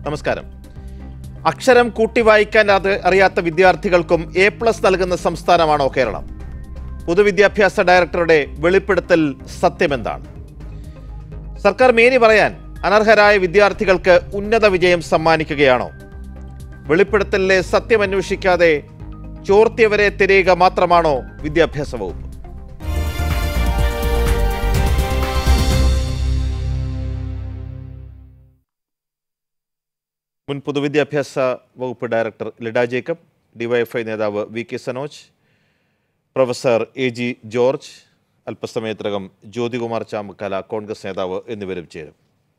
നമസ്കാരം അക്ഷരം കൂട്ടി വായിക്കാൻ അത് അറിയാത്ത വിദ്യാർത്ഥികൾക്കും എ പ്ലസ് നൽകുന്ന സംസ്ഥാനമാണോ കേരളം പൊതുവിദ്യാഭ്യാസ ഡയറക്ടറുടെ വെളിപ്പെടുത്തൽ സത്യമെന്താണ് സർക്കാർ മേനി പറയാൻ അനർഹരായ വിദ്യാർത്ഥികൾക്ക് ഉന്നത വിജയം സമ്മാനിക്കുകയാണോ വെളിപ്പെടുത്തലിലെ സത്യം അന്വേഷിക്കാതെ ചോർത്തിയവരെ തിരയുക മാത്രമാണോ വിദ്യാഭ്യാസ വകുപ്പ് മുൻ പൊതുവിദ്യാഭ്യാസ വകുപ്പ് ഡയറക്ടർ ലിഡ ജേക്കബ് ഡിവൈഎഫ്ഐ നേതാവ് V K Sanoj professor A G George അല്പസമയത്തിനകം ജ്യോതികുമാർ ചാമക്കാല കോൺഗ്രസ് നേതാവ് എന്നിവരും ചേരും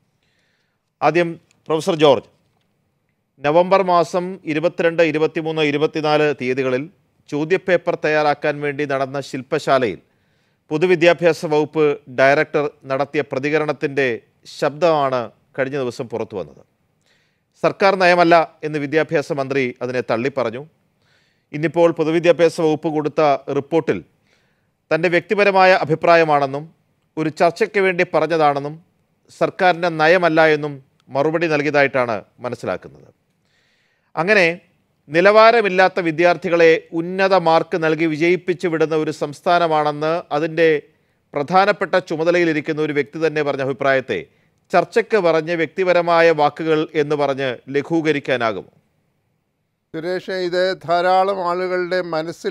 ആദ്യം പ്രൊഫസർ ജോർജ് നവംബർ മാസം ഇരുപത്തിരണ്ട് ഇരുപത്തിമൂന്ന് ഇരുപത്തിനാല് തീയതികളിൽ ചോദ്യപേപ്പർ തയ്യാറാക്കാൻ വേണ്ടി നടന്ന ശില്പശാലയിൽ പൊതുവിദ്യാഭ്യാസ വകുപ്പ് ഡയറക്ടർ നടത്തിയ പ്രതികരണത്തിൻ്റെ ശബ്ദമാണ് കഴിഞ്ഞ ദിവസം പുറത്തു വന്നത് സർക്കാർ നയമല്ല എന്ന് വിദ്യാഭ്യാസ മന്ത്രി അതിനെ തള്ളിപ്പറഞ്ഞു ഇന്നിപ്പോൾ പൊതുവിദ്യാഭ്യാസ വകുപ്പ് കൊടുത്ത റിപ്പോർട്ടിൽ തൻ്റെ വ്യക്തിപരമായ അഭിപ്രായമാണെന്നും ഒരു ചർച്ചയ്ക്ക് വേണ്ടി പറഞ്ഞതാണെന്നും സർക്കാരിൻ്റെ നയമല്ല എന്നും മറുപടി നൽകിയതായിട്ടാണ് മനസ്സിലാക്കുന്നത് അങ്ങനെ നിലവാരമില്ലാത്ത വിദ്യാർത്ഥികളെ ഉന്നത മാർക്ക് നൽകി വിജയിപ്പിച്ചു വിടുന്ന ഒരു സംസ്ഥാനമാണെന്ന് അതിൻ്റെ പ്രധാനപ്പെട്ട ചുമതലയിലിരിക്കുന്ന ഒരു വ്യക്തി തന്നെ പറഞ്ഞ അഭിപ്രായത്തെ ചർച്ചയ്ക്ക് പറഞ്ഞ് വ്യക്തിപരമായ വാക്കുകൾ എന്ന് പറഞ്ഞ് ലഘൂകരിക്കാനാകുമോ സുരേഷ് ഇത് ധാരാളം ആളുകളുടെ മനസ്സിൽ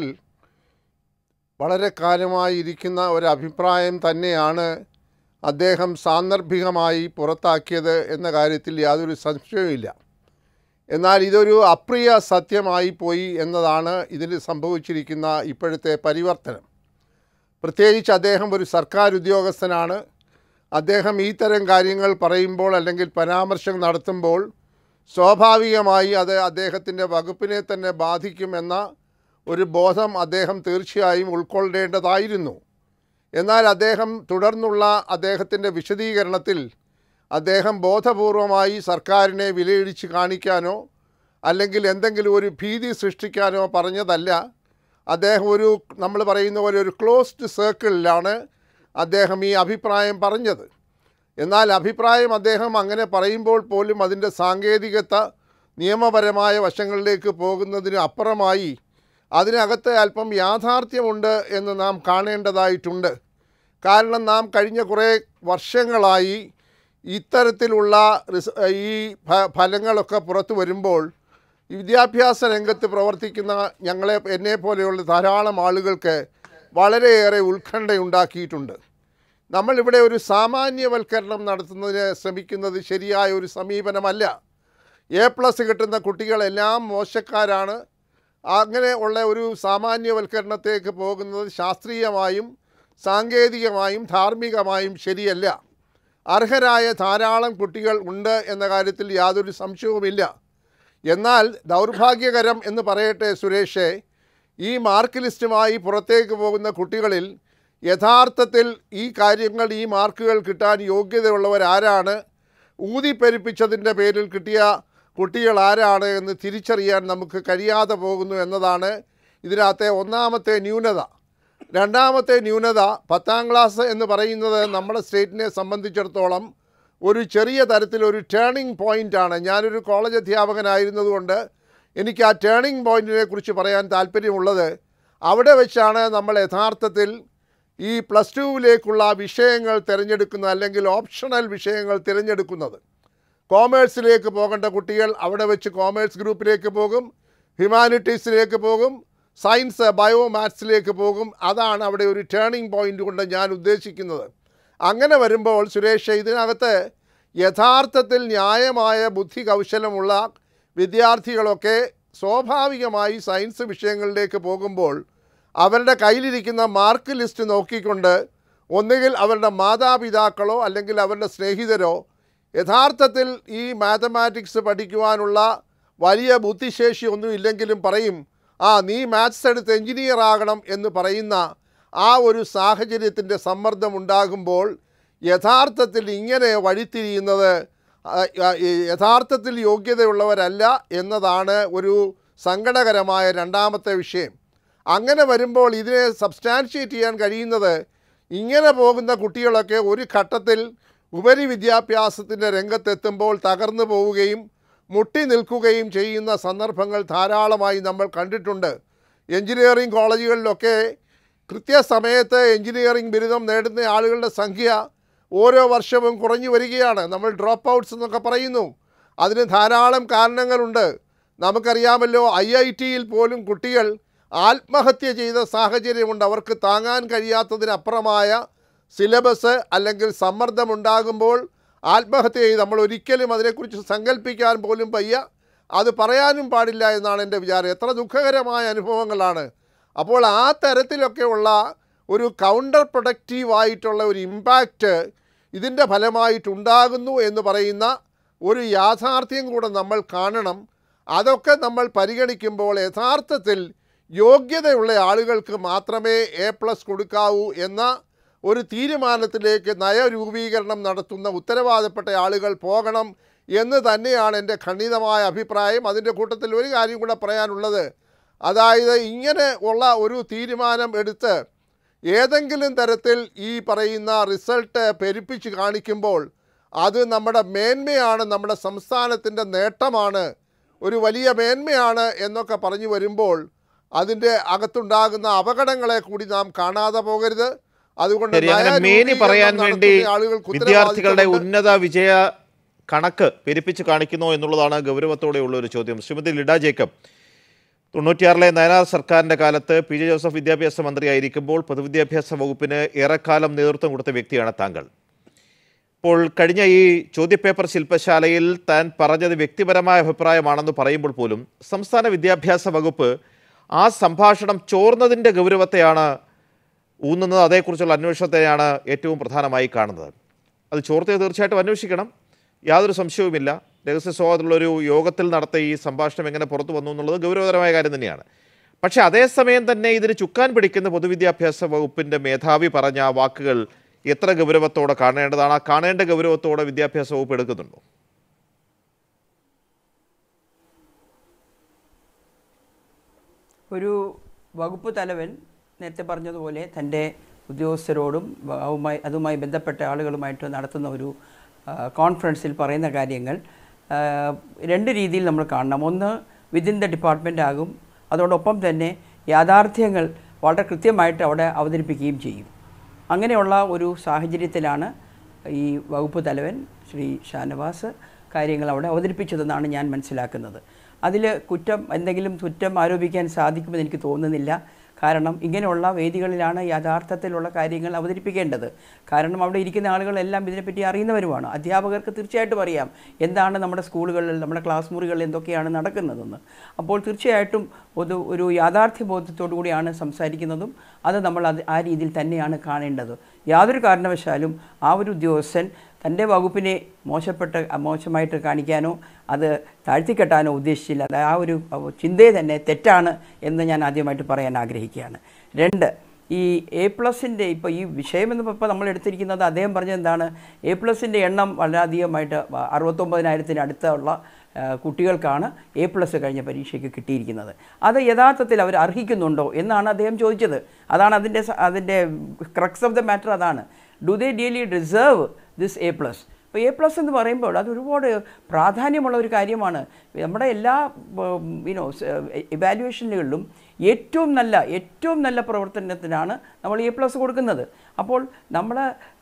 വളരെ കാലമായി ഇരിക്കുന്ന ഒരു അഭിപ്രായം തന്നെയാണ് അദ്ദേഹം സാന്ദർഭികമായി പുറത്താക്കിയത് എന്ന കാര്യത്തിൽ യാതൊരു സംശയവുമില്ല എന്നാൽ ഇതൊരു അപ്രിയ സത്യമായി പോയി എന്നതാണ് ഇതിൽ സംഭവിച്ചിരിക്കുന്ന ഇപ്പോഴത്തെ പരിവർത്തനം പ്രത്യേകിച്ച് അദ്ദേഹം ഒരു സർക്കാർ ഉദ്യോഗസ്ഥനാണ് അദ്ദേഹം ഈ തരം കാര്യങ്ങൾ പറയുമ്പോൾ അല്ലെങ്കിൽ പരാമർശം നടത്തുമ്പോൾ സ്വാഭാവികമായി അത് അദ്ദേഹത്തിൻ്റെ വകുപ്പിനെ തന്നെ ബാധിക്കുമെന്ന ഒരു ബോധം അദ്ദേഹം തീർച്ചയായും ഉൾക്കൊള്ളേണ്ടതായിരുന്നു എന്നാൽ അദ്ദേഹം തുടർന്നുള്ള അദ്ദേഹത്തിൻ്റെ വിശദീകരണത്തിൽ അദ്ദേഹം ബോധപൂർവമായി സർക്കാരിനെ വിലയിടിച്ച് കാണിക്കാനോ അല്ലെങ്കിൽ എന്തെങ്കിലും ഒരു ഭീതി സൃഷ്ടിക്കാനോ പറഞ്ഞതല്ല അദ്ദേഹം ഒരു നമ്മൾ പറയുന്ന പോലെ ഒരു ക്ലോസ്ഡ് സർക്കിളിലാണ് അദ്ദേഹം ഈ അഭിപ്രായം പറഞ്ഞത് എന്നാൽ അഭിപ്രായം അദ്ദേഹം അങ്ങനെ പറയുമ്പോൾ പോലും അതിൻ്റെ സാങ്കേതികത നിയമപരമായ വശങ്ങളിലേക്ക് പോകുന്നതിന് അപ്പുറമായി അതിനകത്ത് അല്പം യാഥാർത്ഥ്യമുണ്ട് എന്ന് നാം കാണേണ്ടതായിട്ടുണ്ട് കാരണം നാം കഴിഞ്ഞ കുറേ വർഷങ്ങളായി ഇത്തരത്തിലുള്ള റിസ ഈ ഫ- ഫലങ്ങളൊക്കെ പുറത്തു വരുമ്പോൾ ഈ വിദ്യാഭ്യാസ രംഗത്ത് പ്രവർത്തിക്കുന്ന ഞങ്ങളെ എന്നെ പോലെയുള്ള ധാരാളം ആളുകൾക്ക് വളരെയേറെ ഉത്കണ്ഠയുണ്ടാക്കിയിട്ടുണ്ട് നമ്മളിവിടെ ഒരു സാമാന്യവൽക്കരണം നടത്തുന്നതിന് ശ്രമിക്കുന്നത് ശരിയായ ഒരു സമീപനമല്ല എ പ്ലസ് കിട്ടുന്ന കുട്ടികളെല്ലാം മോശക്കാരാണ് അങ്ങനെ ഉള്ള ഒരു സാമാന്യവൽക്കരണത്തേക്ക് പോകുന്നത് ശാസ്ത്രീയമായും സാങ്കേതികമായും ധാർമ്മികമായും ശരിയല്ല അർഹരായ ധാരാളം കുട്ടികൾ ഉണ്ട് എന്ന കാര്യത്തിൽ യാതൊരു സംശയവുമില്ല എന്നാൽ ദൗർഭാഗ്യകരം എന്ന് പറയട്ടെ സുരേഷേ ഈ മാർക്ക് ലിസ്റ്റുമായി പുറത്തേക്ക് പോകുന്ന കുട്ടികളിൽ യഥാർത്ഥത്തിൽ ഈ കാര്യങ്ങൾ ഈ മാർക്കുകൾ കിട്ടാൻ യോഗ്യതയുള്ളവരാരാണ് ഊതിപ്പെരുപ്പിച്ചതിൻ്റെ പേരിൽ കിട്ടിയ കുട്ടികൾ ആരാണ് എന്ന് തിരിച്ചറിയാൻ നമുക്ക് കഴിയാതെ പോകുന്നു എന്നതാണ് ഇതിനകത്തെ ഒന്നാമത്തെ ന്യൂനത രണ്ടാമത്തെ ന്യൂനത പത്താം ക്ലാസ് എന്ന് പറയുന്നത് നമ്മുടെ സ്റ്റേറ്റിനെ സംബന്ധിച്ചിടത്തോളം ഒരു ചെറിയ തരത്തിലൊരു ടേണിംഗ് പോയിൻ്റാണ് ഞാനൊരു കോളേജ് അധ്യാപകനായിരുന്നതുകൊണ്ട് എനിക്ക് ആ ടേണിംഗ് പോയിൻറ്റിനെ കുറിച്ച് പറയാൻ താല്പര്യമുള്ളത് അവിടെ വെച്ചാണ് നമ്മൾ യഥാർത്ഥത്തിൽ ഈ പ്ലസ് ടുവിലേക്കുള്ള വിഷയങ്ങൾ തിരഞ്ഞെടുക്കുന്ന അല്ലെങ്കിൽ ഓപ്ഷണൽ വിഷയങ്ങൾ തിരഞ്ഞെടുക്കുന്നത് കോമേഴ്സിലേക്ക് പോകേണ്ട കുട്ടികൾ അവിടെ വെച്ച് കോമേഴ്സ് ഗ്രൂപ്പിലേക്ക് പോകും ഹ്യൂമാനിറ്റീസിലേക്ക് പോകും സയൻസ് ബയോ മാത്സിലേക്ക് പോകും അതാണ് അവിടെ ഒരു ടേണിംഗ് പോയിൻ്റ് കൊണ്ട് ഞാൻ ഉദ്ദേശിക്കുന്നത് അങ്ങനെ വരുമ്പോൾ സുരേഷ് ഇതിനകത്ത് യഥാർത്ഥത്തിൽ ന്യായമായ ബുദ്ധി കൗശലമുള്ള വിദ്യാർത്ഥികളൊക്കെ സ്വാഭാവികമായി സയൻസ് വിഷയങ്ങളിലേക്ക് പോകുമ്പോൾ അവരുടെ കയ്യിലിരിക്കുന്ന മാർക്ക് ലിസ്റ്റ് നോക്കിക്കൊണ്ട് ഒന്നുകിൽ അവരുടെ മാതാപിതാക്കളോ അല്ലെങ്കിൽ അവരുടെ സ്നേഹിതരോ യഥാർത്ഥത്തിൽ ഈ മാത്തമാറ്റിക്സ് പഠിക്കുവാനുള്ള വലിയ ബുദ്ധിശേഷി ഒന്നും ഇല്ലെങ്കിലും പറയും ആ നീ മാത്സ് എടുത്ത് എഞ്ചിനീയർ ആകണം എന്ന് പറയുന്ന ആ ഒരു സാഹചര്യത്തിൻ്റെ സമ്മർദ്ദം ഉണ്ടാകുമ്പോൾ യഥാർത്ഥത്തിൽ ഇങ്ങനെ വഴിത്തിരിയുന്നത് ആ, ആ, ഈ യഥാർത്ഥത്തിൽ യോഗ്യതയുള്ളവരല്ല എന്നതാണ് ഒരു സങ്കടകരമായ രണ്ടാമത്തെ വിഷയം അങ്ങനെ വരുമ്പോൾ ഇതിനെ സബ്സ്റ്റാൻഷിയേറ്റ് ചെയ്യാൻ കഴിയുന്നത് ഇങ്ങനെ പോകുന്ന കുട്ടികളൊക്കെ ഒരു ഘട്ടത്തിൽ ഉപരി വിദ്യാഭ്യാസത്തിൻ്റെ രംഗത്തെത്തുമ്പോൾ തകർന്നു പോവുകയും മുട്ടി നിൽക്കുകയും ചെയ്യുന്ന സന്ദർഭങ്ങൾ ധാരാളമായി നമ്മൾ കണ്ടിട്ടുണ്ട് എഞ്ചിനീയറിംഗ് കോളേജുകളിലൊക്കെ കൃത്യസമയത്ത് എഞ്ചിനീയറിംഗ് ബിരുദം നേടുന്ന ആളുകളുടെ സംഖ്യ ഓരോ വർഷവും കുറഞ്ഞു വരികയാണ് നമ്മൾ ഡ്രോപ്പ് ഔട്ട്സ് എന്നൊക്കെ പറയുന്നു അതിന് ധാരാളം കാരണങ്ങളുണ്ട് നമുക്കറിയാമല്ലോ ഐ ഐ ടിയിൽ പോലും കുട്ടികൾ ആത്മഹത്യ ചെയ്ത സാഹചര്യമുണ്ട് അവർക്ക് താങ്ങാൻ കഴിയാത്തതിനപ്പുറമായ സിലബസ് അല്ലെങ്കിൽ സമ്മർദ്ദമുണ്ടാകുമ്പോൾ ആത്മഹത്യ ചെയ്ത് നമ്മൾ ഒരിക്കലും അതിനെക്കുറിച്ച് സങ്കല്പിക്കാൻ പോലും വയ്യ അത് പറയാനും പാടില്ല എന്നാണ് എൻ്റെ വിചാരം എത്ര ദുഃഖകരമായ അനുഭവങ്ങളാണ് അപ്പോൾ ആ തരത്തിലൊക്കെയുള്ള ഒരു കൗണ്ടർ പ്രൊഡക്റ്റീവായിട്ടുള്ള ഒരു ഇമ്പാക്റ്റ് ഇതിൻ്റെ ഫലമായിട്ടുണ്ടാകുന്നു എന്ന് പറയുന്ന ഒരു യാഥാർത്ഥ്യം കൂടെ നമ്മൾ കാണണം അതൊക്കെ നമ്മൾ പരിഗണിക്കുമ്പോൾ യഥാർത്ഥത്തിൽ യോഗ്യതയുള്ള ആളുകൾക്ക് മാത്രമേ എ പ്ലസ് കൊടുക്കാവൂ എന്ന ഒരു തീരുമാനത്തിലേക്ക് നയരൂപീകരണം നടത്തുന്ന ഉത്തരവാദപ്പെട്ട ആളുകൾ പോകണം എന്ന് തന്നെയാണ് എൻ്റെ ഖണ്ഡിതമായ അഭിപ്രായം അതിൻ്റെ കൂട്ടത്തിൽ ഒരു കാര്യം കൂടെ പറയാനുള്ളത് അതായത് ഇങ്ങനെ ഉള്ള ഒരു തീരുമാനം എടുത്ത് ഏതെങ്കിലും തരത്തിൽ ഈ പറയുന്ന റിസൾട്ട് പെരുപ്പിച്ച് കാണിക്കുമ്പോൾ അത് നമ്മുടെ മേന്മയാണ് നമ്മുടെ സംസ്ഥാനത്തിൻ്റെ നേട്ടമാണ് ഒരു വലിയ മേന്മയാണ് എന്നൊക്കെ പറഞ്ഞു വരുമ്പോൾ അതിൻ്റെ അകത്തുണ്ടാകുന്ന അപകടങ്ങളെ കൂടി നാം കാണാതെ പോകരുത് അതുകൊണ്ട് ശരി അങ്ങനെ മേനി നയരൂപീകരണം പറയാൻ വേണ്ടി നടത്തുന്ന ആളുകൾക്ക് വിദ്യാർത്ഥികളുടെ ഉത്തരവാദിത്തമുണ്ട്. ഉന്നത വിജയ കണക്ക് പെരുപ്പിച്ച് കാണിക്കുന്നു എന്നുള്ളതാണ് ഗൗരവത്തോടെയുള്ള ഒരു ചോദ്യം ശ്രീമതി ലിഡ ജേക്കബ് തൊണ്ണൂറ്റിയാറിലെ നയനാർ സർക്കാരിൻ്റെ കാലത്ത് പി ജെ ജോസഫ് വിദ്യാഭ്യാസ മന്ത്രിയായിരിക്കുമ്പോൾ പൊതുവിദ്യാഭ്യാസ വകുപ്പിന് ഏറെക്കാലം നേതൃത്വം കൊടുത്ത വ്യക്തിയാണ് താങ്കൾ ഇപ്പോൾ കഴിഞ്ഞ ഈ ചോദ്യപേപ്പർ ശില്പശാലയിൽ താൻ പറഞ്ഞത് വ്യക്തിപരമായ അഭിപ്രായമാണെന്ന് പറയുമ്പോൾ പോലും സംസ്ഥാന വിദ്യാഭ്യാസ വകുപ്പ് ആ സംഭാഷണം ചോർന്നതിൻ്റെ ഗൗരവത്തെയാണ് ഊന്നുന്നത് അതേക്കുറിച്ചുള്ള അന്വേഷണത്തെയാണ് ഏറ്റവും പ്രധാനമായി കാണുന്നത് അത് ചോർത്തിയത് തീർച്ചയായിട്ടും അന്വേഷിക്കണം യാതൊരു സംശയവുമില്ല രഹസ്യ സ്വഭാവത്തിലുള്ളൊരു യോഗത്തിൽ നടത്തിയ ഈ സംഭാഷണം എങ്ങനെ പുറത്തു വന്നു എന്നുള്ളത് ഗൗരവതരമായ കാര്യം തന്നെയാണ് പക്ഷേ അതേസമയം തന്നെ ഇതിന് ചുക്കാൻ പിടിക്കുന്ന പൊതുവിദ്യാഭ്യാസ വകുപ്പിൻ്റെ മേധാവി പറഞ്ഞ ആ വാക്കുകൾ എത്ര ഗൗരവത്തോടെ കാണേണ്ടതാണ് ആ കാണേണ്ട ഗൗരവത്തോടെ വിദ്യാഭ്യാസ വകുപ്പ് എടുക്കുന്നുണ്ടോ ഒരു വകുപ്പ് തലവൻ നേരത്തെ പറഞ്ഞതുപോലെ തൻ്റെ ഉദ്യോഗസ്ഥരോടും വ- അതുമായി അതുമായി ബന്ധപ്പെട്ട ആളുകളുമായിട്ട് നടത്തുന്ന ഒരു ആ, കോൺഫറൻസിൽ പറയുന്ന കാര്യങ്ങൾ ആ, രണ്ട് രീതിയിൽ നമ്മൾ കാണണം ഒന്ന് വിതിൻ ദ ഡിപ്പാർട്ട്മെൻ്റ് ആകും അതോടൊപ്പം തന്നെ യാഥാർത്ഥ്യങ്ങൾ വളരെ കൃത്യമായിട്ട് അവിടെ അവതരിപ്പിക്കുകയും ചെയ്യും അങ്ങനെയുള്ള ഒരു സാഹചര്യത്തിലാണ് ഈ വകുപ്പ് തലവൻ ശ്രീ ഷാനവാസ് കാര്യങ്ങൾ അവിടെ അവതരിപ്പിച്ചതെന്നാണ് ഞാൻ മനസ്സിലാക്കുന്നത് അതിൽ കുറ്റം എന്തെങ്കിലും കുറ്റം ആരോപിക്കാൻ സാധിക്കുമെന്ന് എനിക്ക് തോന്നുന്നില്ല കാരണം ഇങ്ങനെയുള്ള വേദികളിലാണ് യഥാർത്ഥത്തിലുള്ള കാര്യങ്ങൾ അവതരിപ്പിക്കേണ്ടത് കാരണം അവിടെ ഇരിക്കുന്ന ആളുകളെല്ലാം ഇതിനെപ്പറ്റി അറിയുന്നവരുമാണ് അധ്യാപകർക്ക് തീർച്ചയായിട്ടും അറിയാം എന്താണ് നമ്മുടെ സ്കൂളുകളിൽ നമ്മുടെ ക്ലാസ് മുറികളിൽ എന്തൊക്കെയാണ് നടക്കുന്നതെന്ന് അപ്പോൾ തീർച്ചയായിട്ടും ഒരു ഒരു യാഥാർത്ഥ്യ ബോധത്തോടു കൂടിയാണ് സംസാരിക്കുന്നതും അത് നമ്മൾ അത് ആ രീതിയിൽ തന്നെയാണ് കാണേണ്ടത് യാതൊരു കാരണവശാലും ആ ഒരു ഉദ്യോഗസ്ഥൻ തൻ്റെ വകുപ്പിനെ മോശപ്പെട്ട മോശമായിട്ട് കാണിക്കാനോ അത് താഴ്ത്തിക്കെട്ടാനോ ഉദ്ദേശിച്ചില്ല അത് ആ ഒരു ചിന്തയെ തന്നെ തെറ്റാണ് എന്ന് ഞാൻ ആദ്യമായിട്ട് പറയാൻ ആഗ്രഹിക്കുകയാണ് രണ്ട് ഈ എ പ്ലസിൻ്റെ ഇപ്പോൾ ഈ വിഷയമെന്ന് ഇപ്പോൾ നമ്മൾ എടുത്തിരിക്കുന്നത് അദ്ദേഹം പറഞ്ഞത് എന്താണ് എ പ്ലസിൻ്റെ എണ്ണം വളരെയധികമായിട്ട് അറുപത്തൊമ്പതിനായിരത്തിന് അടുത്തുള്ള ആ, കുട്ടികൾക്കാണ് എ പ്ലസ് കഴിഞ്ഞ പരീക്ഷയ്ക്ക് കിട്ടിയിരിക്കുന്നത് അത് യഥാർത്ഥത്തിൽ അവർ അർഹിക്കുന്നുണ്ടോ എന്നാണ് അദ്ദേഹം ചോദിച്ചത് അതാണ് അതിൻ്റെ സ- അതിൻ്റെ ക്രക്സ് ഓഫ് ദ മാറ്റർ അതാണ് do they really deserve this A plus ഇപ്പോൾ എ പ്ലസ് എന്ന് പറയുമ്പോൾ അത് ഒരുപാട് പ്രാധാന്യമുള്ള ഒരു കാര്യമാണ് നമ്മുടെ എല്ലാ യുനോ ഇവാലുവേഷനുകളിലും ഏറ്റവും നല്ല ഏറ്റവും നല്ല പ്രവർത്തനത്തിനാണ് നമ്മൾ എ പ്ലസ് കൊടുക്കുന്നത് അപ്പോൾ നമ്മൾ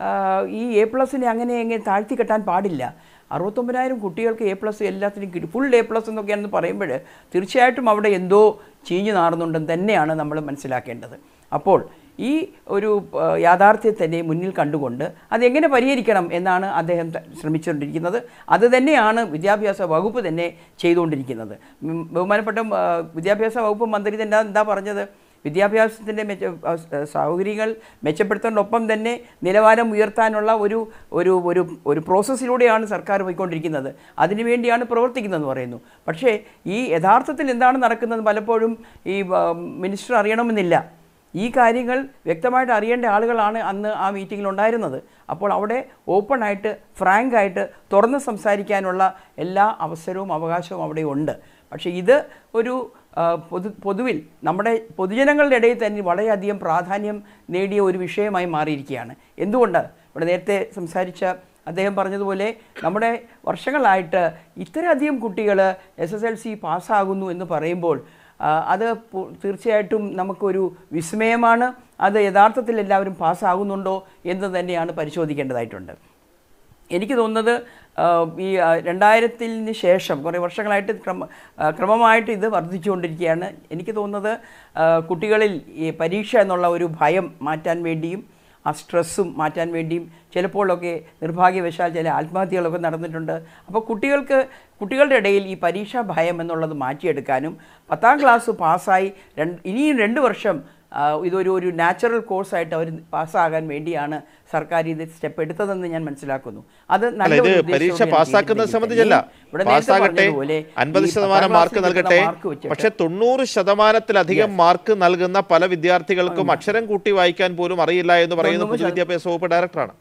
ഈ എ പ്ലസിനെ അങ്ങനെ എങ്ങനെ താഴ്ത്തി കെട്ടാൻ പാടില്ല അറുപത്തൊമ്പതിനായിരം കുട്ടികൾക്ക് എ പ്ലസ് എല്ലാത്തിനും കിട്ടി ഫുൾ എ പ്ലസ് എന്നൊക്കെയാണെന്ന് പറയുമ്പോൾ തീർച്ചയായിട്ടും അവിടെ എന്തോ ചീഞ്ഞു നാറുന്നുണ്ടെന്ന് തന്നെയാണ് നമ്മൾ മനസ്സിലാക്കേണ്ടത് അപ്പോൾ ഈ ഒരു ആ, യാഥാർത്ഥ്യത്തിനെ മുന്നിൽ കണ്ടുകൊണ്ട് അതെങ്ങനെ പരിഹരിക്കണം എന്നാണ് അദ്ദേഹം ത- ശ്രമിച്ചുകൊണ്ടിരിക്കുന്നത് അത് തന്നെയാണ് വിദ്യാഭ്യാസ വകുപ്പ് തന്നെ ചെയ്തുകൊണ്ടിരിക്കുന്നത് ഉം, ബഹുമാനപ്പെട്ട ആ, വിദ്യാഭ്യാസ വകുപ്പ് മന്ത്രി തന്നെ എന്താ പറഞ്ഞത് വിദ്യാഭ്യാസത്തിൻ്റെ മെച്ച ആ, സ്- സൗകര്യങ്ങൾ മെച്ചപ്പെടുത്തുന്നതിനൊപ്പം തന്നെ നിലവാരം ഉയർത്താനുള്ള ഒരു ഒരു ഒരു ഒരു പ്രോസസ്സിലൂടെയാണ് സർക്കാർ പോയിക്കൊണ്ടിരിക്കുന്നത് അതിനുവേണ്ടിയാണ് പ്രവർത്തിക്കുന്നതെന്ന് പറയുന്നു പക്ഷേ ഈ യഥാർത്ഥത്തിൽ എന്താണ് നടക്കുന്നത് പലപ്പോഴും ഈ ആ, മിനിസ്റ്റർ അറിയണമെന്നില്ല ഈ കാര്യങ്ങൾ വ്യക്തമായിട്ട് അറിയേണ്ട ആളുകളാണ് അന്ന് ആ മീറ്റിങ്ങിൽ ഉണ്ടായിരുന്നത് അപ്പോൾ അവിടെ ഓപ്പണായിട്ട് ഫ്രാങ്കായിട്ട് തുറന്ന് സംസാരിക്കാനുള്ള എല്ലാ അവസരവും അവകാശവും അവിടെ ഉണ്ട് പക്ഷേ ഇത് ഒരു ആ, പൊതു പൊതുവിൽ നമ്മുടെ പൊതുജനങ്ങളുടെ ഇടയിൽ തന്നെ വളരെയധികം പ്രാധാന്യം നേടിയ ഒരു വിഷയമായി മാറിയിരിക്കുകയാണ് എന്തുകൊണ്ട് ഇവിടെ നേരത്തെ സംസാരിച്ച അദ്ദേഹം പറഞ്ഞതുപോലെ നമ്മുടെ വർഷങ്ങളായിട്ട് ഇത്രയധികം കുട്ടികൾ എസ് എസ് എൽ സി പാസ്സാകുന്നു എന്ന് പറയുമ്പോൾ ആ, അത് പു- തീർച്ചയായിട്ടും നമുക്കൊരു വിസ്മയമാണ് അത് യഥാർത്ഥത്തിൽ എല്ലാവരും പാസ്സാകുന്നുണ്ടോ എന്ന് തന്നെയാണ് പരിശോധിക്കേണ്ടതായിട്ടുണ്ട് എനിക്ക് തോന്നുന്നത് ആ, ഈ ആ, രണ്ടായിരത്തിന് ശേഷം കുറേ വർഷങ്ങളായിട്ട് ക്രമ ആ, ക്രമമായിട്ട് ഇത് വർദ്ധിച്ചുകൊണ്ടിരിക്കുകയാണ് എനിക്ക് തോന്നുന്നത് ആ, കുട്ടികളിൽ ഈ പരീക്ഷ എന്നുള്ള ഒരു ഭയം മാറ്റാൻ വേണ്ടിയും ആ സ്ട്രെസ്സും മാറ്റാൻ വേണ്ടിയും ചിലപ്പോഴൊക്കെ നിർഭാഗ്യവശാൽ ചില ആത്മഹത്യകളൊക്കെ നടന്നിട്ടുണ്ട് അപ്പോൾ കുട്ടികൾക്ക് കുട്ടികളുടെ ഇടയിൽ ഈ പരീക്ഷാ ഭയം എന്നുള്ളത് മാറ്റിയെടുക്കാനും പത്താം ക്ലാസ് പാസ്സായി രണ്ട് ഇനിയും രണ്ട് വർഷം ആ, ഇതൊരു ഒരു നാച്ചുറൽ കോഴ്സായിട്ട് അവർ പാസ്സാകാൻ വേണ്ടിയാണ് സർക്കാർ ഇത് സ്റ്റെപ്പ് എടുത്തതെന്ന് ഞാൻ മനസ്സിലാക്കുന്നു അത് അല്ല നല്ലൊരു ഇത് ഉദ്ദേശത്തോടെയാണ് പരീക്ഷ പാസ്സാക്കുന്നത് ചെയ്യുന്നതെങ്കിൽ സംബന്ധിച്ചല്ല തന്നെയും ഇവിടെ നേരത്തെ പാസ്സാകട്ടെ പറഞ്ഞതുപോലെ അൻപത് ഈ ശതമാനം പത്താം മാർക്ക് ക്ലാസ്സിൽ നൽകട്ടെ കിട്ടുന്ന മാർക്ക് വെച്ചിട്ട് പക്ഷെ തൊണ്ണൂറ് ശതമാനത്തിലധികം മാർക്ക് നൽകുന്ന പല വിദ്യാർത്ഥികൾക്കും അക്ഷരം കൂട്ടി വായിക്കാൻ പോലും അറിയില്ല എന്ന് പറയുന്ന തൊണ്ണൂറ് ശത- പൊതുവിദ്യാഭ്യാസ വകുപ്പ് ഡയറക്ടറാണ്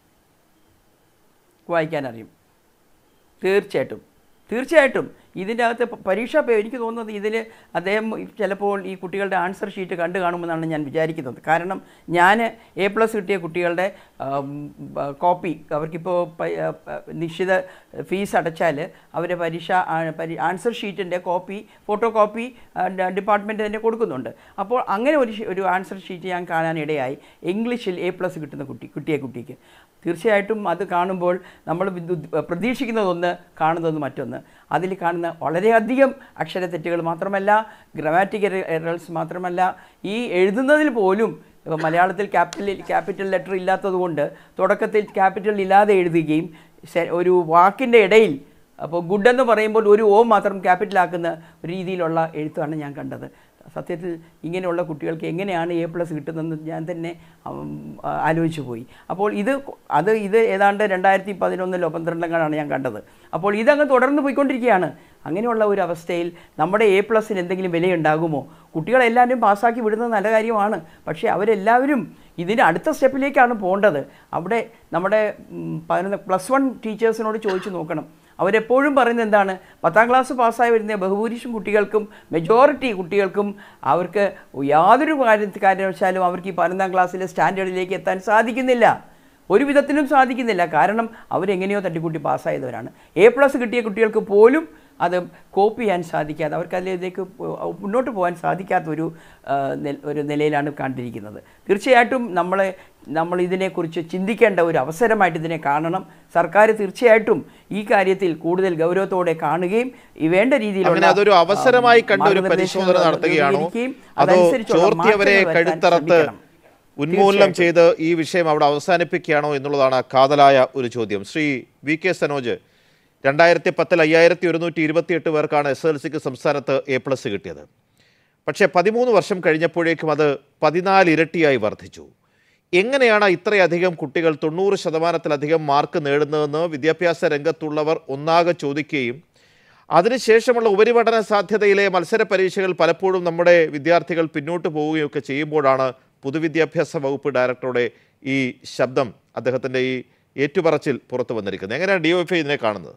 വായിക്കാൻ അറിയും തീർച്ചയായിട്ടും തീർച്ചയായിട്ടും ഇതിൻ്റെ അകത്ത് പ- പരീക്ഷാ പേ എനിക്ക് തോന്നുന്നത് ഇതിൽ അദ്ദേഹം ചിലപ്പോൾ ഈ കുട്ടികളുടെ ആൻസർ ഷീറ്റ് കണ്ടു കാണുമെന്നാണ് ഞാൻ വിചാരിക്കുന്നത് കാരണം ഞാൻ എ പ്ലസ് കിട്ടിയ കുട്ടികളുടെ ആം, ബ- കോപ്പി അവർക്കിപ്പോൾ പ- ആ, പ- നിശ്ചിത ഫീസ് അടച്ചാൽ അവരെ പരീക്ഷ ആ, പരി ആൻസർ ഷീറ്റിൻ്റെ കോപ്പി ഫോട്ടോ കോപ്പി ഡിപ്പാർട്ട്മെൻറ്റ് തന്നെ കൊടുക്കുന്നുണ്ട് അപ്പോൾ അങ്ങനെ ഒരു ഷി- ഒരു ആൻസർ ഷീറ്റ് ഞാൻ കാണാനിടയായി ഇംഗ്ലീഷിൽ എ പ്ലസ് കിട്ടുന്ന കുട്ടി കിട്ടിയ കുട്ടിക്ക് തീർച്ചയായിട്ടും അത് കാണുമ്പോൾ നമ്മൾ വിദു- പ്രതീക്ഷിക്കുന്നതൊന്ന് കാണുന്നത് മറ്റൊന്ന് അതിൽ കാണുന്ന വളരെയധികം അക്ഷരത്തെറ്റുകൾ മാത്രമല്ല ഗ്രാമാറ്റിക്കൽ എറേഴ്സ് മാത്രമല്ല ഈ എഴുതുന്നതിൽ പോലും ഇപ്പോൾ മലയാളത്തിൽ ക്യാപിറ്റൽ ക്യാപിറ്റൽ ലെറ്റർ ഇല്ലാത്തതുകൊണ്ട് തുടക്കത്തിൽ ക്യാപിറ്റൽ ഇല്ലാതെ എഴുതുകയും ശ- ഒരു വാക്കിൻ്റെ ഇടയിൽ അപ്പോൾ ഗുഡ് എന്ന് പറയുമ്പോൾ ഒരു ഓ മാത്രം ക്യാപിറ്റലാക്കുന്ന ഒരു രീതിയിലുള്ള എഴുത്താണ് ഞാൻ കണ്ടത് സത്യത്തിൽ ഇങ്ങനെയുള്ള കുട്ടികൾക്ക് എങ്ങനെയാണ് എ പ്ലസ് കിട്ടുന്നതെന്ന് ഞാൻ തന്നെ ഉം, ആ, ആലോചിച്ചു പോയി അപ്പോൾ ഇത് കൊ- അത് ഇത് ഏതാണ്ട് രണ്ടായിരത്തി പതിനൊന്നിലോ പന്ത്രണ്ടിലാണ് ഞാൻ കണ്ടത് അപ്പോൾ ഇതങ്ങ് തുടർന്ന് പോയിക്കൊണ്ടിരിക്കുകയാണ് അങ്ങനെയുള്ള ഒരു അവസ്ഥയിൽ നമ്മുടെ എ പ്ലസിന് എന്തെങ്കിലും വിലയുണ്ടാകുമോ കുട്ടികളെല്ലാവരും പാസ്സാക്കി വിടുന്നത് നല്ല കാര്യമാണ് പക്ഷേ അവരെല്ലാവരും ഇതിന് അടുത്ത സ്റ്റെപ്പിലേക്കാണ് പോകേണ്ടത് അവിടെ നമ്മുടെ ഉം, പതിനൊന്ന് പ്ലസ് വൺ ടീച്ചേഴ്സിനോട് ചോദിച്ചു നോക്കണം അവരെപ്പോഴും പറയുന്നത് എന്താണ് പത്താം ക്ലാസ് പാസ്സായി വരുന്ന ബഹുഭൂരിഷം കുട്ടികൾക്കും മെജോറിറ്റി കുട്ടികൾക്കും അവർക്ക് യാതൊരു കാര്യ കാരണവശാലും അവർക്ക് ഈ പതിനൊന്നാം ക്ലാസ്സിലെ സ്റ്റാൻഡേർഡിലേക്ക് എത്താൻ സാധിക്കുന്നില്ല ഒരു വിധത്തിലും സാധിക്കുന്നില്ല കാരണം അവരെങ്ങനെയോ തട്ടിക്കൂട്ടി പാസ്സായവരാണ് എ പ്ലസ് കിട്ടിയ കുട്ടികൾക്ക് പോലും അത് കോപ്പി ചെയ്യാൻ സാധിക്കാതെ അവർക്ക് അതിലേക്ക് പോ- മുന്നോട്ട് പോകാൻ സാധിക്കാത്ത ഒരു ആ, നെ- ഒരു നിലയിലാണ് കണ്ടിരിക്കുന്നത് തീർച്ചയായിട്ടും നമ്മളെ നമ്മൾ ഇതിനെക്കുറിച്ച് ചിന്തിക്കേണ്ട ഒരു അവസരമായിട്ട് ഇതിനെ കാണണം സർക്കാർ തീർച്ചയായിട്ടും ഈ കാര്യത്തിൽ കൂടുതൽ ഗൗരവത്തോടെ കാണുകയും ഈ വേണ്ട രീതിയിലുള്ള അങ്ങനെ അതൊരു അവസരമായി ആ, കണ്ട് ഒരു മാർഗ്ഗനിർദ്ദേശങ്ങൾ പരിശോധന നടത്തുകയാണോ രൂപീകരിക്കുകയും അതോ അതനുസരിച്ചുള്ള ചോർത്തിയവരെ മാറ്റങ്ങൾ വരുത്താൻ കഴുത്തറത്ത് ശ്രമിക്കണം. ഉന്മൂലനം ചെയ്ത് ഈ വിഷയം അവിടെ അവസാനിപ്പിക്കുകയാണോ എന്നുള്ളതാണ് കാതലായ ഒരു ചോദ്യം ശ്രീ വി കെ സനോജ് രണ്ടായിരത്തി പത്തിൽ അയ്യായിരത്തി ഒരുന്നൂറ്റി ഇരുപത്തിയെട്ട് പേർക്കാണ് എസ് എൽ സിക്ക് സംസ്ഥാനത്ത് എ പ്ലസ് കിട്ടിയത് പക്ഷേ പതിമൂന്ന് വർഷം കഴിഞ്ഞപ്പോഴേക്കും അത് പതിനാല് ഇരട്ടിയായി വർദ്ധിച്ചു എങ്ങനെയാണ് ഇത്രയധികം കുട്ടികൾ തൊണ്ണൂറ് ശതമാനത്തിലധികം മാർക്ക് നേടുന്നതെന്ന് വിദ്യാഭ്യാസ രംഗത്തുള്ളവർ ഒന്നാകെ ചോദിക്കുകയും അതിനുശേഷമുള്ള ഉപരിപഠന സാധ്യതയിലെ മത്സര പരീക്ഷകൾ പലപ്പോഴും നമ്മുടെ വിദ്യാർത്ഥികൾ പിന്നോട്ട് പോവുകയൊക്കെ ചെയ്യുമ്പോഴാണ് പൊതുവിദ്യാഭ്യാസ വകുപ്പ് ഡയറക്ടറുടെ ഈ ശബ്ദം അദ്ദേഹത്തിൻ്റെ ഈ ഏറ്റുപറച്ചിൽ പുറത്തു വന്നിരിക്കുന്നത് എങ്ങനെയാണ് ഡി ഒ എഫ് ഇതിനെ കാണുന്നത്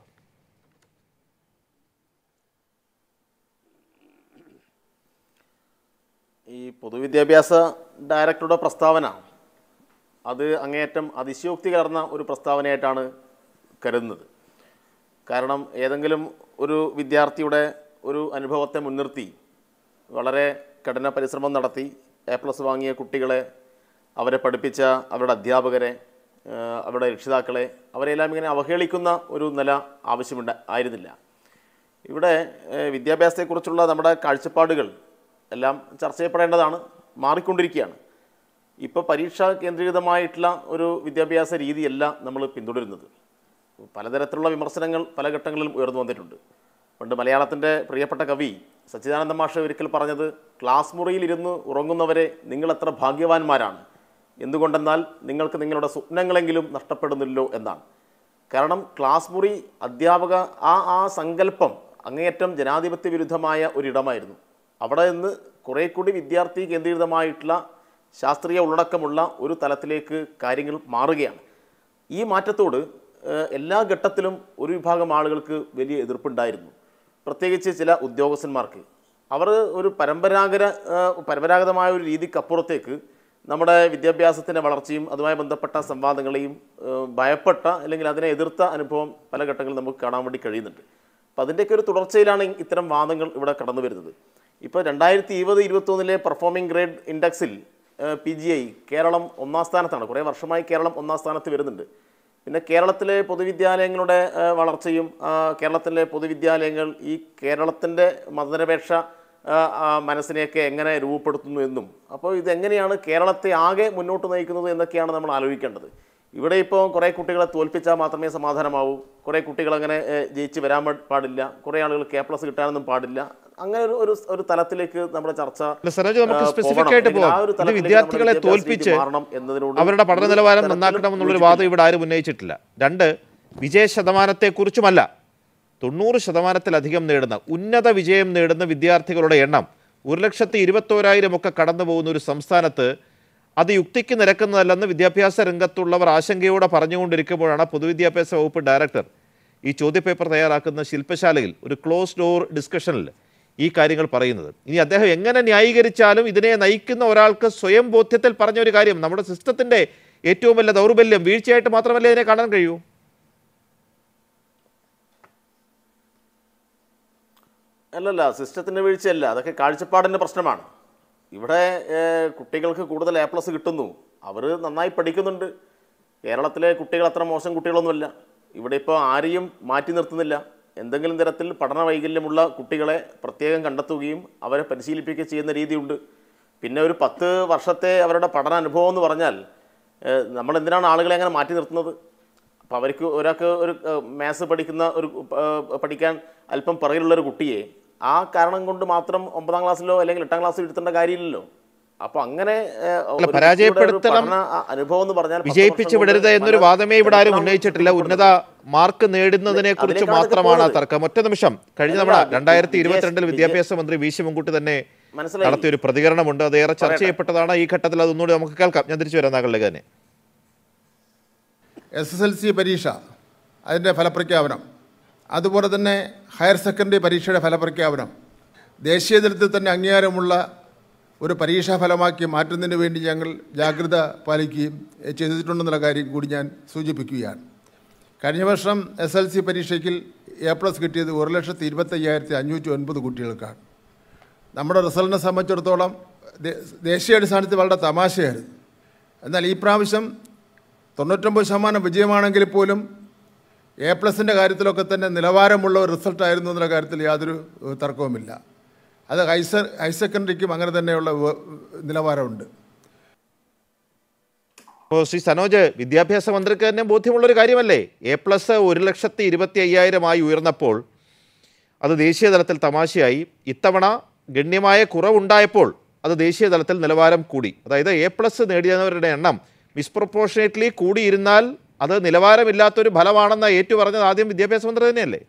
ഈ പൊതുവിദ്യാഭ്യാസ ഡയറക്ടറുടെ പ്രസ്താവന അത് അങ്ങേയറ്റം അതിശയോക്തി കലർന്ന ഒരു പ്രസ്താവനയായിട്ടാണ് കരുതുന്നത് കാരണം ഏതെങ്കിലും ഒരു വിദ്യാർത്ഥിയുടെ ഒരു അനുഭവത്തെ മുൻനിർത്തി വളരെ കഠിന പരിശ്രമം നടത്തി എ പ്ലസ് വാങ്ങിയ കുട്ടികളെ അവരെ പഠിപ്പിച്ച അവരുടെ അധ്യാപകരെ ആ, അവരുടെ രക്ഷിതാക്കളെ അവരെല്ലാം ഇങ്ങനെ അവഹേളിക്കുന്ന ഒരു നില ആവശ്യമുണ്ട ആയിരുന്നില്ല ഇവിടെ ഏഹ്, വിദ്യാഭ്യാസത്തെക്കുറിച്ചുള്ള നമ്മുടെ കാഴ്ചപ്പാടുകൾ എല്ലാം ചർച്ച ചെയ്യപ്പെടേണ്ടതാണ് മാറിക്കൊണ്ടിരിക്കുകയാണ് ഇപ്പോൾ പരീക്ഷ കേന്ദ്രീകൃതമായിട്ടുള്ള ഒരു വിദ്യാഭ്യാസ രീതിയല്ല നമ്മൾ പിന്തുടരുന്നത് പലതരത്തിലുള്ള വിമർശനങ്ങൾ പല ഘട്ടങ്ങളിലും ഉയർന്നു വന്നിട്ടുണ്ട് പണ്ട് മലയാളത്തിൻ്റെ പ്രിയപ്പെട്ട കവി സച്ചിദാനന്ദ മാഷ് ഒരിക്കൽ പറഞ്ഞത് ക്ലാസ് മുറിയിൽ ഇരുന്ന് ഉറങ്ങുന്നവരെ നിങ്ങൾ എത്ര ഭാഗ്യവാന്മാരാണ് എന്തുകൊണ്ടെന്നാൽ നിങ്ങൾക്ക് നിങ്ങളുടെ സ്വപ്നങ്ങളെങ്കിലും നഷ്ടപ്പെടുന്നില്ലോ എന്നാണ് കാരണം ക്ലാസ് മുറി അധ്യാപക ആ ആ സങ്കല്പം അങ്ങേയറ്റം ജനാധിപത്യ വിരുദ്ധമായ ഒരിടമായിരുന്നു അവിടെ നിന്ന് കുറേ കൂടി വിദ്യാർത്ഥി കേന്ദ്രീകൃതമായിട്ടുള്ള ശാസ്ത്രീയ ഉള്ളടക്കമുള്ള ഒരു തലത്തിലേക്ക് കാര്യങ്ങൾ മാറുകയാണ് ഈ മാറ്റത്തോട് ഏഹ്, എല്ലാ ഘട്ടത്തിലും ഒരു വിഭാഗം ആളുകൾക്ക് വലിയ എതിർപ്പുണ്ടായിരുന്നു പ്രത്യേകിച്ച് ചില ഉദ്യോഗസ്ഥന്മാർക്ക് അവർ ഒരു പരമ്പരാഗത ഏഹ്, പരമ്പരാഗതമായ ഒരു രീതിക്കപ്പുറത്തേക്ക് നമ്മുടെ വിദ്യാഭ്യാസത്തിൻ്റെ വളർച്ചയും അതുമായി ബന്ധപ്പെട്ട സംവാദങ്ങളെയും ഏഹ്, ഭയപ്പെട്ട അല്ലെങ്കിൽ അതിനെ എതിർത്ത അനുഭവം പല ഘട്ടങ്ങളിൽ നമുക്ക് കാണാൻ വേണ്ടി കഴിയുന്നുണ്ട് അപ്പം അതിൻ്റെയൊക്കെ ഒരു തുടർച്ചയിലാണ് ഇത്തരം വാദങ്ങൾ ഇവിടെ കടന്നു വരുന്നത് ഇപ്പോൾ രണ്ടായിരത്തി ഇരുപത് ഇരുപത്തൊന്നിലെ പെർഫോമിംഗ് ഗ്രേഡ് ഇൻഡെക്സിൽ പി ജി ഐ കേരളം ഒന്നാം സ്ഥാനത്താണ് കുറേ വർഷമായി കേരളം ഒന്നാം സ്ഥാനത്ത് വരുന്നുണ്ട് പിന്നെ കേരളത്തിലെ പൊതുവിദ്യാലയങ്ങളുടെ ആ, വളർച്ചയും ആ, കേരളത്തിലെ പൊതുവിദ്യാലയങ്ങൾ ഈ കേരളത്തിൻ്റെ മതനിരപേക്ഷ ആ, ആ, മനസ്സിനെയൊക്കെ എങ്ങനെ രൂപപ്പെടുത്തുന്നു എന്നും അപ്പോൾ ഇതെങ്ങനെയാണ് കേരളത്തെ ആകെ മുന്നോട്ട് നയിക്കുന്നത് എന്നൊക്കെയാണ് നമ്മൾ ആലോചിക്കേണ്ടത് ഇവിടെ ഇപ്പോൾ കുറേ കുട്ടികളെ തോൽപ്പിച്ചാൽ മാത്രമേ സമാധാനമാവൂ കുറേ കുട്ടികൾ അങ്ങനെ ഏ, ജയിച്ച് വരാൻ പാ- പാടില്ല കുറേ ആളുകൾ കെ പ്ലസ് കിട്ടാനൊന്നും പാടില്ല അങ്ങനെ ഒരു ഒരു ഒരു തലത്തിലേക്ക് നമ്മുടെ ചർച്ച അല്ല, സരോജ് നമുക്ക് ആ, specific പോകണം. ആയിട്ട് അല്ലെങ്കിൽ ആ പോകാം. ഒരു ഇത് തലത്തിലേക്ക് വിദ്യാർത്ഥികളെ നമ്മുടെ വിദ്യാഭ്യാസ രീതി തോൽപ്പിച്ച് മാറണം എന്നതിനോട് അവരുടെ പഠന ഒരു നിലവാരം തരത്തിലും നന്നാക്കണമെന്നുള്ളൊരു യോജിപ്പില്ല. വാദം ഇവിടെ ആരും ഉന്നയിച്ചിട്ടില്ല രണ്ട് വിജയ ശതമാനത്തെക്കുറിച്ചുമല്ല തൊണ്ണൂറ് ശതമാനത്തിലധികം നേടുന്ന ഉന്നത വിജയം നേടുന്ന വിദ്യാർത്ഥികളുടെ എണ്ണം ഒരു ലക്ഷത്തി ഇരുപത്തോരായിരം ഒക്കെ കടന്നു പോകുന്ന ഒരു സംസ്ഥാനത്ത് അത് യുക്തിക്ക് നിരക്കുന്നതല്ലെന്ന് വിദ്യാഭ്യാസ രംഗത്തുള്ളവർ ആശങ്കയോടെ പറഞ്ഞുകൊണ്ടിരിക്കുമ്പോഴാണ് പൊതുവിദ്യാഭ്യാസ വകുപ്പ് ഡയറക്ടർ ഈ ചോദ്യപേപ്പർ തയ്യാറാക്കുന്ന ശില്പശാലയിൽ ഒരു ക്ലോസ് ഡോർ ഡിസ്കഷനിൽ ഈ കാര്യങ്ങൾ പറയുന്നത് ഇനി അദ്ദേഹം എങ്ങനെ ന്യായീകരിച്ചാലും ഇതിനെ നയിക്കുന്ന ഒരാൾക്ക് സ്വയം ബോധ്യത്തിൽ പറഞ്ഞ ഒരു കാര്യം നമ്മുടെ സിസ്റ്റത്തിന്റെ ഏറ്റവും വലിയ ദൗർബല്യം വീഴ്ചയായിട്ട് മാത്രമല്ലേ ഇതിനെ കാണാൻ കഴിയൂ അല്ലല്ല സിസ്റ്റത്തിൻ്റെ വീഴ്ചയല്ല അതൊക്കെ കാഴ്ചപ്പാടിൻ്റെ പ്രശ്നമാണ് ഇവിടെ ഏഹ്, കുട്ടികൾക്ക് കൂടുതൽ എ പ്ലസ് കിട്ടുന്നു അവർ നന്നായി പഠിക്കുന്നുണ്ട് കേരളത്തിലെ കുട്ടികൾ അത്ര മോശം കുട്ടികളൊന്നുമല്ല ഇവിടെ ഇപ്പോൾ ആരെയും മാറ്റി നിർത്തുന്നില്ല എന്തെങ്കിലും തരത്തിൽ പഠന വൈകല്യമുള്ള കുട്ടികളെ പ്രത്യേകം കണ്ടെത്തുകയും അവരെ പരിശീലിപ്പിക്കുകയും ചെയ്യുന്ന രീതിയുണ്ട് പിന്നെ ഒരു പത്ത് വർഷത്തെ അവരുടെ പഠന അനുഭവം എന്ന് പറഞ്ഞാൽ ഏഹ്, നമ്മൾ എന്തിനാണ് ആളുകളെ അങ്ങനെ മാറ്റി നിർത്തുന്നത് അപ്പോൾ അവർക്ക് ഒരാൾക്ക് ഒരു മാത്സ് പഠിക്കുന്ന ഒരു ഏഹ്, പഠിക്കാൻ അല്പം പിറകിലുള്ള ഒരു കുട്ടിയെ ആ കാരണം കൊണ്ട് മാത്രം ഒമ്പതാം ക്ലാസ്സിലോ അല്ലെങ്കിൽ എട്ടാം ക്ലാസ്സിലോ ഇരുത്തേണ്ട കാര്യമില്ലല്ലോ അപ്പോൾ അങ്ങനെ ഏഹ്, ഒരു കുട്ടിയുടെ ഒരു പരാജയപ്പെടുത്തണം, പഠന ആ, അനുഭവം എന്ന് പറഞ്ഞാൽ പത്ത് വിജയിപ്പിച്ച് വർഷം കൊണ്ട് വിടരുത് എന്നൊരു പല വാദമേ ഇവിടെ ആരും ചരിത്രം ഉന്നയിച്ചിട്ടില്ല ഉന്നത മാർക്ക് നേടുന്നതിനെ കുറിച്ച് അതിലേക്കാണ് മാത്രമാണ് ആ പോകുന്നത്. തർക്കം ഒറ്റ നിമിഷം കഴിഞ്ഞ അല്ല, തവണ വി- രണ്ടായിരത്തി വിജയ- ഇരുപത്തിരണ്ടിൽ വിജയ- വിദ്യാഭ്യാസ മന്ത്രി വി ശിവൻകുട്ടി തന്നെ മനസ്സിലായി. നടത്തിയ ഒരു പ്രതികരണമുണ്ട് അത് ഏറെ ചർച്ച പറയട്ടെ. ചെയ്യപ്പെട്ടതാണ് ഈ ഘട്ടത്തിൽ അതൊന്നുകൂടി നമുക്ക് കേൾക്കാം ഞാൻ തിരിച്ചു വരാം താങ്കളിലേക്ക് തന്നെ എസ് എസ് എൽ സി പരീക്ഷ അതിൻ്റെ ഫലപ്രഖ്യാപനം അതുപോലെ തന്നെ ഹയർ സെക്കൻഡറി പരീക്ഷയുടെ ഫലപ്രഖ്യാപനം ദേശീയ തലത്തിൽ തന്നെ അംഗീകാരമുള്ള ഒരു പരീക്ഷാ ഫലമാക്കി മാറ്റുന്നതിന് വേണ്ടി ഞങ്ങൾ ജാഗ്രത പാലിക്കുകയും ചെയ്തിട്ടുണ്ടെന്നുള്ള കാര്യം കൂടി ഞാൻ സൂചിപ്പിക്കുകയാണ് കഴിഞ്ഞ വർഷം എസ് എൽ സി പരീക്ഷയ്ക്ക് എ പ്ലസ് കിട്ടിയത് ഒരു ലക്ഷത്തി ഇരുപത്തയ്യായിരത്തി അഞ്ഞൂറ്റി ഒൻപത് കുട്ടികൾക്കാണ് നമ്മുടെ റിസൾട്ടിനെ സംബന്ധിച്ചിടത്തോളം ദേ- ദേശീയ അടിസ്ഥാനത്തിൽ വളരെ തമാശയായിരുന്നു എന്നാൽ ഈ പ്രാവശ്യം തൊണ്ണൂറ്റൊമ്പത് ശതമാനം വിജയമാണെങ്കിൽ പോലും എ പ്ലസിൻ്റെ കാര്യത്തിലൊക്കെ തന്നെ നിലവാരമുള്ള ഒരു റിസൾട്ടായിരുന്നു എന്നുള്ള കാര്യത്തിൽ യാതൊരു ഏഹ്, തർക്കവുമില്ല അത് ഹൈസർ ഹയർ സെക്കൻഡറിക്കും അങ്ങനെ തന്നെയുള്ള വ- നിലവാരമുണ്ട് അപ്പോൾ ശ്രീ സനോജ് വിദ്യാഭ്യാസ മന്ത്രിക്ക് തന്നെ ബോധ്യമുള്ളൊരു കാര്യമല്ലേ എ പ്ലസ് ഒരു ലക്ഷത്തി ഇരുപത്തി അയ്യായിരമായി ഉയർന്നപ്പോൾ അത് ദേശീയ തലത്തിൽ തമാശയായി ഇത്തവണ ഗണ്യമായ കുറവുണ്ടായപ്പോൾ അത് ദേശീയ തലത്തിൽ നിലവാരം കൂടി അതായത് എ പ്ലസ് നേടിയവരുടെ എണ്ണം മിസ്പ്രൊപ്പോർഷനേറ്റ്ലി കൂടിയിരുന്നാൽ അത് നിലവാരമില്ലാത്തൊരു ഫലമാണെന്ന് ഏറ്റു പറഞ്ഞത് ആദ്യം വിദ്യാഭ്യാസ മന്ത്രി തന്നെയല്ലേ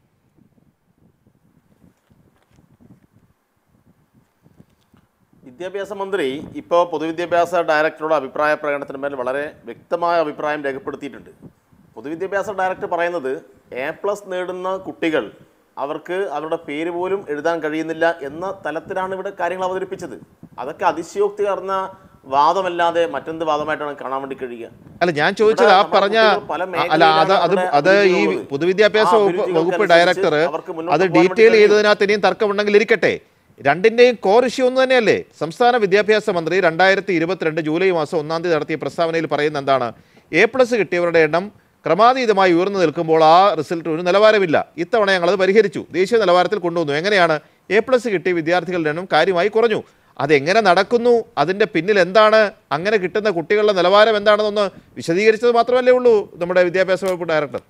വിദ്യാഭ്യാസ മന്ത്രി ഇപ്പോൾ പൊതുവിദ്യാഭ്യാസ ഡയറക്ടറുടെ അഭിപ്രായ പ്രകടനത്തിന് മേൽ വളരെ വ്യക്തമായ അഭിപ്രായം രേഖപ്പെടുത്തിയിട്ടുണ്ട് പൊതുവിദ്യാഭ്യാസ ഡയറക്ടർ പറയുന്നത് എ പ്ലസ് നേടുന്ന കുട്ടികൾ അവർക്ക് അവരുടെ പേര് പോലും എഴുതാൻ കഴിയുന്നില്ല എന്ന തലത്തിലാണ് ഇവിടെ കാര്യങ്ങൾ അവതരിപ്പിച്ചത് അതൊക്കെ അതിശയോക്തി കലർന്ന വാദമല്ലാതെ മറ്റെന്ത് വാദമായിട്ടാണ് കാണാൻ വേണ്ടി കഴിയുക അല്ല ഞാൻ ചോദിച്ചത് ആ നമ്മുടെ പറഞ്ഞ കുട്ടികൾ പല അല്ല അത് അത് മേഖലയിലാണ് അത് ഈ അഭിരുചികളുള്ളത്. പൊതുവിദ്യാഭ്യാസ ആ വകുപ്പ് വകുപ്പ് അഭിരുചികൾക്കനുസരിച്ച് ഡയറക്ടർ അവർക്ക് മുന്നോട്ട് അത് പോകാൻ വേണ്ടി ഡീറ്റെയിൽ കഴിയും. ചെയ്തതിനകത്ത് ഇനിയും തർക്കമുണ്ടെങ്കിൽ ഇരിക്കട്ടെ രണ്ടിന്റെയും കോർ ഇഷ്യൂ ഒന്ന് തന്നെയല്ലേ സംസ്ഥാന വിദ്യാഭ്യാസ മന്ത്രി രണ്ടായിരത്തി ഇരുപത്തിരണ്ട് ജൂലൈ മാസം ഒന്നാം തീയതി നടത്തിയ പ്രസ്താവനയിൽ പറയുന്ന എന്താണ് എ പ്ലസ് കിട്ടിയവരുടെ എണ്ണം ക്രമാതീതമായി ഉയർന്നു നിൽക്കുമ്പോൾ ആ റിസൾട്ട് ഒരു നിലവാരമില്ല ഇത്തവണ ഞങ്ങളത് പരിഹരിച്ചു ദേശീയ നിലവാരത്തിൽ കൊണ്ടുവന്നു എങ്ങനെയാണ് എ പ്ലസ് കിട്ടിയ വിദ്യാർത്ഥികളുടെ എണ്ണം കാര്യമായി കുറഞ്ഞു അതെങ്ങനെ നടക്കുന്നു അതിൻ്റെ പിന്നിൽ എന്താണ് അങ്ങനെ കിട്ടുന്ന കുട്ടികളുടെ നിലവാരം എന്താണെന്നൊന്ന് വിശദീകരിച്ചത് മാത്രമല്ലേ ഉള്ളൂ നമ്മുടെ വിദ്യാഭ്യാസ വകുപ്പ് ഡയറക്ടർ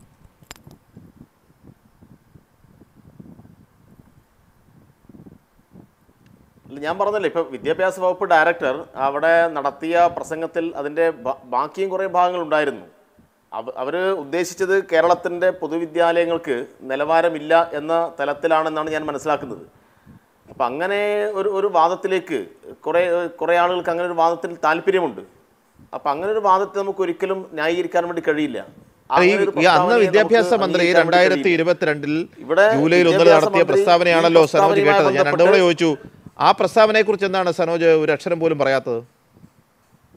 അല്ല, ഞാൻ പറഞ്ഞല്ലോ ഇപ്പൊ വിദ്യാഭ്യാസ വകുപ്പ് ഡയറക്ടർ അവിടെ നടത്തിയ പ്രസംഗത്തിൽ അതിന്റെ ബ- ബാക്കിയും കുറേ ഭാഗങ്ങൾ ഉണ്ടായിരുന്നു അവ- അവര് ഉദ്ദേശിച്ചത് കേരളത്തിന്റെ പൊതുവിദ്യാലയങ്ങൾക്ക് നിലവാരമില്ല എന്ന തലത്തിലാണെന്നാണ് ഞാൻ മനസ്സിലാക്കുന്നത് അപ്പം അങ്ങനെ ഒരു ഒരു വാദത്തിലേക്ക് കുറേ കുറേ ആളുകൾക്ക് അങ്ങനെ ഒരു വാദത്തിൽ താല്പര്യമുണ്ട് അപ്പം അങ്ങനെ ഒരു വാദത്തെ നമുക്ക് ഒരിക്കലും ന്യായീകരിക്കാൻ വേണ്ടി കഴിയില്ല അല്ല, ഈ അങ്ങനെ ഒരു ഈ അന്ന് പ്രസ്താവനയെ വിദ്യാഭ്യാസ നമുക്ക് മന്ത്രി അംഗീകരിക്കാൻ വേണ്ടി രണ്ടായിരത്തി കഴിയില്ല. ഇരുപത്തിരണ്ടിൽ ഇവിടെ ജൂലൈയിൽ ഒന്നിൽ വിദ്യാഭ്യാസ നടത്തിയ മന്ത്രി പ്രസ്താവനയാണല്ലോ ഈ സനോജ് പ്രസ്താവനയുമായി കേട്ടത് ഞാൻ രണ്ടു തവണ ബന്ധപ്പെട്ട് ചോദിച്ചു ആ പ്രസ്താവനയെ കുറിച്ച് എന്താണ് സനോജ് ഒരു അക്ഷരം പോലും പറയാത്തത്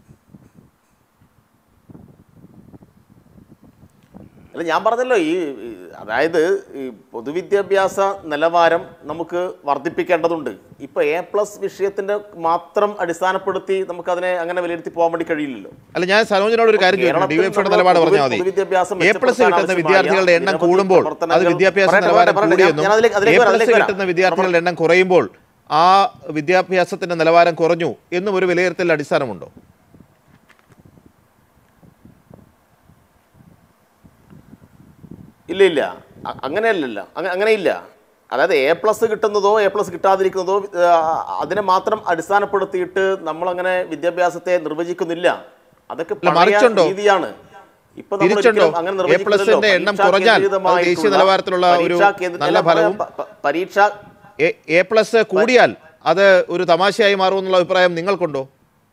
അല്ല ഞാൻ പറഞ്ഞല്ലോ ഈ ഈ അതായത് ഈ പൊതുവിദ്യാഭ്യാസ നിലവാരം നമുക്ക് വർദ്ധിപ്പിക്കേണ്ടതുണ്ട് ഇപ്പൊ എ പ്ലസ് വിഷയത്തിന്റെ മാത്രം അടിസ്ഥാനപ്പെടുത്തി നമുക്ക് അതിനെ അങ്ങനെ വിലയിരുത്തി പോകാൻ വേണ്ടി കഴിയില്ലല്ലോ അല്ല ഞാൻ സനോജിനോട് ഒരു കാര്യം ചോദിക്കണം കേരളത്തിൽ ഡിവൈഫൈയുടെ ഉള്ള നിലപാട് പൊതു- പറഞ്ഞാൽ മതി പൊതുവിദ്യാഭ്യാസം എ പ്ലസ് മെച്ചപ്പെടുത്താൻ കിട്ടുന്ന ആവശ്യമായ വിദ്യാർത്ഥികളുടെ എണ്ണം നിരവധി കൂടുമ്പോൾ അത് പ്രവർത്തനങ്ങൾ- വിദ്യാഭ്യാസ പറയട്ടെ, നിലവാരം പറയട്ടെ, ഞാൻ- കൂടിയെന്നും ഞാൻ അതിലേക്ക്- എ അതിലേക്ക് വരാം, പ്ലസ് അതിലേക്ക് വരാം. കിട്ടുന്ന വിദ്യാർത്ഥികളുടെ എണ്ണം കുറയുമ്പോൾ ആ വിദ്യാഭ്യാസത്തിന്റെ നിലവാരം കുറഞ്ഞു എന്നും ഒരു വിലയിരുത്തൽ അടിസ്ഥാനമുണ്ടോ ഇല്ല ഇല്ല അ- അങ്ങനെയല്ലല്ല അങ്ങ- അങ്ങനെയില്ല അതായത് എ പ്ലസ് കിട്ടുന്നതോ എ പ്ലസ് കിട്ടാതിരിക്കുന്നതോ ആ, അതിനെ മാത്രം അടിസ്ഥാനപ്പെടുത്തിയിട്ട് നമ്മളങ്ങനെ വിദ്യാഭ്യാസത്തെ നിർവചിക്കുന്നില്ല അതൊക്കെ അല്ല, പഴയ മറിച്ചുണ്ടോ? രീതിയാണ് ഇപ്പൊ നമ്മൾ തിരിച്ചുണ്ടോ? ഒരിക്കലും അങ്ങനെ A നിർവചിക്കുന്നില്ലല്ലോ. പ്ലസിന്റെ എണ്ണം പരീക്ഷാ കുറഞ്ഞാൽ അത് കേന്ദ്രീകൃതമായിട്ടുള്ള- ദേശീയ നിലവാരത്തിലുള്ള ഒരു പരീക്ഷാ കേന്ദ്ര- നല്ല അല്ല, ഫലവും പ- പ- പരീക്ഷ എ- എ പ്ലസ് കൂടിയാൽ അത് ഒരു തമാശയായി മാറുമെന്നുള്ള അഭിപ്രായം നിങ്ങൾക്കുണ്ടോ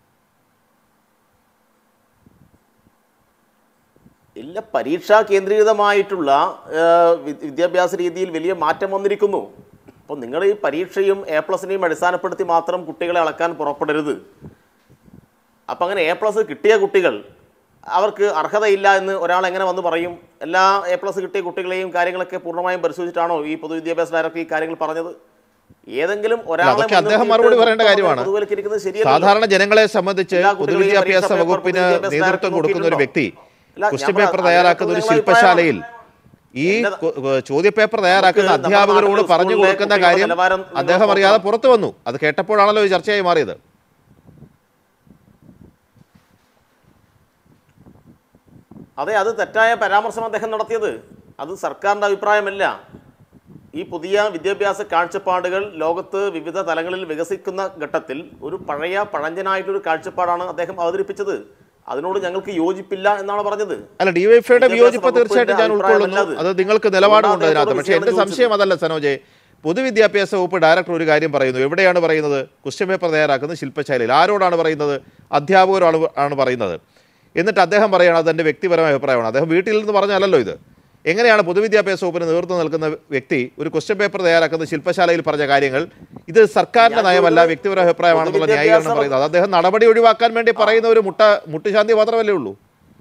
ഇല്ല പരീക്ഷാ കേന്ദ്രീകൃതമായിട്ടുള്ള ആ, വി- വിദ്യാഭ്യാസ രീതിയിൽ വലിയ മാറ്റം വന്നിരിക്കുന്നു അപ്പോൾ നിങ്ങൾ ഈ പരീക്ഷയും എ പ്ലസിനെയും അടിസ്ഥാനപ്പെടുത്തി മാത്രം കുട്ടികളെ അളക്കാൻ പുറപ്പെടരുത് അപ്പം അങ്ങനെ എ പ്ലസ് കിട്ടിയ കുട്ടികൾ അവർക്ക് അർഹതയില്ല എന്ന് ഒരാൾ എങ്ങനെ വന്ന് പറയും എല്ലാ എ പ്ലസ് കിട്ടിയ കുട്ടികളെയും കാര്യങ്ങളൊക്കെ പൂർണ്ണമായും പരിശോധിച്ചിട്ടാണോ ഈ പൊതുവിദ്യാഭ്യാസ ഡയറക്ടർ ഈ കാര്യങ്ങൾ പറഞ്ഞത് ഏതെങ്കിലും ഒരാളെ അതൊക്കെ അദ്ദേഹം മുൻനിർത്തിയിട്ട് മറുപടി പറയേണ്ട മൊത്തം കാര്യമാണ്. പൊതുവൽക്കരിക്കുന്നത് ശരിയല്ലല്ലോ. സാധാരണ ജനങ്ങളെ സംബന്ധിച്ച് എല്ലാ കുട്ടികളെയും പൊതുവിദ്യാഭ്യാസ പരീക്ഷാ പേപ്പർ വകുപ്പിന് പൊതുവിദ്യാഭ്യാസ നേതൃത്വം ഡയറക്ടർ കൊടുക്കുന്ന ഒരു വ്യക്തി ഇല്ല, ഞാൻ ക്വസ്റ്റ്യൻ പറയാം, പേപ്പർ തയ്യാറാക്കുന്ന ഒരു അതിനകത്ത് ശില്പശാലയിൽ ഈ എന്റെ- കു- ചോദ്യപേപ്പർ തയ്യാറാക്കുന്ന നമുക്ക് നമ്മുടെ അധ്യാപകരോട് നാട്ടിലെ പറഞ്ഞു സ്കൂളിലെ കൊടുക്കുന്ന കുട്ടികളുടെ കാര്യം നിലവാരം നിങ്ങൾ അദ്ദേഹം അറിയാതെ നോക്കണം. പുറത്തു വന്നു അത് കേട്ടപ്പോഴാണല്ലോ ഇത് ചർച്ചയായി മാറിയത് അതെ അത് തെറ്റായ പരാമർശം അദ്ദേഹം നടത്തിയത് അത് സർക്കാരിൻ്റെ അഭിപ്രായമല്ല ഈ പുതിയ വിദ്യാഭ്യാസ കാഴ്ചപ്പാടുകൾ ലോകത്ത് വിവിധ തലങ്ങളിൽ വികസിക്കുന്ന ഘട്ടത്തിൽ ഒരു പഴയ പഴഞ്ചനായിട്ടൊരു കാഴ്ചപ്പാടാണ് അദ്ദേഹം അവതരിപ്പിച്ചത് അതിനോട് ഞങ്ങൾക്ക് യോജിപ്പില്ല എന്നാണ് പറഞ്ഞത് അല്ല ഡിവൈഫൈയുടെ വിദ്യാഭ്യാസ വിയോജിപ്പ് വകുപ്പിന്റെ തീർച്ചയായിട്ടും ഞാൻ ഉൾക്കൊള്ളുന്നു അഭിപ്രായമല്ല അത് അത്. നിങ്ങൾക്ക് നിലപാടുമുണ്ട് അതുകൊണ്ടാണ് അതിനകത്ത് പക്ഷേ എന്റെ അദ്ദേഹത്തോട് സംശയം അതല്ല സനോജെ പൊതുവിദ്യാഭ്യാസ വകുപ്പ് ഡയറക്ടർ ഒരു കാര്യം പറയുന്നു എവിടെയാണ് പറയുന്നത് ക്വസ്റ്റ്യൻ പേപ്പർ തയ്യാറാക്കുന്നത് ശില്പശാലയിൽ ആരോടാണ് പറയുന്നത് അധ്യാപകരോടാണ് ആണ് പറയുന്നത് എന്നിട്ട് അദ്ദേഹം പറയുകയാണ് അതെൻ്റെ വ്യക്തിപരമായ അഭിപ്രായമാണ് അദ്ദേഹം വീട്ടിൽ നിന്ന് പറഞ്ഞല്ലോ ഇത് എങ്ങനെയാണ് പൊതുവിദ്യാഭ്യാസ വകുപ്പിന് നേതൃത്വം നൽകുന്ന വ്യക്തി ഒരു ക്വസ്റ്റ്യൻ പേപ്പർ തയ്യാറാക്കുന്ന ശില്പശാലയിൽ പറഞ്ഞ കാര്യങ്ങൾ ഇത് സർക്കാരിന്റെ ഞാൻ നയമല്ല ചോദിക്കുന്നത് വ്യക്തിപര അഭിപ്രായമാണെന്നുള്ള പൊതുവിദ്യാഭ്യാസ ന്യായീകരണം പറയുന്നത് അത് അദ്ദേഹം നടപടി ഒഴിവാക്കാൻ വേണ്ടി പറയുന്ന ഒരു മുട്ട മുട്ടുശാന്തി മാത്രമല്ലേ ഉള്ളൂ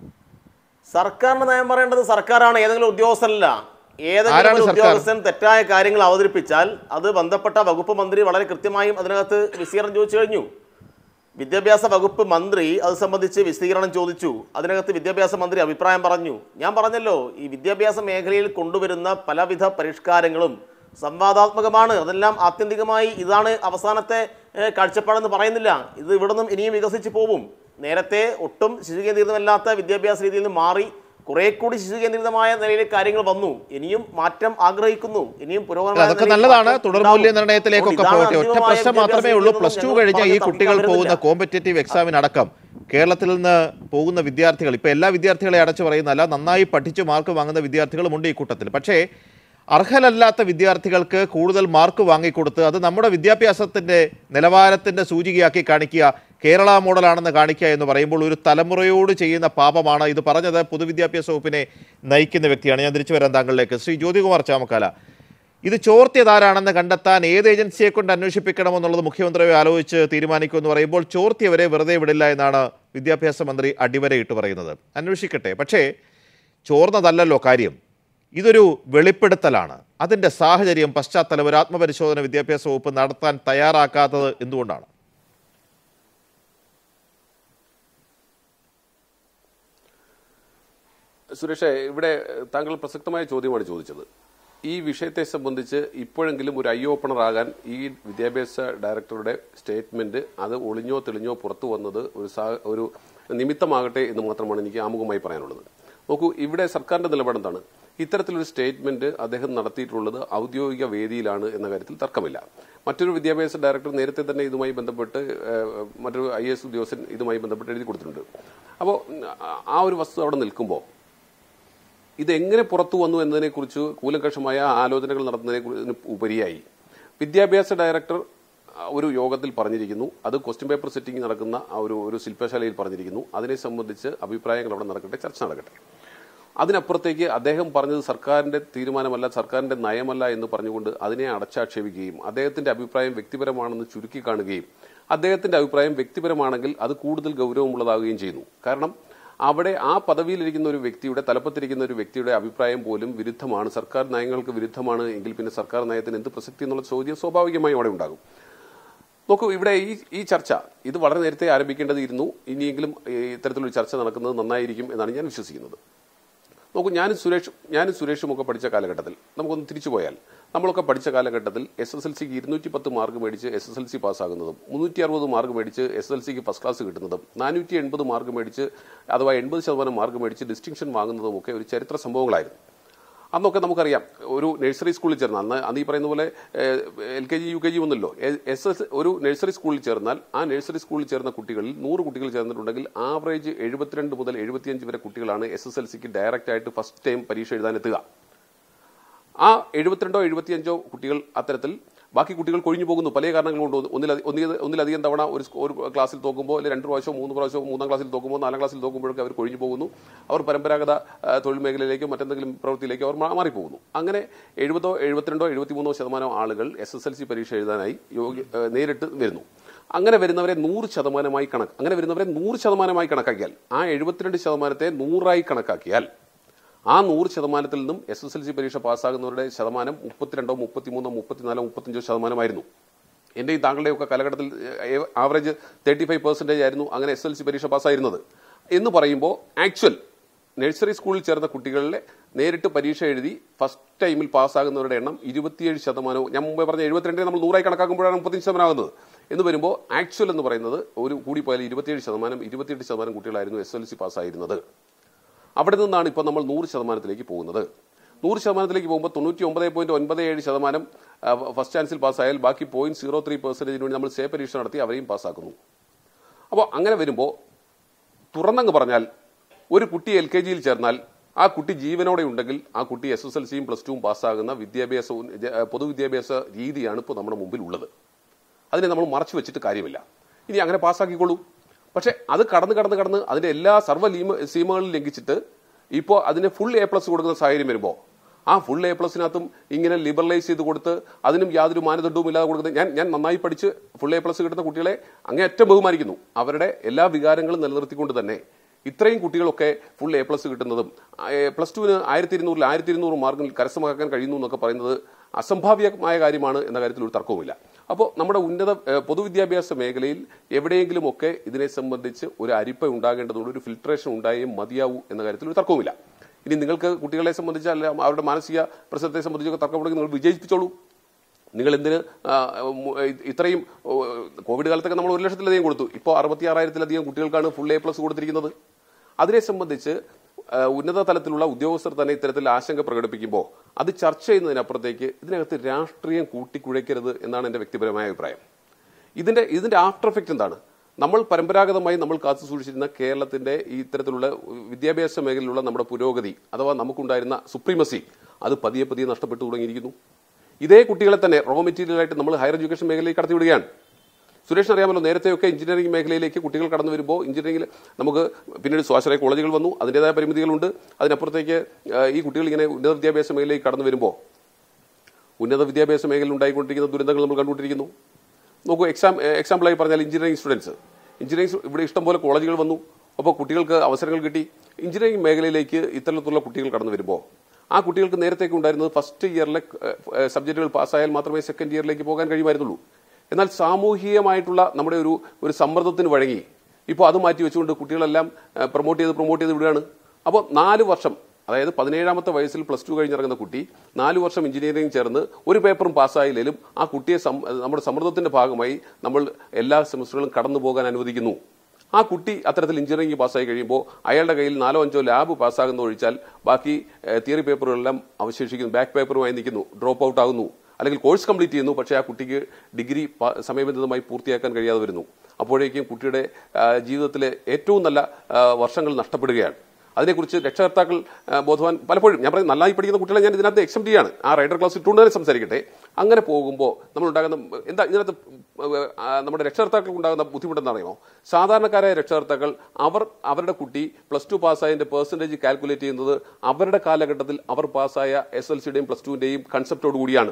സർക്കാരിന്റെ നയം പറയേണ്ടത് സർക്കാരാണ് ഏതെങ്കിലും ഉദ്യോഗസ്ഥനല്ല ഏതെങ്കിലും ആരാണ് ഒരു സർക്കാർ? ഉദ്യോഗസ്ഥൻ തെറ്റായ കാര്യങ്ങൾ അവതരിപ്പിച്ചാൽ അത് ബന്ധപ്പെട്ട വകുപ്പ് മന്ത്രി വളരെ കൃത്യമായും അതിനകത്ത് വിശദീകരണം ചോദിച്ചു കഴിഞ്ഞു വിദ്യാഭ്യാസ വകുപ്പ് മന്ത്രി അത് സംബന്ധിച്ച് വിശദീകരണം ചോദിച്ചു അതിനകത്ത് വിദ്യാഭ്യാസ മന്ത്രി അഭിപ്രായം പറഞ്ഞു ഞാൻ പറഞ്ഞല്ലോ ഈ വിദ്യാഭ്യാസ മേഖലയിൽ കൊണ്ടുവരുന്ന പലവിധ പരിഷ്കാരങ്ങളും സംവാദാത്മകമാണ് അതെല്ലാം ആത്യന്തികമായി ഇതാണ് അവസാനത്തെ ഏഹ്, കാഴ്ചപ്പാടെന്ന് പറയുന്നില്ല ഇത് ഇവിടെ നിന്നും ഇനിയും വികസിച്ച് പോവും നേരത്തെ ഒട്ടും ശിശുകേന്ദ്രീകൃതമല്ലാത്ത വിദ്യാഭ്യാസ രീതിയിൽ നിന്ന് മാറി കുറെ കൂടി ശിശുകേന്ദ്രീകൃതമായ നിലയിലേക്ക് കാര്യങ്ങൾ വന്നു ഇനിയും മാറ്റം ആഗ്രഹിക്കുന്നു ഇനിയും പുരോഗമനമായ അതൊക്കെ നിലയിൽ നല്ലതാണ് മാറ്റം തുടർ ഉണ്ടാവും. മൂല്യനിർണ്ണയത്തിലേക്കൊക്കെ ഇതാണ് പോകട്ടെ ഒറ്റ അന്തിമമായ പ്രശ്നം മാത്രമേ വിദ്യാഭ്യാസ ഉള്ളൂ രീതിയിൽ പ്ലസ് ടു ഞങ്ങൾ കഴിഞ്ഞ ഈ പറഞ്ഞ് കുട്ടികൾ തർക്കം പോകുന്ന വരുന്നില്ല. കോമ്പറ്റേറ്റീവ് എക്സാമിനടക്കം കേരളത്തിൽ നിന്ന് പോകുന്ന വിദ്യാർത്ഥികൾ ഇപ്പോൾ എല്ലാ വിദ്യാർത്ഥികളെ അടച്ചു പറയുന്നതല്ല നന്നായി പഠിച്ച് മാർക്ക് വാങ്ങുന്ന വിദ്യാർത്ഥികളുമുണ്ട് ഈ കൂട്ടത്തിൽ പക്ഷേ അർഹരല്ലാത്ത വിദ്യാർത്ഥികൾക്ക് കൂടുതൽ മാർക്ക് വാങ്ങിക്കൊടുത്ത് അത് നമ്മുടെ വിദ്യാഭ്യാസത്തിൻ്റെ നിലവാരത്തിൻ്റെ സൂചികയാക്കി കാണിക്കുക കേരള മോഡലാണെന്ന് കാണിക്കുക എന്ന് പറയുമ്പോൾ ഒരു തലമുറയോട് ചെയ്യുന്ന പാപമാണ് ഇത് പറഞ്ഞത് പൊതുവിദ്യാഭ്യാസ വകുപ്പിനെ നയിക്കുന്ന വ്യക്തിയാണ് ഞാൻ തിരിച്ചു വരാൻ താങ്കളിലേക്ക് ശ്രീ ജ്യോതികുമാർ ചാമക്കാല ഇത് ചോർത്തിയതാരാണെന്ന് കണ്ടെത്താൻ ഏത് ഏജൻസിയെ കൊണ്ട് അന്വേഷിപ്പിക്കണമെന്നുള്ളത് മുഖ്യമന്ത്രി ആലോചിച്ച് തീരുമാനിക്കുമെന്ന് പറയുമ്പോൾ ചോർത്തിയവരെ വെറുതെ വിടില്ല എന്നാണ് വിദ്യാഭ്യാസ മന്ത്രി അടിവരയിട്ട് പറയുന്നത് അന്വേഷിക്കട്ടെ പക്ഷേ ചോർന്നതല്ലല്ലോ കാര്യം ഇതൊരു വെളിപ്പെടുത്തലാണ് അതിൻ്റെ സാഹചര്യം പശ്ചാത്തലം ഒരു ആത്മപരിശോധന വിദ്യാഭ്യാസ വകുപ്പ് നടത്താൻ തയ്യാറാക്കാത്തത് എന്തുകൊണ്ടാണ് സുരേഷ് ഇവിടെ താങ്കൾ പ്രസക്തമായ ചോദ്യമാണ് ചോദിച്ചത് ഈ വിഷയത്തെ സംബന്ധിച്ച് ഇപ്പോഴെങ്കിലും ഒരു ഐ ഓപ്പണർ ആകാൻ ഈ വിദ്യാഭ്യാസ ഡയറക്ടറുടെ സ്റ്റേറ്റ്മെന്റ് അത് ഒളിഞ്ഞോ തെളിഞ്ഞോ പുറത്തു വന്നത് ഒരു സാ- ഒരു നിമിത്തമാകട്ടെ എന്ന് മാത്രമാണ് എനിക്ക് ആമുഖമായി പറയാനുള്ളത് നോക്കൂ ഇവിടെ സർക്കാരിന്റെ നിലപാട് എന്താണ് ഇത്തരത്തിലൊരു സ്റ്റേറ്റ്മെന്റ് അദ്ദേഹം നടത്തിയിട്ടുള്ളത് ഔദ്യോഗിക വേദിയിലാണ് എന്ന കാര്യത്തിൽ തർക്കമില്ല മറ്റൊരു വിദ്യാഭ്യാസ ഡയറക്ടർ നേരത്തെ തന്നെ ഇതുമായി ബന്ധപ്പെട്ട് ഏഹ്, മറ്റൊരു ഐ എസ് ഉദ്യോഗസ്ഥൻ ഇതുമായി ബന്ധപ്പെട്ട് എഴുതി കൊടുത്തിട്ടുണ്ട് അപ്പോൾ ആ ഒരു വസ്തു അവിടെ നിൽക്കുമ്പോൾ ഇത് എങ്ങനെ പുറത്തു വന്നു എന്നതിനെക്കുറിച്ച് കൂലങ്കഷമായ ആലോചനകൾ നടത്തുന്നതിനെ ഉപരിയായി വിദ്യാഭ്യാസ ഡയറക്ടർ ആ, ഒരു യോഗത്തിൽ പറഞ്ഞിരിക്കുന്നു അത് ക്വസ്റ്റ്യൻ പേപ്പർ സെറ്റിംഗ് നടക്കുന്ന ആ ഒരു ഒരു ശില്പശാലയിൽ പറഞ്ഞിരിക്കുന്നു അതിനെ സംബന്ധിച്ച് അഭിപ്രായങ്ങൾ അവിടെ നടക്കട്ടെ ചർച്ച നടക്കട്ടെ അതിനപ്പുറത്തേക്ക് അദ്ദേഹം പറഞ്ഞത് സർക്കാരിന്റെ തീരുമാനമല്ല സർക്കാരിന്റെ നയമല്ല എന്ന് പറഞ്ഞുകൊണ്ട് അതിനെ അടച്ചാക്ഷേപിക്കുകയും അദ്ദേഹത്തിന്റെ അഭിപ്രായം വ്യക്തിപരമാണെന്ന് ചുരുക്കി കാണുകയും അദ്ദേഹത്തിന്റെ അഭിപ്രായം വ്യക്തിപരമാണെങ്കിൽ അത് കൂടുതൽ ഗൗരവമുള്ളതാകുകയും ചെയ്യുന്നു കാരണം അവിടെ ആ പദവിയിലിരിക്കുന്ന ഒരു വ്യക്തിയുടെ തലപ്പത്തിരിക്കുന്ന ഒരു വ്യക്തിയുടെ അഭിപ്രായം പോലും വിരുദ്ധമാണ് സർക്കാർ നയങ്ങൾക്ക് വിരുദ്ധമാണ് എങ്കിൽ പിന്നെ സർക്കാർ നയത്തിന് എന്ത് പ്രസക്തി എന്നുള്ള ചോദ്യം സ്വാഭാവികമായും അവിടെ ഉണ്ടാകും നോക്കൂ ഇവിടെ ഈ ഈ ചർച്ച ഇത് വളരെ നേരത്തെ ആരംഭിക്കേണ്ടതായിരുന്നു ഇനിയെങ്കിലും ഈ ഇത്തരത്തിലൊരു ചർച്ച നടക്കുന്നത് നന്നായിരിക്കും എന്നാണ് ഞാൻ വിശ്വസിക്കുന്നത് നോക്കൂ ഞാനും സുരേഷ് ഞാനും സുരേഷും ഒക്കെ പഠിച്ച കാലഘട്ടത്തിൽ നമുക്കൊന്ന് തിരിച്ചു പോയാൽ നമ്മളൊക്കെ പഠിച്ച കാലഘട്ടത്തിൽ എസ് എസ് എൽ സിക്ക് ഇരുന്നൂറ്റി പത്ത് മാർക്ക് മേടിച്ച് എസ് എസ് എൽ സി പാസ്സാകുന്നതും മുന്നൂറ്റി അറുപത് മാർക്ക് മേടിച്ച് എസ് എൽ സിക്ക് ഫസ്റ്റ് ക്ലാസ് കിട്ടുന്നതും നാനൂറ്റി എൺപത് മാർക്ക് മേടിച്ച് അഥവാ എൺപത് ശതമാനം മാർക്ക് മേടിച്ച് ഡിസ്റ്റിങ്ഷൻ വാങ്ങുന്നതും ഒക്കെ ഒരു ചരിത്ര സംഭവങ്ങളായിരുന്നു അന്നൊക്കെ നമുക്കറിയാം ഒരു നഴ്സറി സ്കൂളിൽ ചേർന്നാൽ അന്ന് അന്ന് ഈ പറയുന്ന പോലെ L K G U K G ഒന്നുമില്ലോ എസ് എസ് ഒരു നഴ്സറി സ്കൂളിൽ ചേർന്നാൽ ആ നഴ്സറി സ്കൂളിൽ ചേർന്ന കുട്ടികളിൽ നൂറ് കുട്ടികൾ ചേർന്നിട്ടുണ്ടെങ്കിൽ ആവറേജ് എഴുപത്തിരണ്ട് മുതൽ എഴുപത്തിയഞ്ച് വരെ കുട്ടികളാണ് എസ് എസ് എൽ സിക്ക് ഡയറക്റ്റ് ആയിട്ട് ഫസ്റ്റ് ടൈം പരീക്ഷ എഴുതാനെത്തുക ആ എഴുപത്തിരണ്ടോ എഴുപത്തിയഞ്ചോ കുട്ടികൾ അത്തരത്തിൽ ബാക്കി കുട്ടികൾ കൊഴിഞ്ഞു പോകുന്നു പല കാരണങ്ങൾ കൊണ്ട് ഒന്നിലധി- ഒന്നില- ഒന്നിലധികം തവണ ഒരു സ്കൂ- ഒരു ക്ലാസ്സിൽ തോക്കുമ്പോൾ അല്ലെങ്കിൽ രണ്ട് പ്രാവശ്യം മൂന്ന് പ്രാവശ്യം മൂന്നാം ക്ലാസ്സിൽ തോക്കുമ്പോൾ നാലാം ക്ലാസ്സിൽ തോക്കുമ്പോഴൊക്കെ അവർ കൊഴിഞ്ഞു പോകുന്നു അവർ പരമ്പരാഗത ആ, തൊഴിൽ മേഖലയിലേക്കോ മറ്റെന്തെങ്കിലും പ്രവൃത്തിയിലേക്കോ അവർ മാ- മാറിപ്പോകുന്നു അങ്ങനെ എഴുപതോ എഴുപത്തിരണ്ടോ എഴുപത്തിമൂന്നോ ശതമാനം ആളുകൾ എസ് എസ് എൽ സി പരീക്ഷ എഴുതാനായി യോഗ്യ ആ, നേരിട്ട് വരുന്നു അങ്ങനെ വരുന്നവരെ നൂറ് ശതമാനമായി കണക്ക് അങ്ങനെ വരുന്നവരെ നൂറ് ശതമാനമായി കണക്കാക്കിയാൽ ആ എഴുപത്തിരണ്ട് ശതമാനത്തെ നൂറായി കണക്കാക്കിയാൽ ആ നൂറ് ശതമാനത്തിൽ നിന്നും എസ് എസ് എൽ സി പരീക്ഷ പാസ്സാകുന്നവരുടെ ശതമാനം മുപ്പത്തിരണ്ടോ മുപ്പത്തിമൂന്നോ മുപ്പത്തിനാലോ മുപ്പത്തഞ്ചോ ശതമാനമായിരുന്നു എന്റെയും താങ്കളുടെയും ഒക്കെ കാലഘട്ടത്തിൽ ആവറേജ് തേർട്ടി ഫൈവ് പെർസെന്റേജ് ആയിരുന്നു അങ്ങനെ എസ് എൽ സി പരീക്ഷ പാസ്സായിരുന്നത് എന്ന് പറയുമ്പോൾ ആക്ച്വൽ നഴ്സറി സ്കൂളിൽ ചേർന്ന കുട്ടികളിലെ നേരിട്ട് പരീക്ഷ എഴുതി ഫസ്റ്റ് ടൈമിൽ പാസ്സാകുന്നവരുടെ എണ്ണം ഇരുപത്തിയേഴ് ശതമാനവും ഞാൻ മുമ്പേ പറഞ്ഞ എഴുപത്തിരണ്ടിനെ നമ്മൾ നൂറായി കണക്കാക്കുമ്പോഴാണ് മുപ്പത്തഞ്ച് ശതമാനം ആകുന്നത് എന്ന് വരുമ്പോൾ ആക്ച്വൽ എന്ന് പറയുന്നത് ഒരു കൂടിപ്പോയാൽ ഇരുപത്തിയേഴ് ശതമാനം ഇരുപത്തിയെട്ട് ശതമാനം കുട്ടികളായിരുന്നു എസ് എൽ സി പാസ്സായിരുന്നത് അവിടെ നിന്നാണ് ഇപ്പോൾ നമ്മൾ നൂറ് ശതമാനത്തിലേക്ക് പോകുന്നത് നൂറ് ശതമാനത്തിലേക്ക് പോകുമ്പോൾ തൊണ്ണൂറ്റി ഒമ്പത് പോയിന്റ് ഒൻപത് ഏഴ് ശതമാനം ആ, ഫസ്റ്റ് ചാൻസിൽ പാസ്സായാൽ ബാക്കി പോയിന്റ് സീറോ ത്രീ പെർസെന്റേജിന് വേണ്ടി നമ്മൾ സേ പരീക്ഷ നടത്തി അവരെയും പാസ്സാക്കുന്നു അപ്പോൾ അങ്ങനെ വരുമ്പോൾ തുറന്നങ്ങ് പറഞ്ഞാൽ ഒരു കുട്ടി എൽ കെ ജിയിൽ ചേർന്നാൽ ആ കുട്ടി ജീവനോടെ ഉണ്ടെങ്കിൽ ആ കുട്ടി എസ് എസ് എൽ സിയും പ്ലസ് ടുവും പാസ്സാകുന്ന വിദ്യാഭ്യാസ പൊതുവിദ്യാഭ്യാസ രീതിയാണ് ഇപ്പോൾ നമ്മുടെ മുമ്പിൽ ഉള്ളത് അതിനെ നമ്മൾ മറച്ചു വെച്ചിട്ട് കാര്യമില്ല ഇനി അങ്ങനെ പാസ്സാക്കിക്കോളൂ പക്ഷെ അത് കടന്ന് കടന്ന് കടന്ന് അതിന്റെ എല്ലാ സർവ്വ ലീമ സീമകളും ലംഘിച്ചിട്ട് ഇപ്പോൾ അതിന് ഫുൾ എ പ്ലസ് കൊടുക്കുന്ന സാഹചര്യം വരുമ്പോൾ ആ ഫുൾ എ പ്ലസിനകത്തും ഇങ്ങനെ ലിബറലൈസ് ചെയ്ത് കൊടുത്ത് അതിനും യാതൊരു മാനദണ്ഡവും ഇല്ലാതെ കൊടുക്കുന്നത് ഞാൻ ഞാൻ നന്നായി പഠിച്ച് ഫുൾ എ പ്ലസ് കിട്ടുന്ന കുട്ടികളെ അങ്ങേയറ്റം ബഹുമാനിക്കുന്നു അവരുടെ എല്ലാ വികാരങ്ങളും നിലനിർത്തിക്കൊണ്ട് തന്നെ ഇത്രയും കുട്ടികളൊക്കെ ഫുൾ എ പ്ലസ് കിട്ടുന്നതും പ്ലസ് ടുവിന് ആയിരത്തി ഇരുന്നൂറിൽ ആയിരത്തി ഇരുന്നൂറ് മാർക്കിൽ കരസ്ഥമാക്കാൻ കഴിയുന്നു എന്നൊക്കെ പറയുന്നത് അസംഭാവ്യമായ കാര്യമാണ് എന്ന കാര്യത്തിൽ ഒരു തർക്കവുമില്ല അപ്പോൾ നമ്മുടെ ഉന്നത ഏഹ്, പൊതുവിദ്യാഭ്യാസ മേഖലയിൽ എവിടെയെങ്കിലുമൊക്കെ ഇതിനെ സംബന്ധിച്ച് ഒരു അരിപ്പ ഉണ്ടാകേണ്ടതുകൊണ്ട് ഒരു ഫിൽട്രേഷൻ ഉണ്ടായേ മതിയാവൂ എന്ന കാര്യത്തിൽ ഒരു തർക്കവുമില്ല ഇനി നിങ്ങൾക്ക് കുട്ടികളെ സംബന്ധിച്ച് അല്ല അവരുടെ മാനസിക പ്രശ്നത്തെ സംബന്ധിച്ചൊക്കെ തർക്കപ്പെടുമെങ്കിൽ നിങ്ങൾ വിജയിപ്പിച്ചോളൂ നിങ്ങൾ എന്തിന് ആ, ഉം, ഇ- ഇത്രയും ഓ, കോവിഡ് കാലത്തൊക്കെ നമ്മൾ ഒരു ലക്ഷത്തിലധികം കൊടുത്തു ഇപ്പോൾ അറുപത്തി ആറായിരത്തിലധികം കുട്ടികൾക്കാണ് ഫുൾ എ പ്ലസ് കൊടുത്തിരിക്കുന്നത് അതിനെ സംബന്ധിച്ച് ആ, ഉന്നത തലത്തിലുള്ള ഉദ്യോഗസ്ഥർ തന്നെ ഇത്തരത്തിൽ ആശങ്ക പ്രകടിപ്പിക്കുമ്പോൾ അത് ചർച്ച ചെയ്യുന്നതിനപ്പുറത്തേക്ക് ഇതിനകത്ത് രാഷ്ട്രീയം കൂട്ടിക്കുഴയ്ക്കരുത് എന്നാണ് എൻ്റെ വ്യക്തിപരമായ അഭിപ്രായം ഇതിന്റെ ഇതിന്റെ ആഫ്റ്റർ എഫക്റ്റ് എന്താണ് നമ്മൾ പരമ്പരാഗതമായി നമ്മൾ കാത്തു സൂക്ഷിച്ചിരുന്ന കേരളത്തിന്റെ ഈ ഇത്തരത്തിലുള്ള വിദ്യാഭ്യാസ മേഖലയിലുള്ള നമ്മുടെ പുരോഗതി അഥവാ നമുക്കുണ്ടായിരുന്ന സുപ്രീമസി അത് പതിയെ പതിയെ നഷ്ടപ്പെട്ടു തുടങ്ങിയിരിക്കുന്നു ഇതേ കുട്ടികളെ തന്നെ റോ മെറ്റീരിയലായിട്ട് നമ്മൾ ഹയർ എഡ്യൂക്കേഷൻ മേഖലയിലേക്ക് കടത്തിവിടുകയാണ് സുരേഷിന് അറിയാമല്ലോ നേരത്തെയൊക്കെ എഞ്ചിനീയറിംഗ് മേഖലയിലേക്ക് കുട്ടികൾ കടന്നു വരുമ്പോൾ എഞ്ചിനീയറിംഗിൽ നമുക്ക് പിന്നീട് സ്വാശ്രയ കോളേജുകൾ വന്നു അതിൻ്റെതായ പരിമിതികളുണ്ട് അതിനപ്പുറത്തേക്ക് ആ, ഈ കുട്ടികൾ ഇങ്ങനെ ഉന്നത വിദ്യാഭ്യാസ മേഖലയിലേക്ക് കടന്നു വരുമ്പോൾ ഉന്നത വിദ്യാഭ്യാസ മേഖലയിൽ ഉണ്ടായിക്കൊണ്ടിരിക്കുന്ന ദുരന്തങ്ങൾ നമ്മൾ കണ്ടുകൊണ്ടിരിക്കുന്നു നോക്കൂ എക്സാം എക്സാമ്പിളായി പറഞ്ഞാൽ എഞ്ചിനീയറിംഗ് സ്റ്റുഡൻസ് എഞ്ചിനീയറിംഗ് ഇവിടെ ഇഷ്ടംപോലെ കോളേജുകൾ വന്നു അപ്പോൾ കുട്ടികൾക്ക് അവസരങ്ങൾ കിട്ടി എഞ്ചിനീയറിംഗ് മേഖലയിലേക്ക് ഇത്തരത്തിലുള്ള കുട്ടികൾ കടന്നു വരുമ്പോൾ ആ കുട്ടികൾക്ക് നേരത്തേക്ക് ഉണ്ടായിരുന്നത് ഫസ്റ്റ് ഇയറിലെ സബ്ജക്റ്റുകൾ പാസ്സായാൽ മാത്രമേ സെക്കൻഡ് ഇയറിലേക്ക് പോകാൻ കഴിയുമായിരുന്നുള്ളൂ എന്നാൽ സാമൂഹികമായിട്ടുള്ള നമ്മുടെ ഒരു ഒരു സമ്മർദ്ദത്തിന് വഴങ്ങി ഇപ്പോൾ അത് മാറ്റി വെച്ചുകൊണ്ട് കുട്ടികളെല്ലാം പ്രൊമോട്ട് ചെയ്ത് പ്രൊമോട്ട് ചെയ്ത് വിടുകയാണ് അപ്പോൾ നാല് വർഷം അതായത് പതിനേഴാമത്തെ വയസ്സിൽ പ്ലസ് ടു കഴിഞ്ഞിറങ്ങുന്ന കുട്ടി നാല് വർഷം എഞ്ചിനീയറിംഗ് ചേർന്ന് ഒരു പേപ്പറും പാസ്സായില്ലെങ്കിലും ആ കുട്ടിയെ സം- നമ്മുടെ സമ്മർദ്ദത്തിന്റെ ഭാഗമായി നമ്മൾ എല്ലാ സെമസ്റ്ററുകളും കടന്നു പോകാൻ അനുവദിക്കുന്നു ആ കുട്ടി അത്തരത്തിൽ എഞ്ചിനീയറിംഗ് പാസ്സായി കഴിയുമ്പോൾ അയാളുടെ കയ്യിൽ നാലോ അഞ്ചോ ലാബ് പാസ്സാകുന്ന ഒഴിച്ചാൽ ബാക്കി ഏഹ്, തിയറി പേപ്പറുകളെല്ലാം അവശേഷിക്കുന്നു ബാക്ക് പേപ്പറുമായി നിൽക്കുന്നു ഡ്രോപ്പ് ഔട്ട് ആകുന്നു അല്ലെങ്കിൽ കോഴ്സ് കംപ്ലീറ്റ് ചെയ്യുന്നു പക്ഷേ ആ കുട്ടിക്ക് ഡിഗ്രി പ- സമയബന്ധിതമായി പൂർത്തിയാക്കാൻ കഴിയാതെ വരുന്നു അപ്പോഴേക്കും കുട്ടിയുടെ ആ, ജീവിതത്തിലെ ഏറ്റവും നല്ല ആ, വർഷങ്ങൾ നഷ്ടപ്പെടുകയാണ് അതിനെക്കുറിച്ച് രക്ഷകർത്താക്കൾ ആ, ബോധവാൻ പലപ്പോഴും ഞാൻ പറയും നന്നായി പഠിക്കുന്ന കുട്ടികളെ ഞാൻ ഇതിനകത്ത് എക്സം ചെയ്യാണ് ആ റൈഡർ ക്ലാസ് ഇട്ടുകൊണ്ട് തന്നെ സംസാരിക്കട്ടെ അങ്ങനെ പോകുമ്പോൾ നമ്മൾ ഉണ്ടാകുന്ന എന്താ ഇതിനകത്ത് ആ, നമ്മുടെ രക്ഷകർത്താക്കൾക്ക് ഉണ്ടാകുന്ന ബുദ്ധിമുട്ട് എന്താ അറിയുമോ സാധാരണക്കാരായ രക്ഷകർത്താക്കൾ അവർ അവരുടെ കുട്ടി പ്ലസ് ടു പാസ്സായതിന്റെ പെർസെന്റേജ് കാൽക്കുലേറ്റ് ചെയ്യുന്നത് അവരുടെ കാലഘട്ടത്തിൽ അവർ പാസ്സായ എസ് എൽ സിയുടെയും പ്ലസ് ടുവിന്റെയും കൺസെപ്റ്റോട് കൂടിയാണ്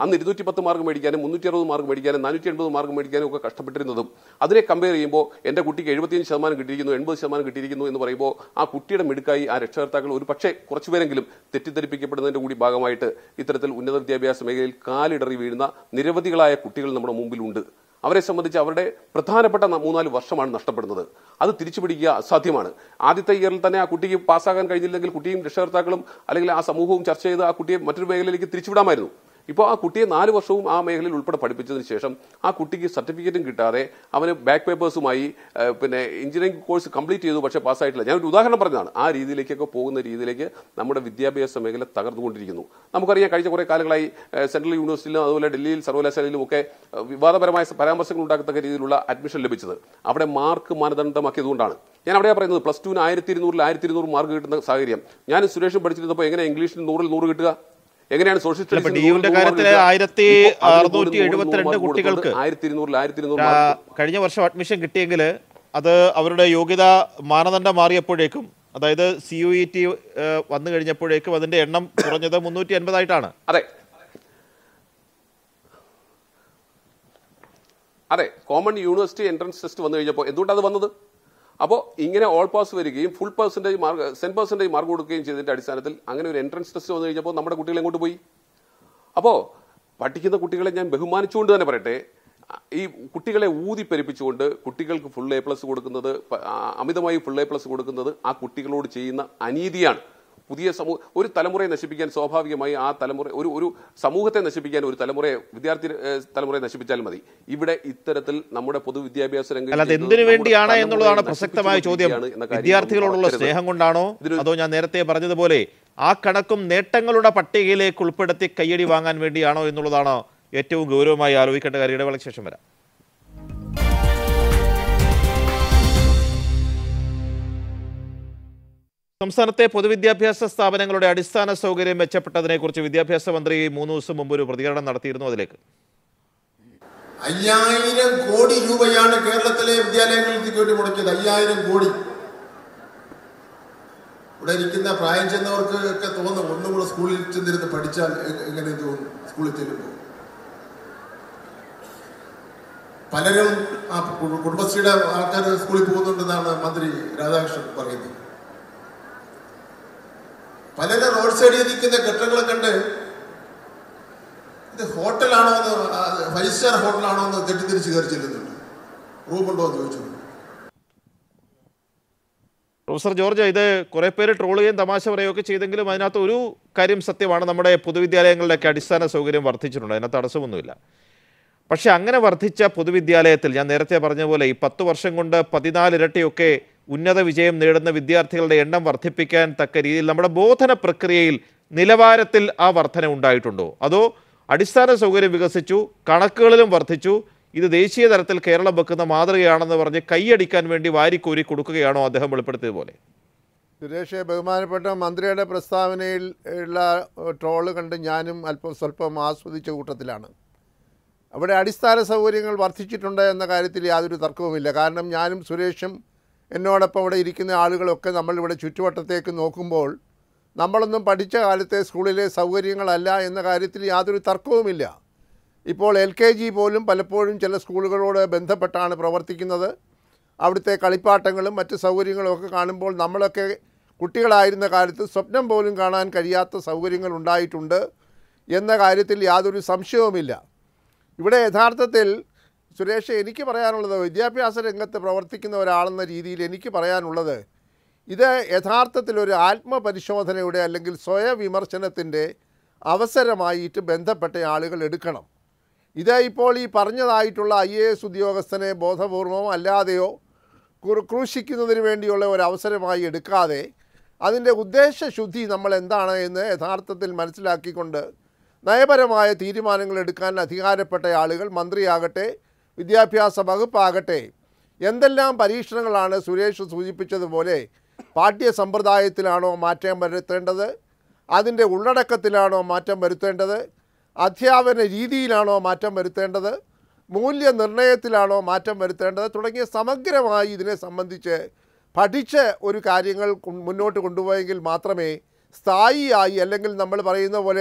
അന്ന് ഇരുന്നൂറ്റി പത്ത് മാർക്ക് മേടിക്കാനും മുന്നൂറ്റി അറുപത് മാർക്ക് മേടിക്കാനും നാനൂറ്റി എൺപത് മാർക്ക് മേടിക്കാനും ഒക്കെ കഷ്ടപ്പെട്ടിരുന്നതും അതിനെ കമ്പയർ ചെയ്യുമ്പോൾ എൻ്റെ കുട്ടിക്ക് എഴുപത്തിയഞ്ച് ശതമാനം കിട്ടിയിരിക്കുന്നു എൺപത് ശതമാനം കിട്ടിയിരിക്കുന്നു എന്ന് പറയുമ്പോൾ ആ കുട്ടിയുടെ മിടുക്കായി ആ രക്ഷകർത്താക്കൾ ഒരു പക്ഷേ കുറച്ചുപേരെങ്കിലും തെറ്റിദ്ധരിപ്പിക്കപ്പെടുന്നതിന്റെ കൂടി ഭാഗമായിട്ട് ഇത്തരത്തിൽ ഉന്നത വിദ്യാഭ്യാസ മേഖലയിൽ കാലിടറി വീഴുന്ന നിരവധികളായ കുട്ടികൾ നമ്മുടെ മുമ്പിലുണ്ട് അവരെ സംബന്ധിച്ച് അവരുടെ പ്രധാനപ്പെട്ട ന- മൂന്നാല് വർഷമാണ് നഷ്ടപ്പെടുന്നത് അത് തിരിച്ചു പിടിക്കുക അസാധ്യമാണ് ആദ്യത്തെ ഇയറിൽ തന്നെ ആ കുട്ടിക്ക് പാസ്സാകാൻ കഴിഞ്ഞില്ലെങ്കിൽ കുട്ടിയും രക്ഷകർത്താക്കളും അല്ലെങ്കിൽ ആ സമൂഹവും ചർച്ച ചെയ്ത് ആ കുട്ടിയെ മറ്റൊരു മേഖലയിലേക്ക് തിരിച്ചുവിടാമായിരുന്നു ഇപ്പോൾ ആ കുട്ടിയെ നാല് വർഷവും ആ മേഖലയിൽ ഉൾപ്പെടെ പഠിപ്പിച്ചതിന് ശേഷം ആ കുട്ടിക്ക് സർട്ടിഫിക്കറ്റും കിട്ടാതെ അവന് ബാക്ക് പേപ്പേഴ്സുമായി ഏഹ്, പിന്നെ എഞ്ചിനീയറിംഗ് കോഴ്സ് കംപ്ലീറ്റ് ചെയ്തു പക്ഷേ പാസ്സായിട്ടില്ല ഞാൻ ഒരു ഉദാഹരണം പറഞ്ഞതാണ് ആ രീതിയിലേക്കൊക്കെ പോകുന്ന രീതിയിലേക്ക് നമ്മുടെ വിദ്യാഭ്യാസ മേഖല തകർന്നുകൊണ്ടിരിക്കുന്നു നമുക്കറിയാം കഴിഞ്ഞ കുറേ കാലങ്ങളായി ഏഹ്, സെൻട്രൽ യൂണിവേഴ്സിറ്റിയിലും അതുപോലെ ഡൽഹിയിൽ സർവകലാശാലയിലും ഒക്കെ ഏഹ്, വിവാദപരമായ പരാമർശങ്ങൾ ഉണ്ടാക്കത്തക്ക രീതിയിലുള്ള അഡ്മിഷൻ ലഭിച്ചത് അവിടെ മാർക്ക് മാനദണ്ഡമാക്കിയതുകൊണ്ടാണ് ഞാൻ അവിടെയാണ് പറയുന്നത് പ്ലസ് ടുവിന് ആയിരത്തി ഇരുന്നൂറിൽ ആയിരത്തി ഇരുന്നൂറ് മാർക്ക് കിട്ടുന്ന സാഹചര്യം ഞാൻ സുരേഷും പഠിച്ചിരുന്നപ്പോൾ എങ്ങനെ ഇംഗ്ലീഷിൽ നൂറിൽ നൂറ് കിട്ടുക എങ്ങനെയാണ് സോഷ്യൽ അല്ല, ഇപ്പൊ സ്റ്റഡീസിൽ ഡിയുവിന്റെ നൂറിൽ നൂറ് കാര്യത്തില് കിട്ടുക? ആയിരത്തി ഇപ്പോൾ അതിന് പോലും അറുന്നൂറ്റി നൂറിൽ നൂറ് എഴുപത്തിരണ്ട് മാർക്ക് കൊടുക്കുന്നത് കുട്ടികൾക്ക് ആയിരത്തി ഇരുന്നൂറിൽ ആയിരത്തി ഇരുന്നൂറ് ആ, മാർക്ക് കഴിഞ്ഞ വർഷം അഡ്മിഷൻ കിട്ടിയെങ്കിൽ അത് അവരുടെ യോഗ്യത മാനദണ്ഡം മാറിയപ്പോഴേക്കും അതായത് സി യു ഇ ടി വന്നു കഴിഞ്ഞപ്പോഴേക്കും അതിന്റെ എണ്ണം കുറഞ്ഞത് മുന്നൂറ്റി എൺപതായിട്ടാണ് അതെ അതെ കോമൺ യൂണിവേഴ്സിറ്റി എൻട്രൻസ് ടെസ്റ്റ് വന്നു കഴിഞ്ഞപ്പോൾ എന്തുകൊണ്ടാണ് അത് വന്നത് അപ്പോൾ ഇങ്ങനെ ഓൾ പാസ് വരികയും full percentage mark cent percentage mark കൊടുക്കുകയും ചെയ്തതിന്റെ അടിസ്ഥാനത്തിൽ അങ്ങനെ ഒരു എൻട്രൻസ് ടെസ്റ്റ് വന്നു കഴിഞ്ഞപ്പോൾ നമ്മുടെ കുട്ടികൾ എങ്ങോട്ട് പോയി അപ്പോൾ പഠിക്കുന്ന കുട്ടികളെ ഞാൻ ബഹുമാനിച്ചുകൊണ്ട് തന്നെ പറയട്ടെ ഈ കുട്ടികളെ ഊതി പെരുപ്പിച്ചുകൊണ്ട് കുട്ടികൾക്ക് ഫുൾ എ പ്ലസ് കൊടുക്കുന്നത് പ- ആ, അമിതമായി ഫുൾ എ പ്ലസ് കൊടുക്കുന്നത് ആ കുട്ടികളോട് ചെയ്യുന്ന അനീതിയാണ് പുതിയ സമൂഹ ഒരു തലമുറയെ നശിപ്പിക്കാൻ സ്വാഭാവികമായി ആ തലമുറ ഒരു ഒരു സമൂഹത്തെ നശിപ്പിക്കാൻ ഒരു തലമുറയെ വിദ്യാർത്ഥി ഏഹ്, തലമുറയെ നശിപ്പിച്ചാൽ മതി ഇവിടെ ഇത്തരത്തിൽ നമ്മുടെ പൊതുവിദ്യാഭ്യാസ രംഗം അല്ല അത് ചെയ്യുന്നത് എന്തിനു നമ്മുടെ വേണ്ടിയാണ് തലമുറയെ എന്നുള്ളതാണ് പ്രസക്തമായ ചോദ്യം നശിപ്പിച്ചുകൊണ്ടിരിക്കുകയാണ് എന്ന കാര്യം നമ്മൾ വിദ്യാർത്ഥികളോടുള്ള മറക്കരുത്. സ്നേഹം കൊണ്ടാണോ ഇതിന് അതോ ഞാൻ നേരത്തെ പറഞ്ഞതുപോലെ ആ കണക്കും നേട്ടങ്ങളുടെ പട്ടികയിലേക്ക് ഉൾപ്പെടുത്തി കയ്യടി വാങ്ങാൻ വേണ്ടിയാണോ എന്നുള്ളതാണ് ഏറ്റവും ഗൗരവമായി ആലോചിക്കേണ്ട കാര്യം ഇടവേളയ്ക്ക് ശേഷം വരാം സംസ്ഥാനത്തെ പൊതുവിദ്യാഭ്യാസ സ്ഥാപനങ്ങളുടെ അടിസ്ഥാന സൗകര്യം മെച്ചപ്പെട്ടതിനെക്കുറിച്ച് വിദ്യാഭ്യാസ മന്ത്രി മൂന്ന് ദിവസം മുമ്പ് ഒരു പ്രതികരണം നടത്തിയിരുന്നു അതിലേക്ക് അയ്യായിരം കോടി രൂപയാണ് കേരളത്തിലെ വിദ്യാലയങ്ങൾക്ക് വേണ്ടി മുടക്കിയത് അയ്യായിരം കോടി ഇവിടെ ഇരിക്കുന്ന പ്രായം ചെന്നവർക്ക് ഒക്കെ തോന്നും ഒന്നും കൂടെ സ്കൂളിൽ ചെന്നിരുന്ന് പഠിച്ചാൽ എ- എങ്ങനെ തോന്നും സ്കൂളിൽ ചെല്ലുമ്പോൾ പലരും ആ കു- കുടുംബശ്രീയുടെ ആൾക്കാർ സ്കൂളിൽ പോകുന്നുണ്ടെന്നാണ് മന്ത്രി രാധാകൃഷ്ണൻ പറയുന്നത് പലരും റോഡ് സൈഡിൽ നിൽക്കുന്ന കെട്ടിടങ്ങളെ കണ്ട് ഇത് ഹോട്ടലാണോ എന്ന് ഫൈവ് സ്റ്റാർ ഹോട്ടലാണോ എന്ന് തെറ്റിദ്ധരിച്ച് കയറി ചെല്ലുന്നുണ്ട് റൂമുണ്ടോ എന്ന് ചോദിച്ചു പ്രൊഫസർ ജോർജ് ഇത് കുറെ പേര് ട്രോൾ ചെയ്യുകയും തമാശ പറയുകയൊക്കെ ചെയ്തെങ്കിലും അതിനകത്ത് ഒരു കാര്യം സത്യമാണ് നമ്മുടെ പൊതുവിദ്യാലയങ്ങളുടെയൊക്കെ അടിസ്ഥാന സൗകര്യം വർദ്ധിച്ചിട്ടുണ്ട് അതിനകത്ത് തടസ്സമൊന്നുമില്ല പക്ഷെ അങ്ങനെ വർദ്ധിച്ച പൊതുവിദ്യാലയത്തിൽ ഞാൻ നേരത്തെ പറഞ്ഞ പോലെ ഈ പത്ത് വർഷം കൊണ്ട് പതിനാല് ഇരട്ടിയൊക്കെ ഉന്നത വിജയം നേടുന്ന വിദ്യാർത്ഥികളുടെ എണ്ണം വർദ്ധിപ്പിക്കാൻ തക്ക രീതിയിൽ നമ്മുടെ ബോധന പ്രക്രിയയിൽ നിലവാരത്തിൽ ആ വർധന ഉണ്ടായിട്ടുണ്ടോ അതോ അടിസ്ഥാന സൗകര്യം വികസിച്ചു കണക്കുകളിലും വർദ്ധിച്ചു ഇത് ദേശീയ തലത്തിൽ കേരളം വെക്കുന്ന മാതൃകയാണെന്ന് പറഞ്ഞ് കൈയടിക്കാൻ വേണ്ടി വാരിക്കോരി കൊടുക്കുകയാണോ അദ്ദേഹം വെളിപ്പെടുത്തിയതുപോലെ സുരേഷ് ബഹുമാനപ്പെട്ട മന്ത്രിയുടെ പ്രസ്താവനയിൽ ഉള്ള ട്രോള് കണ്ട് ഞാനും അല്പം സ്വല്പം ആസ്വദിച്ച കൂട്ടത്തിലാണ് അവിടെ അടിസ്ഥാന സൗകര്യങ്ങൾ വർദ്ധിച്ചിട്ടുണ്ട് എന്ന കാര്യത്തിൽ യാതൊരു തർക്കവുമില്ല കാരണം ഞാനും സുരേഷും എന്നോടൊപ്പം ഇവിടെ ഇരിക്കുന്ന ആളുകളൊക്കെ നമ്മളിവിടെ ചുറ്റുവട്ടത്തേക്ക് നോക്കുമ്പോൾ നമ്മളൊന്നും പഠിച്ച കാലത്തെ സ്കൂളിലെ സൗകര്യങ്ങളല്ല എന്ന കാര്യത്തിൽ യാതൊരു തർക്കവുമില്ല ഇപ്പോൾ എൽ കെ ജി പോലും പലപ്പോഴും ചില സ്കൂളുകളോട് ബന്ധപ്പെട്ടാണ് പ്രവർത്തിക്കുന്നത് അവിടുത്തെ കളിപ്പാട്ടങ്ങളും മറ്റ് സൗകര്യങ്ങളും ഒക്കെ കാണുമ്പോൾ നമ്മളൊക്കെ കുട്ടികളായിരുന്ന കാലത്ത് സ്വപ്നം പോലും കാണാൻ കഴിയാത്ത സൗകര്യങ്ങൾ ഉണ്ടായിട്ടുണ്ട് എന്ന കാര്യത്തിൽ യാതൊരു സംശയവുമില്ല ഇവിടെ യഥാർത്ഥത്തിൽ സുരേഷ് എനിക്ക് പറയാനുള്ളത് വിദ്യാഭ്യാസ രംഗത്ത് പ്രവർത്തിക്കുന്ന ഒരാളെന്ന രീതിയിൽ എനിക്ക് പറയാനുള്ളത് ഇത് യഥാർത്ഥത്തിൽ ഒരു ആത്മപരിശോധനയുടെ അല്ലെങ്കിൽ സ്വയവിമർശനത്തിൻ്റെ അവസരമായിട്ട് ബന്ധപ്പെട്ട ആളുകൾ എടുക്കണം ഇത് ഇപ്പോൾ ഈ പറഞ്ഞതായിട്ടുള്ള ഐ എ എസ് ഉദ്യോഗസ്ഥനെ ബോധപൂർവമോ അല്ലാതെയോ കുറു- ക്രൂശിക്കുന്നതിന് വേണ്ടിയുള്ള ഒരു അവസരമായി എടുക്കാതെ അതിൻ്റെ ഉദ്ദേശശുദ്ധി നമ്മൾ എന്താണ് എന്ന് യഥാർത്ഥത്തിൽ മനസ്സിലാക്കിക്കൊണ്ട് നയപരമായ തീരുമാനങ്ങൾ എടുക്കാൻ അധികാരപ്പെട്ട ആളുകൾ മന്ത്രിയാകട്ടെ വിദ്യാഭ്യാസ വകുപ്പാകട്ടെ എന്തെല്ലാം പരീക്ഷണങ്ങളാണ് സുരേഷ് സൂചിപ്പിച്ചതുപോലെ പാഠ്യ സമ്പ്രദായത്തിലാണോ മാറ്റം വരുത്തേണ്ടത് അതിൻ്റെ ഉള്ളടക്കത്തിലാണോ മാറ്റം വരുത്തേണ്ടത് അധ്യാപന രീതിയിലാണോ മാറ്റം വരുത്തേണ്ടത് മൂല്യനിർണ്ണയത്തിലാണോ മാറ്റം വരുത്തേണ്ടത് തുടങ്ങിയ സമഗ്രമായി ഇതിനെ സംബന്ധിച്ച് പഠിച്ച് ഒരു കാര്യങ്ങൾ കൊ- മുന്നോട്ട് കൊണ്ടുപോയെങ്കിൽ മാത്രമേ സ്ഥായിയായി അല്ലെങ്കിൽ നമ്മൾ പറയുന്ന പോലെ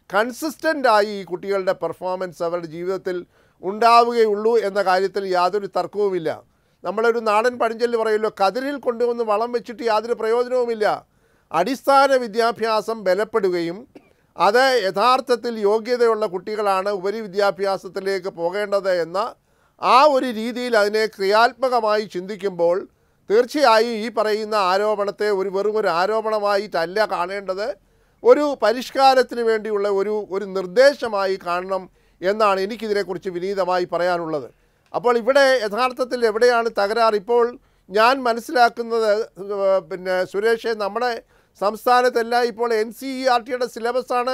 കൺസിസ്റ്റൻ്റായി ഈ കുട്ടികളുടെ പെർഫോമൻസ് അവരുടെ ജീവിതത്തിൽ ഉണ്ടാവുകയുള്ളൂ എന്ന കാര്യത്തിൽ യാതൊരു തർക്കവുമില്ല നമ്മളൊരു നാടൻ പഴഞ്ചൊല്ല് പറയുമല്ലോ കതിരിൽ കൊണ്ടുവന്ന് വളം വെച്ചിട്ട് യാതൊരു പ്രയോജനവുമില്ല അടിസ്ഥാന വിദ്യാഭ്യാസം ബലപ്പെടുകയും അത് യഥാർത്ഥത്തിൽ യോഗ്യതയുള്ള കുട്ടികളാണ് ഉപരി വിദ്യാഭ്യാസത്തിലേക്ക് പോകേണ്ടത് എന്ന ആ ഒരു രീതിയിൽ അതിനെ ക്രിയാത്മകമായി ചിന്തിക്കുമ്പോൾ തീർച്ചയായും ഈ പറയുന്ന ആരോപണത്തെ ഒരു വെറും ഒരു ആരോപണമായിട്ടല്ല കാണേണ്ടത് ഒരു പരിഷ്കാരത്തിന് വേണ്ടിയുള്ള ഒരു ഒരു നിർദ്ദേശമായി കാണണം എന്നാണ് എനിക്കിതിനെക്കുറിച്ച് വിനീതമായി പറയാനുള്ളത് അപ്പോൾ ഇവിടെ യഥാർത്ഥത്തിൽ എവിടെയാണ് തകരാറ് ഇപ്പോൾ ഞാൻ മനസ്സിലാക്കുന്നത് ഏഹ്, പിന്നെ സുരേഷ് നമ്മുടെ സംസ്ഥാനത്തെല്ലാം ഇപ്പോൾ എൻ സി ഇ ആർ ടിയുടെ സിലബസാണ്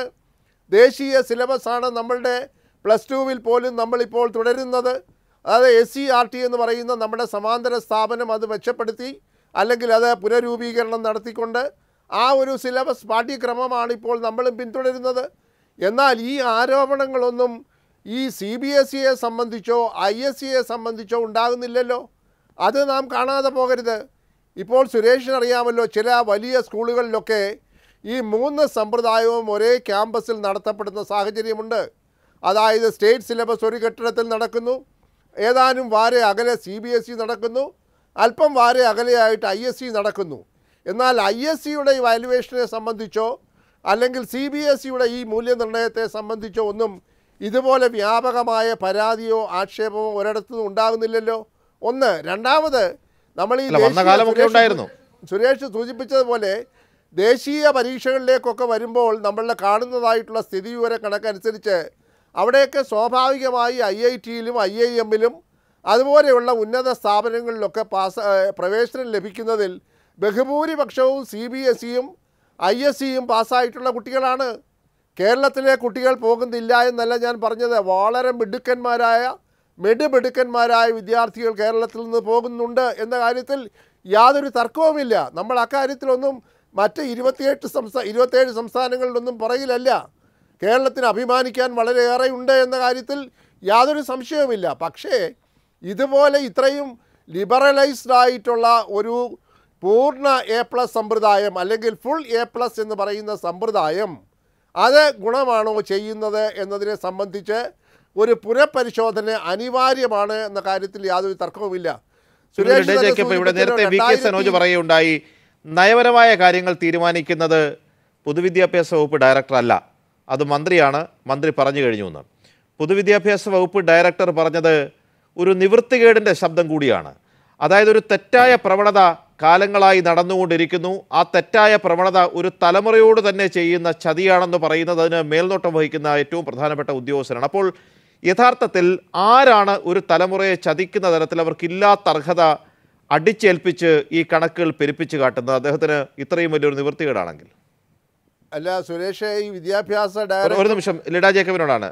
ദേശീയ സിലബസാണ് നമ്മളുടെ പ്ലസ് ടുവിൽ പോലും നമ്മളിപ്പോൾ തുടരുന്നത് അതായത് എസ് സി ആർ ടി എന്ന് പറയുന്ന നമ്മുടെ സമാന്തര സ്ഥാപനം അത് മെച്ചപ്പെടുത്തി അല്ലെങ്കിൽ അത് പുനരൂപീകരണം നടത്തിക്കൊണ്ട് ആ ഒരു സിലബസ് പാഠ്യക്രമമാണ് ഇപ്പോൾ നമ്മളും പിന്തുടരുന്നത് എന്നാൽ ഈ ആരോപണങ്ങളൊന്നും ഈ സി ബി എസ് സിയെ സംബന്ധിച്ചോ ഐ എസ് സിയെ സംബന്ധിച്ചോ ഉണ്ടാകുന്നില്ലല്ലോ അത് നാം കാണാതെ പോകരുത് ഇപ്പോൾ സുരേഷിന് അറിയാമല്ലോ ചില വലിയ സ്കൂളുകളിലൊക്കെ ഈ മൂന്ന് സമ്പ്രദായവും ഒരേ ക്യാമ്പസിൽ നടത്തപ്പെടുന്ന സാഹചര്യമുണ്ട് അതായത് സ്റ്റേറ്റ് സിലബസ് ഒരു കെട്ടിടത്തിൽ നടക്കുന്നു ഏതാനും വാരെ അകലെ സി ബി എസ് ഇ നടക്കുന്നു അല്പം വാരെ അകലെയായിട്ട് ഐ എസ് സി നടക്കുന്നു എന്നാൽ ഐ എസ് സിയുടെ വാല്യുവേഷനെ സംബന്ധിച്ചോ അല്ലെങ്കിൽ സി ബി എസ് സിയുടെ ഈ മൂല്യനിർണ്ണയത്തെ സംബന്ധിച്ചോ ഒന്നും ഇതുപോലെ വ്യാപകമായ പരാതിയോ ആക്ഷേപമോ ഒരിടത്തും ഉണ്ടാകുന്നില്ലല്ലോ ഒന്ന് രണ്ടാമത് നമ്മൾ ഈ അല്ല, വന്ന ദേശീയ- കാലമൊക്കെ സുരേഷ് ഉണ്ടായിരുന്നു. സുരേഷ് സൂചിപ്പിച്ചതുപോലെ ദേശീയ പരീക്ഷകളിലേക്കൊക്കെ വരുമ്പോൾ നമ്മളുടെ കാണുന്നതായിട്ടുള്ള സ്ഥിതി വിവര കണക്കനുസരിച്ച് അവിടെയൊക്കെ സ്വാഭാവികമായി ഐ ഐ ടിയിലും ഐ ഐ എമ്മിലും അതുപോലെയുള്ള ഉന്നത സ്ഥാപനങ്ങളിലൊക്കെ പാസ് ഏഹ് പ്രവേശനം ലഭിക്കുന്നതിൽ ബഹുഭൂരിപക്ഷവും സി ബി എസ് സിയും ഐ എസ് സിയും പാസ്സായിട്ടുള്ള കുട്ടികളാണ് കേരളത്തിലെ കുട്ടികൾ പോകുന്നില്ല എന്നല്ല ഞാൻ പറഞ്ഞത് വളരെ മിടുക്കന്മാരായ മെടുമിടുക്കന്മാരായ വിദ്യാർത്ഥികൾ കേരളത്തിൽ നിന്ന് പോകുന്നുണ്ട് എന്ന കാര്യത്തിൽ യാതൊരു തർക്കവുമില്ല നമ്മൾ അക്കാര്യത്തിലൊന്നും മറ്റ് ഇരുപത്തിയെട്ട് സംസ്ഥാന ഇരുപത്തേഴ് സംസ്ഥാനങ്ങളിലൊന്നും പുറകിലല്ല കേരളത്തിന് അഭിമാനിക്കാൻ വളരെയേറെ ഉണ്ട് എന്ന കാര്യത്തിൽ യാതൊരു സംശയവുമില്ല പക്ഷേ ഇതുപോലെ ഇത്രയും ലിബറലൈസ്ഡ് ആയിട്ടുള്ള ഒരു പൂർണ്ണ എ പ്ലസ് സമ്പ്രദായം അല്ലെങ്കിൽ ഫുൾ എ പ്ലസ് എന്ന് പറയുന്ന സമ്പ്രദായം അത് ഗുണമാണോ ചെയ്യുന്നത് എന്നതിനെ സംബന്ധിച്ച് ഒരു പുനഃപരിശോധന അനിവാര്യമാണ് എന്ന കാര്യത്തിൽ യാതൊരു തർക്കവുമില്ല സുരേഷ് തന്നെ ജേക്കബ് ഇവിടെ നേരത്തെ വി കെ സൂചിപ്പിച്ചല്ലോ, സനോജ് പറയുകയുണ്ടായി നയപരമായ കാര്യങ്ങൾ തീരുമാനിക്കുന്നത് പൊതുവിദ്യാഭ്യാസ വകുപ്പ് ഡയറക്ടർ അല്ല അത് മന്ത്രിയാണ് മന്ത്രി പറഞ്ഞു കഴിഞ്ഞു എന്ന് പൊതുവിദ്യാഭ്യാസ വകുപ്പ് ഡയറക്ടർ പറഞ്ഞത് ഒരു നിവൃത്തികേടിൻ്റെ ശബ്ദം കൂടിയാണ് അതായത് ഒരു തെറ്റായ പ്രവണത കാലങ്ങളായി നടന്നുകൊണ്ടിരിക്കുന്നു ആ തെറ്റായ പ്രവണത ഒരു തലമുറയോട് തന്നെ ചെയ്യുന്ന ചതിയാണെന്ന് പറയുന്നത് അതിന് മേൽനോട്ടം വഹിക്കുന്ന ഏറ്റവും പ്രധാനപ്പെട്ട ഉദ്യോഗസ്ഥനാണ് അപ്പോൾ യഥാർത്ഥത്തിൽ ആരാണ് ഒരു തലമുറയെ ചതിക്കുന്ന തരത്തിൽ അവർക്കില്ലാത്ത അർഹത അടിച്ചേൽപ്പിച്ച് ഈ കണക്കുകൾ പെരുപ്പിച്ച് കാട്ടുന്നത് അദ്ദേഹത്തിന് ഇത്രയും വലിയൊരു നിവൃത്തികേടാണെങ്കിൽ അല്ല സുരേഷ് ഈ വിദ്യാഭ്യാസ ഒരു- ഡയറക്ടർ ഒരു നിമിഷം ലിഡ ജേക്കബിനോടാണ്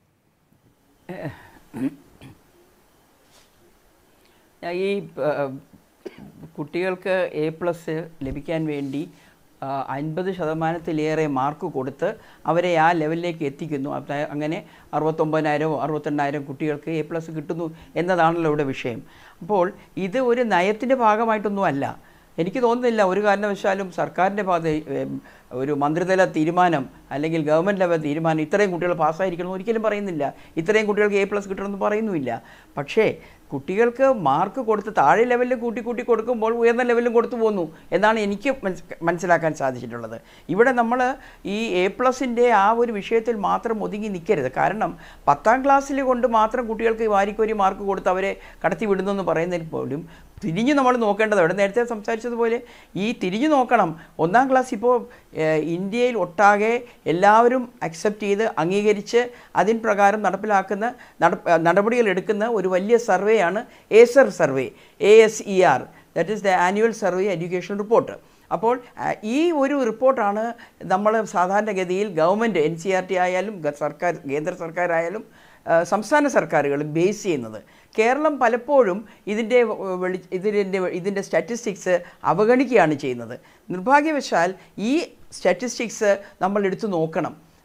ഈ ആ, കുട്ടികൾക്ക് എ പ്ലസ് ലഭിക്കാൻ വേണ്ടി അൻപത് ശതമാനത്തിലേറെ മാർക്ക് കൊടുത്ത് അവരെ ആ ലെവലിലേക്ക് എത്തിക്കുന്നു അതാ- അങ്ങനെ അറുപത്തൊമ്പതിനായിരം അറുപത്തെണ്ണായിരം കുട്ടികൾക്ക് എ പ്ലസ് കിട്ടുന്നു എന്നതാണല്ലോ ഇവിടെ വിഷയം അപ്പോൾ ഇത് ഒരു നയത്തിൻ്റെ ഭാഗമായിട്ടൊന്നും അല്ല എനിക്ക് തോന്നുന്നില്ല ഒരു കാരണവശാലും സർക്കാരിൻ്റെ ഭാഗത്ത് ഏം, ഒരു മന്ത്രിതല തീരുമാനം അല്ലെങ്കിൽ ഗവൺമെൻറ് ലെവൽ തീരുമാനം ഇത്രയും കുട്ടികൾ പാസ്സായിരിക്കണം ഒരിക്കലും പറയുന്നില്ല ഇത്രയും കുട്ടികൾക്ക് എ പ്ലസ് കിട്ടണമെന്ന് പറയുന്നുമില്ല പക്ഷേ കുട്ടികൾക്ക് മാർക്ക് കൊടുത്ത് താഴെ ലെവലിൽ കൂട്ടി കൂട്ടി കൊടുക്കുമ്പോൾ ഉയർന്ന ലെവലിലും കൊടുത്തു പോകുന്നു എന്നാണ് എനിക്ക് മനസ്- മനസ്സിലാക്കാൻ സാധിച്ചിട്ടുള്ളത് ഇവിടെ നമ്മൾ ഈ എ പ്ലസിൻ്റെ ആ ഒരു വിഷയത്തിൽ മാത്രം ഒതുങ്ങി നിൽക്കരുത് കാരണം പത്താം ക്ലാസ്സിൽ കൊണ്ട് മാത്രം കുട്ടികൾക്ക് വാരിക്കോരി മാർക്ക് കൊടുത്ത് അവരെ കടത്തി വിടുന്നു എന്ന് പറയുന്നതിൽ പോലും തിരിഞ്ഞ് നമ്മൾ നോക്കേണ്ടത് ഇവിടെ നേരത്തെ സംസാരിച്ചതുപോലെ ഈ തിരിഞ്ഞു നോക്കണം ഒന്നാം ക്ലാസ് ഇപ്പോൾ ഏഹ്, ഇന്ത്യയിൽ ഒട്ടാകെ എല്ലാവരും അക്സെപ്റ്റ് ചെയ്ത് അംഗീകരിച്ച് അതിൻ പ്രകാരം നടപ്പിലാക്കുന്ന നട- നടപടികൾ എടുക്കുന്ന ഒരു വലിയ സർവേയാണ് ASER survey A S E R that is the annual survey education report അപ്പോൾ ആ, ഈ ഒരു റിപ്പോർട്ടാണ് നമ്മൾ സാധാരണഗതിയിൽ government N C R T ആയാലും ഗ- സർക്കാർ കേന്ദ്ര സർക്കാരായാലും ആ, സംസ്ഥാന സർക്കാരുകൾ ബേസ് ചെയ്യുന്നത് കേരളം പലപ്പോഴും ഇതിൻ്റെ വ- വെളി ഇതിൻ്റെ ഇതിൻ്റെ സ്റ്റാറ്റിസ്റ്റിക്സ് അവഗണിക്കുകയാണ് ചെയ്യുന്നത് നിർഭാഗ്യവശാൽ ഈ സ്റ്റാറ്റിസ്റ്റിക്സ് നമ്മൾ എടുത്തു നോക്കണം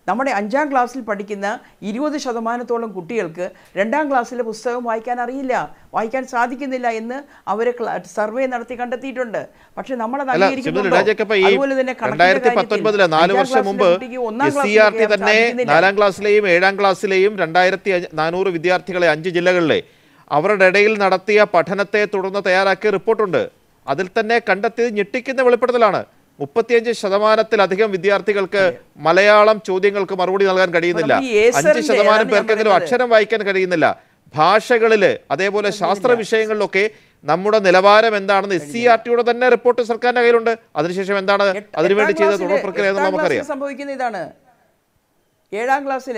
നമ്മുടെ അഞ്ചാം ക്ലാസ്സിൽ പഠിക്കുന്ന ഇരുപത് ശതമാനത്തോളം കുട്ടികൾക്ക് രണ്ടാം ക്ലാസ്സിലെ പുസ്തകം വായിക്കാൻ അറിയില്ല വായിക്കാൻ സാധിക്കുന്നില്ല എന്ന് അവർ സർവേ നടത്തി കണ്ടെത്തിയിട്ടുണ്ട് പക്ഷെ നമ്മളത് അല്ല അംഗീകരിക്കുന്നുണ്ടോ? സിബിൽ രാജക്കപ്പ ഈ അതുപോലെ തന്നെ കണക്കിന്റെ രണ്ടായിരത്തി കാര്യത്തിൽ പത്തൊൻപതില് നാല് അഞ്ചാം വർഷം ക്ലാസ്സിലെ മുമ്പ് കുട്ടിക്ക് ഒന്നാം എസ് സി ക്ലാസ്സിൽ ആർ ടി കയറാൻ തന്നെ സാധിക്കുന്നില്ല. നാലാം ക്ലാസ്സിലെയും ഏഴാം ക്ലാസ്സിലെയും രണ്ടായിരത്തി അഞ്ഞ- നാനൂറ് വിദ്യാർത്ഥികളെ അഞ്ച് ജില്ലകളിലെ അവരുടെ ഇടയിൽ നടത്തിയ പഠനത്തെ തുടർന്ന് തയ്യാറാക്കിയ റിപ്പോർട്ടുണ്ട് അതിൽ തന്നെ കണ്ടെത്തിയത് ഞെട്ടിക്കുന്ന വെളിപ്പെടുത്തലാണ് മുപ്പത്തിയഞ്ച് ശതമാനത്തിലധികം വിദ്യാർത്ഥികൾക്ക് മലയാളം ചോദ്യങ്ങൾക്ക് മറുപടി നൽകാൻ കഴിയുന്നില്ല അപ്പോൾ ഈ ഏസറിന്റെ അഞ്ച് ശതമാനം അതാണ് ഞാൻ പേർക്കെങ്കിലും പറയുന്നത്. അക്ഷരം വായിക്കാൻ കഴിയുന്നില്ല ഭാഷകളില് അതേപോലെ ശാസ്ത്ര വിഷയങ്ങളിലൊക്കെ നമ്മുടെ നിലവാരം എന്താണെന്ന് എസ് സി ആർ ടിയുടെ തന്നെ റിപ്പോർട്ട് സർക്കാരിന്റെ കയ്യിലുണ്ട് അതിനുശേഷം എന്താണ് എട്ട്- അതിനുവേണ്ടി എട്ടാം ചെയ്ത ക്ലാസ്സില് തുടർ പ്രക്രിയ എന്ന് എട്ടാം നമുക്കറിയാം ക്ലാസ്സിൽ സംഭവിക്കുന്ന ഇതാണ് ഏഴാം ക്ലാസ്സിൽ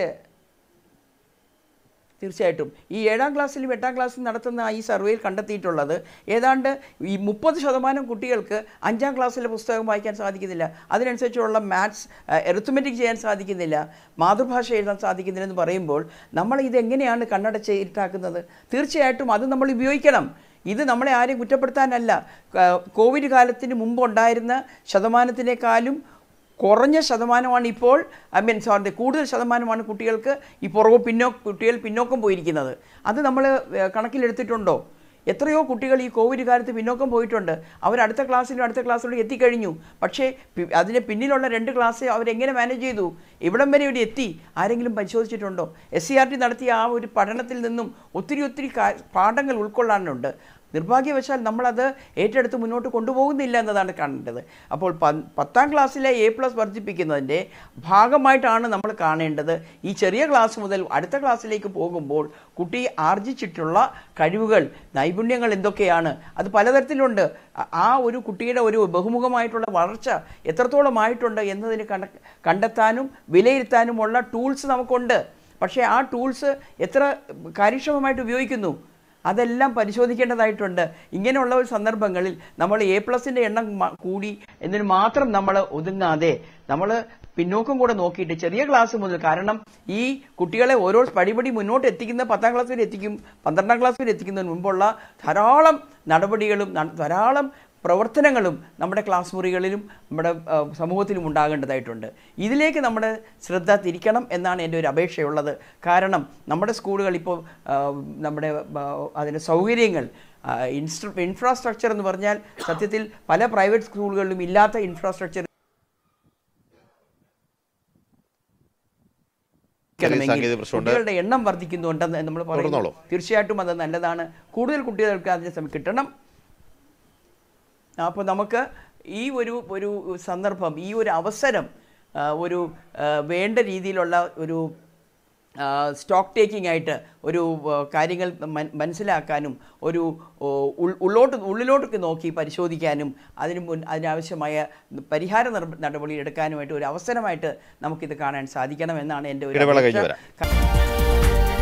തീർച്ചയായിട്ടും ഈ ഏഴാം ക്ലാസ്സിലും എട്ടാം ക്ലാസ്സിലും നടത്തുന്ന ഈ സർവേയിൽ കണ്ടെത്തിയിട്ടുള്ളത് ഏതാണ്ട് ഈ മുപ്പത് ശതമാനം കുട്ടികൾക്ക് അഞ്ചാം ക്ലാസ്സിലെ പുസ്തകം വായിക്കാൻ സാധിക്കുന്നില്ല അതിനനുസരിച്ചുള്ള മാത്സ് എറിത്മെറ്റിക് ചെയ്യാൻ സാധിക്കുന്നില്ല മാതൃഭാഷ എഴുതാൻ സാധിക്കുന്നില്ല എന്ന് പറയുമ്പോൾ നമ്മൾ ഇതെങ്ങനെയാണ് കണ്ണടച്ച് ഇരുട്ടാക്കുന്നത് തീർച്ചയായിട്ടും അത് നമ്മൾ ഉപയോഗിക്കണം ഇത് നമ്മളെ ആരെയും കുറ്റപ്പെടുത്താനല്ല ക- കോവിഡ് കാലത്തിന് മുമ്പ് ഉണ്ടായിരുന്ന ശതമാനത്തിനേക്കാളും കുറഞ്ഞ ശതമാനമാണ് ഇപ്പോൾ ഐ മീൻ സോറി കൂടുതൽ ശതമാനമാണ് കുട്ടികൾക്ക് ഈ പുറകെ പിന്നോ കുട്ടികൾ പിന്നോക്കം പോയിരിക്കുന്നത് അത് നമ്മൾ ഏഹ്, കണക്കിലെടുത്തിട്ടുണ്ടോ എത്രയോ കുട്ടികൾ ഈ കോവിഡ് കാലത്ത് പിന്നോക്കം പോയിട്ടുണ്ട് അവർ അടുത്ത ക്ലാസ്സിലും അടുത്ത ക്ലാസ്സിലും എത്തിക്കഴിഞ്ഞു പക്ഷേ പി- അതിന് പിന്നിലുള്ള രണ്ട് ക്ലാസ് അവരെങ്ങനെ മാനേജ് ചെയ്തു ഇവിടം വരെ ഇവിടെ എത്തി ആരെങ്കിലും പരിശോധിച്ചിട്ടുണ്ടോ എസ് സി ആർ ടി നടത്തിയ ആ ഒരു പഠനത്തിൽ നിന്നും ഒത്തിരി ഒത്തിരി കാ- പാഠങ്ങൾ ഉൾക്കൊള്ളാനുണ്ട് നിർഭാഗ്യവശാൽ നമ്മളത് ഏറ്റെടുത്ത് മുന്നോട്ട് കൊണ്ടുപോകുന്നില്ല എന്നതാണ് കാണേണ്ടത് അപ്പോൾ പ- പത്താം ക്ലാസ്സിലെ എ പ്ലസ് വർദ്ധിപ്പിക്കുന്നതിൻ്റെ ഭാഗമായിട്ടാണ് നമ്മൾ കാണേണ്ടത് ഈ ചെറിയ ക്ലാസ് മുതൽ അടുത്ത ക്ലാസ്സിലേക്ക് പോകുമ്പോൾ കുട്ടി ആർജിച്ചിട്ടുള്ള കഴിവുകൾ നൈപുണ്യങ്ങൾ എന്തൊക്കെയാണ് അത് പലതരത്തിലുണ്ട് ആ- ആ ഒരു കുട്ടിയുടെ ഒരു ബഹുമുഖമായിട്ടുള്ള വളർച്ച എത്രത്തോളം ആയിട്ടുണ്ട് എന്നതിന് കണ്ട കണ്ടെത്താനും വിലയിരുത്താനുമുള്ള ടൂൾസ് നമുക്കുണ്ട് പക്ഷേ ആ ടൂൾസ് എത്ര കാര്യക്ഷമമായിട്ട് ഉപയോഗിക്കുന്നു അതെല്ലാം പരിശോധിക്കേണ്ടതായിട്ടുണ്ട് ഇങ്ങനെയുള്ള ഒരു സന്ദർഭങ്ങളിൽ നമ്മൾ എ പ്ലസിന്റെ എണ്ണം മ- കൂടി എന്നതിന് മാത്രം നമ്മൾ ഒതുങ്ങാതെ നമ്മൾ പിന്നോക്കം കൂടെ നോക്കിയിട്ട് ചെറിയ ക്ലാസ് മുതൽ കാരണം ഈ കുട്ടികളെ ഓരോ പടിപടി മുന്നോട്ട് എത്തിക്കുന്ന പത്താം ക്ലാസ് വരെ എത്തിക്കും പന്ത്രണ്ടാം ക്ലാസ് വരെ എത്തിക്കുന്നതിന് മുമ്പുള്ള ധാരാളം നടപടികളും ന- ധാരാളം പ്രവർത്തനങ്ങളും നമ്മുടെ ക്ലാസ് മുറികളിലും നമ്മുടെ ആ, സമൂഹത്തിലും ഉണ്ടാകേണ്ടതായിട്ടുണ്ട് ഇതിലേക്ക് നമ്മുടെ ശ്രദ്ധ തിരിക്കണം എന്നാണ് എൻ്റെ ഒരു അപേക്ഷയുള്ളത് കാരണം നമ്മുടെ സ്കൂളുകൾ ഇപ്പോൾ ആ, നമ്മുടെ ആ, അതിൻ്റെ സൗകര്യങ്ങൾ ആ, ഇൻസ്ട്ര ഇൻഫ്രാസ്ട്രക്ചർ എന്ന് പറഞ്ഞാൽ സത്യത്തിൽ പല പ്രൈവറ്റ് സ്കൂളുകളിലും ഇല്ലാത്ത ഇൻഫ്രാസ്ട്രക്ചർ ചെറിയ സാങ്കേതിക പ്രശ്നമുണ്ട്. കുട്ടികളുടെ എണ്ണം വർദ്ധിക്കുന്നുണ്ടെന്ന് നമ്മൾ പറയുന്നു തുടർന്നോളൂ. തീർച്ചയായിട്ടും അത് നല്ലതാണ് കൂടുതൽ കുട്ടികൾക്ക് അതിന് സമയം കിട്ടണം അപ്പോൾ നമുക്ക് ഈ ഒരു ഒരു സന്ദർഭം ഈ ഒരു അവസരം ആ, ഒരു ആ, വേണ്ട രീതിയിലുള്ള ഒരു സ്റ്റോക്ക് ടേക്കിംഗ് ആയിട്ട് ഒരു ആ, കാര്യങ്ങൾ മൻ- മനസ്സിലാക്കാനും ഒരു ഓ, ഉൾ- ഉള്ളോട്ട് ഉള്ളിലോട്ടൊക്കെ നോക്കി പരിശോധിക്കാനും അതിന് മുൻ അതിനാവശ്യമായ പരിഹാര നട- നടപടി എടുക്കാനുമായിട്ട് ഒരു അവസരമായിട്ട് നമുക്കിത് കാണാൻ സാധിക്കണം എന്നാണ് എൻ്റെ ഒരു ഇടവേള കഴിഞ്ഞ് അപേക്ഷ. വരാം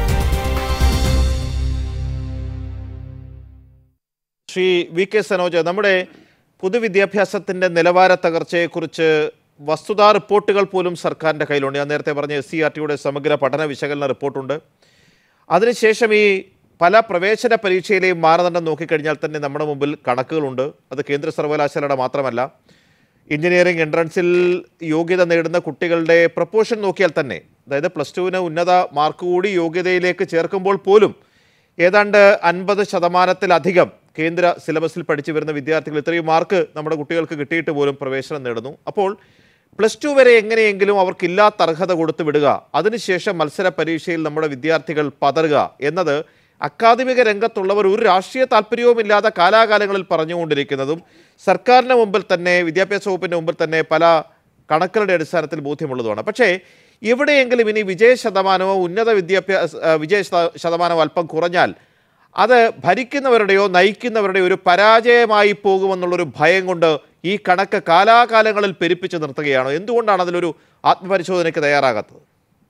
ശ്രീ വി കെ സനോജ് നമ്മുടെ പൊതുവിദ്യാഭ്യാസത്തിന്റെ നിലവാര തകർച്ചയെക്കുറിച്ച് വസ്തുതാ റിപ്പോർട്ടുകൾ പോലും സർക്കാരിന്റെ കയ്യിലുണ്ട് ഞാൻ നേരത്തെ പറഞ്ഞ എസ് സി ആർ ടിയുടെ സമഗ്ര പഠന വിശകലന റിപ്പോർട്ടുണ്ട് അതിനുശേഷം ഈ പല പ്രവേശന പരീക്ഷയിലെയും മാനദണ്ഡം നോക്കിക്കഴിഞ്ഞാൽ തന്നെ നമ്മുടെ മുമ്പിൽ കണക്കുകളുണ്ട് അത് കേന്ദ്ര സർവകലാശാലയുടെ മാത്രമല്ല എഞ്ചിനീയറിംഗ് എൻട്രൻസിൽ യോഗ്യത നേടുന്ന കുട്ടികളുടെ പ്രപ്പോർഷൻ നോക്കിയാൽ തന്നെ അതായത് പ്ലസ് ടുവിന് ഉന്നത മാർക്ക് കൂടി യോഗ്യതയിലേക്ക് ചേർക്കുമ്പോൾ പോലും ഏതാണ്ട് അൻപത് ശതമാനത്തിലധികം കേന്ദ്ര സിലബസിൽ പഠിച്ചു വരുന്ന വിദ്യാർത്ഥികൾ ഇത്രയും മാർക്ക് നമ്മുടെ കുട്ടികൾക്ക് കിട്ടിയിട്ട് പോലും പ്രവേശനം നേടുന്നു അപ്പോൾ പ്ലസ് ടു വരെ എങ്ങനെയെങ്കിലും അവർക്കില്ലാത്ത അർഹത കൊടുത്തു വിടുക അതിനുശേഷം മത്സര പരീക്ഷയിൽ നമ്മുടെ വിദ്യാർത്ഥികൾ പതറുക എന്നത് അക്കാദമിക രംഗത്തുള്ളവർ ഒരു രാഷ്ട്രീയ താല്പര്യവുമില്ലാതെ കാലാകാലങ്ങളിൽ പറഞ്ഞുകൊണ്ടിരിക്കുന്നതും സർക്കാരിന് മുമ്പിൽ തന്നെ വിദ്യാഭ്യാസ വകുപ്പിൻ്റെ മുമ്പിൽ തന്നെ പല കണക്കുകളുടെ അടിസ്ഥാനത്തിൽ ബോധ്യമുള്ളതുമാണ് പക്ഷേ എവിടെയെങ്കിലും ഇനി വിജയ ശതമാനമോ ഉന്നത വിദ്യാഭ്യാസ ആ, വിജയ ശത- ശതമാനമോ അല്പം കുറഞ്ഞാൽ അത് ഭരിക്കുന്നവരുടെയോ നയിക്കുന്നവരുടെയോ ഒരു പരാജയമായി പോകുമെന്നുള്ളൊരു ഭയം കൊണ്ട് ഈ കണക്ക് കാലാകാലങ്ങളിൽ പെരുപ്പിച്ച് നിർത്തുകയാണോ എന്തുകൊണ്ടാണ് അതിലൊരു ആത്മപരിശോധനയ്ക്ക് തയ്യാറാകാത്തത്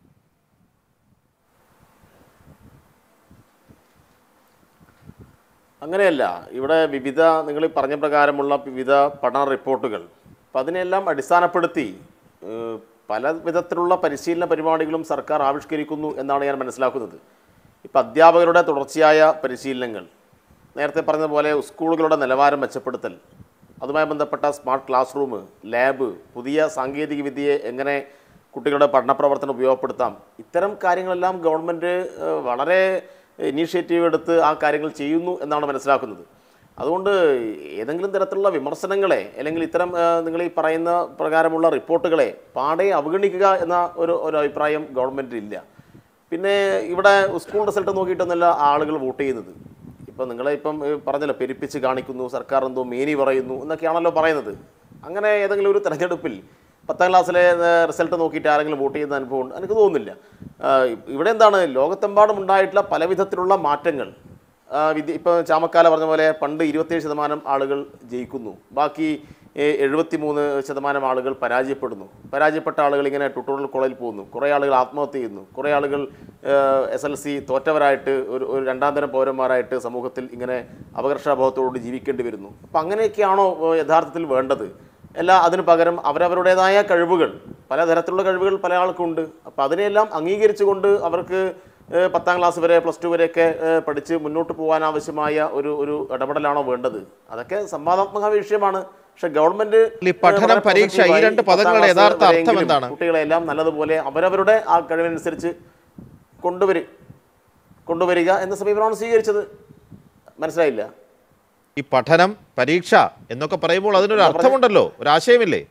അങ്ങനെയല്ല ഇവിടെ വിവിധ നിങ്ങൾ ഈ പറഞ്ഞ പ്രകാരമുള്ള വിവിധ പഠന റിപ്പോർട്ടുകൾ അപ്പം അതിനെല്ലാം അടിസ്ഥാനപ്പെടുത്തി ഏഹ്, പല വിധത്തിലുള്ള പരിശീലന പരിപാടികളും സർക്കാർ ആവിഷ്കരിക്കുന്നു എന്നാണ് ഞാൻ മനസ്സിലാക്കുന്നത് ഇപ്പം അധ്യാപകരുടെ തുടർച്ചയായ പരിശീലനങ്ങൾ നേരത്തെ പറഞ്ഞതുപോലെ സ്കൂളുകളുടെ നിലവാരം മെച്ചപ്പെടുത്തൽ അതുമായി ബന്ധപ്പെട്ട സ്മാർട്ട് ക്ലാസ് റൂം ലാബ് പുതിയ സാങ്കേതിക വിദ്യയെ എങ്ങനെ കുട്ടികളുടെ പഠന പ്രവർത്തനം ഉപയോഗപ്പെടുത്താം ഇത്തരം കാര്യങ്ങളെല്ലാം ഗവൺമെൻറ് ഏഹ്, വളരെ ഇനീഷ്യേറ്റീവ് എടുത്ത് ആ കാര്യങ്ങൾ ചെയ്യുന്നു എന്നാണ് മനസ്സിലാക്കുന്നത് അതുകൊണ്ട് ഏതെങ്കിലും തരത്തിലുള്ള വിമർശനങ്ങളെ അല്ലെങ്കിൽ ഇത്തരം ഏഹ്, നിങ്ങൾ ഈ പറയുന്ന പ്രകാരമുള്ള റിപ്പോർട്ടുകളെ പാടെ അവഗണിക്കുക എന്ന ഒരു ഒരു അഭിപ്രായം ഗവൺമെൻറ്റിനില്ല പിന്നെ ഇവിടെ സ്കൂൾ റിസൾട്ട് നോക്കിയിട്ടൊന്നുമല്ല ആളുകൾ വോട്ട് ചെയ്യുന്നത് ഇപ്പം നിങ്ങളെ ഇപ്പം ഏഹ്, പറഞ്ഞല്ലോ പെരുപ്പിച്ച് കാണിക്കുന്നു സർക്കാർ എന്തോ മേനി പറയുന്നു എന്നൊക്കെയാണല്ലോ പറയുന്നത് അങ്ങനെ ഏതെങ്കിലും ഒരു തെരഞ്ഞെടുപ്പിൽ പത്താം ക്ലാസ്സിലെ ഏഹ്, റിസൾട്ട് നോക്കിയിട്ട് ആരെങ്കിലും വോട്ട് ചെയ്യുന്ന അനുഭവം ഉണ്ട് എനിക്ക് തോന്നുന്നില്ല ആഹ്, ഇവിടെ എന്താണ് ലോകത്തെമ്പാടും ഉണ്ടായിട്ടുള്ള പല വിധത്തിലുള്ള മാറ്റങ്ങൾ ആഹ്, വിദ്യ ഇപ്പം ചാമക്കാല പറഞ്ഞ പോലെ പണ്ട് ഇരുപത്തേഴ് ശതമാനം ആളുകൾ ജയിക്കുന്നു ബാക്കി എഴുപത്തി മൂന്ന് ശതമാനം ആളുകൾ പരാജയപ്പെടുന്നു പരാജയപ്പെട്ട ആളുകൾ ഇങ്ങനെ ട്യൂട്ടോറിയൽ കോളേജിൽ പോകുന്നു കുറേ ആളുകൾ ആത്മഹത്യ ചെയ്യുന്നു കുറേ ആളുകൾ എസ് എൽ സി തോറ്റവരായിട്ട് ഒരു ഒരു രണ്ടാം തരം പൗരന്മാരായിട്ട് സമൂഹത്തിൽ ഇങ്ങനെ അപകർഷാഭാവത്തോട് ജീവിക്കേണ്ടി വരുന്നു അപ്പം അങ്ങനെയൊക്കെയാണോ ഏഹ്, യഥാർത്ഥത്തിൽ വേണ്ടത് അല്ല അതിന് പകരം അവരവരുടേതായ കഴിവുകൾ പലതരത്തിലുള്ള കഴിവുകൾ പല ആൾക്കുണ്ട് അപ്പോൾ അതിനെയെല്ലാം അംഗീകരിച്ചുകൊണ്ട് അവർക്ക് ഏഹ്, പത്താം ക്ലാസ് വരെ പ്ലസ് ടു വരെയൊക്കെ ഏഹ്, പഠിച്ച് മുന്നോട്ട് പോകാൻ ആവശ്യമായ ഒരു ഒരു ഇടപെടലാണോ വേണ്ടത് അതൊക്കെ സംവാദാത്മക വിഷയമാണ് പക്ഷെ ഗവൺമെന്റ് ഈ പഠനം, ഏഹ്, വളരെ പരീക്ഷ, ഈ positive രണ്ട് ആയി പത്താം പദങ്ങളുടെ ക്ലാസ് യഥാർത്ഥ അർത്ഥം വരെയെങ്കിലും എന്താണ്? കുട്ടികളെല്ലാം നല്ലതുപോലെ അവരവരുടെ ആ കഴിവനുസരിച്ച് കൊണ്ടുവരി കൊണ്ടുവരിക എന്ന സമീപനമാണ് സ്വീകരിച്ചത് മനസ്സിലായില്ല ഈ പഠനം പരീക്ഷ എന്നൊക്കെ പറയുമ്പോൾ അതിനൊരു അർത്ഥമുണ്ടല്ലോ ഒരു ആശയമില്ലേ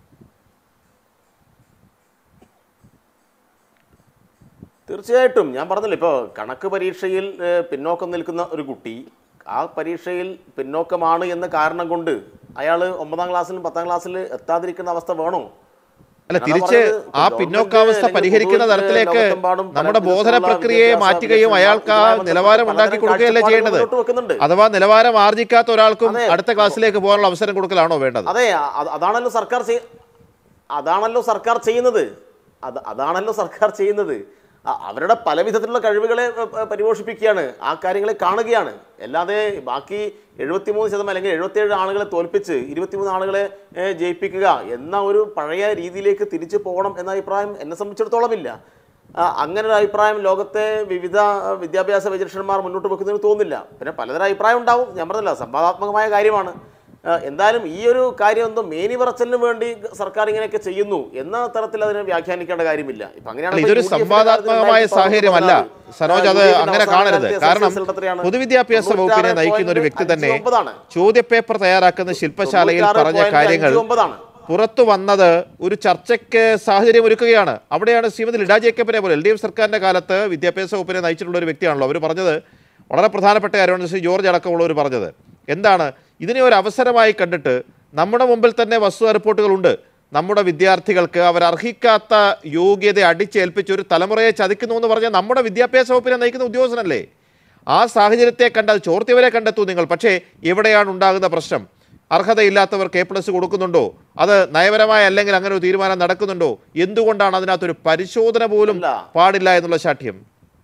തീർച്ചയായിട്ടും ഞാൻ പറഞ്ഞല്ലോ ഇപ്പോൾ കണക്ക് പരീക്ഷയിൽ ഏഹ്, പിന്നോക്കം നിൽക്കുന്ന ഒരു കുട്ടി ആ പരീക്ഷയിൽ പിന്നോക്കമാണ് എന്ന കാരണം കൊണ്ട് അയാൾ ഒമ്പതാം ക്ലാസ്സിലും പത്താം ക്ലാസ്സിൽ എത്താതിരിക്കുന്ന അവസ്ഥ വേണോ അല്ല ഞാനതാ തിരിച്ച് പറഞ്ഞത്. ആ ഗവൺമെന്റ് പിന്നോക്കാവസ്ഥ അല്ലെങ്കിൽ പരിഹരിക്കുന്ന പൊതുവെ തരത്തിലേക്ക് ലോകത്തെമ്പാടും പല നമ്മുടെ ബോധന വിധത്തിലുള്ള പ്രക്രിയയെ വിദ്യാഭ്യാസ മാറ്റുകയും വിഷയങ്ങൾ അയാൾക്ക് ആ ഇതുമായി ബന്ധപ്പെട്ട് നിലവാരം ഉണ്ടാക്കി പലതരം കൊടുക്കുകയല്ലേ കാഴ്ചപ്പാടുകൾ ചെയ്യേണ്ടത് മുന്നോട്ട് വെക്കുന്നുണ്ട്. അഥവാ നിലവാരം ആർജിക്കാത്ത ഒരാൾക്കും അതെ. അടുത്ത ക്ലാസ്സിലേക്ക് പോകാനുള്ള അവസരം കൊടുക്കലാണോ വേണ്ടത് അതെ അ- അതാണല്ലോ സർക്കാർ ചെയ് അതാണല്ലോ സർക്കാർ ചെയ്യുന്നത് അത് അതാണല്ലോ സർക്കാർ ചെയ്യുന്നത് അ- അവരുടെ പല വിധത്തിലുള്ള കഴിവുകളെ പ- പ- പരിപോഷിപ്പിക്കുകയാണ് ആ കാര്യങ്ങളെ കാണുകയാണ് അല്ലാതെ ബാക്കി എഴുപത്തിമൂന്ന് ശതമാനം അല്ലെങ്കിൽ എഴുപത്തിയേഴ് ആളുകളെ തോൽപ്പിച്ച് ഇരുപത്തിമൂന്ന് ആളുകളെ ഏ, ജയിപ്പിക്കുക എന്ന ഒരു പഴയ രീതിയിലേക്ക് തിരിച്ചു പോകണം എന്ന അഭിപ്രായം എന്നെ സംബന്ധിച്ചിടത്തോളം ഇല്ല ആ, അങ്ങനെ ഒരു അഭിപ്രായം ലോകത്തെ വിവിധ ആ, വിദ്യാഭ്യാസ വിചക്ഷണന്മാർ മുന്നോട്ട് വെക്കുന്നതിന് തോന്നുന്നില്ല പിന്നെ പലതരം അഭിപ്രായം ഉണ്ടാവും ഞാൻ പറഞ്ഞില്ല സംവാദാത്മകമായ കാര്യമാണ് ആ, എന്തായാലും ഈ ഒരു കാര്യം എന്തോ മേനി പറച്ചലിന് വേണ്ടി സർക്കാർ ഇങ്ങനെയൊക്കെ ചെയ്യുന്നു എന്ന തരത്തിൽ അതിനെ വ്യാഖ്യാനിക്കേണ്ട കാര്യമില്ല ഇപ്പൊ അങ്ങനെയാണ് അല്ല, ഇപ്പൊ ഇതൊരു യു ഡി എഫിന്റെ സംവാദാത്മകമായ കാര്യത്തിൽ സാഹചര്യമല്ല രണ്ടായിരത്തി സനോജ് അത് യു ഡി എഫിന്റെ അങ്ങനെ അവസാന കാണരുത് കാലത്തെ കാരണം SSLC എത്രയാണ്? പൊതുവിദ്യാഭ്യാസ വകുപ്പിനെ തൊണ്ണൂറ്റാറ് നയിക്കുന്ന ഒരു point വ്യക്തി തന്നെ അഞ്ച് ഒമ്പതാണ്. ചോദ്യപേപ്പർ തയ്യാറാക്കുന്ന ശില്പശാലയിൽ തൊണ്ണൂറ്റാറ് പറഞ്ഞ point കാര്യങ്ങൾ അഞ്ച് ഒമ്പതാണ്. പുറത്തു വന്നത് ഒരു ചർച്ചയ്ക്ക് സാഹചര്യം ഒരുക്കുകയാണ് അവിടെയാണ് ശ്രീമതി ലിഡ ജേക്കബിനെ പോലെ എൽ ഡി എഫ് സർക്കാരിന്റെ കാലത്ത് വിദ്യാഭ്യാസ വകുപ്പിനെ നയിച്ചിട്ടുള്ള ഒരു വ്യക്തിയാണല്ലോ അവർ പറഞ്ഞത് വളരെ പ്രധാനപ്പെട്ട കാര്യമാണ് ശ്രീ ജോർജ് അടക്കമുള്ളവർ പറഞ്ഞത് എന്താണ് ഇതിനെ ഒരു അവസരമായി കണ്ടിട്ട് നമ്മുടെ മുമ്പിൽ തന്നെ വസ്തുതാ റിപ്പോർട്ടുകളുണ്ട് നമ്മുടെ വിദ്യാർത്ഥികൾക്ക് അവർ അർഹിക്കാത്ത യോഗ്യത അടിച്ചേൽപ്പിച്ച് ഒരു തലമുറയെ ചതിക്കുന്നു എന്ന് പറഞ്ഞാൽ നമ്മുടെ വിദ്യാഭ്യാസ വകുപ്പിനെ നയിക്കുന്ന ഉദ്യോഗസ്ഥനല്ലേ ആ സാഹചര്യത്തെ കണ്ട് അത് ചോർത്തിയവരെ കണ്ടെത്തൂ നിങ്ങൾ പക്ഷേ എവിടെയാണ് ഉണ്ടാകുന്ന പ്രശ്നം അർഹതയില്ലാത്തവർക്ക് എ പ്ലസ് കൊടുക്കുന്നുണ്ടോ അത് നയപരമായ അല്ലെങ്കിൽ അങ്ങനെ ഒരു തീരുമാനം നടക്കുന്നുണ്ടോ എന്തുകൊണ്ടാണ് അതിനകത്തൊരു പരിശോധന പോലും അല്ല. പാടില്ല എന്നുള്ള ശാഠ്യം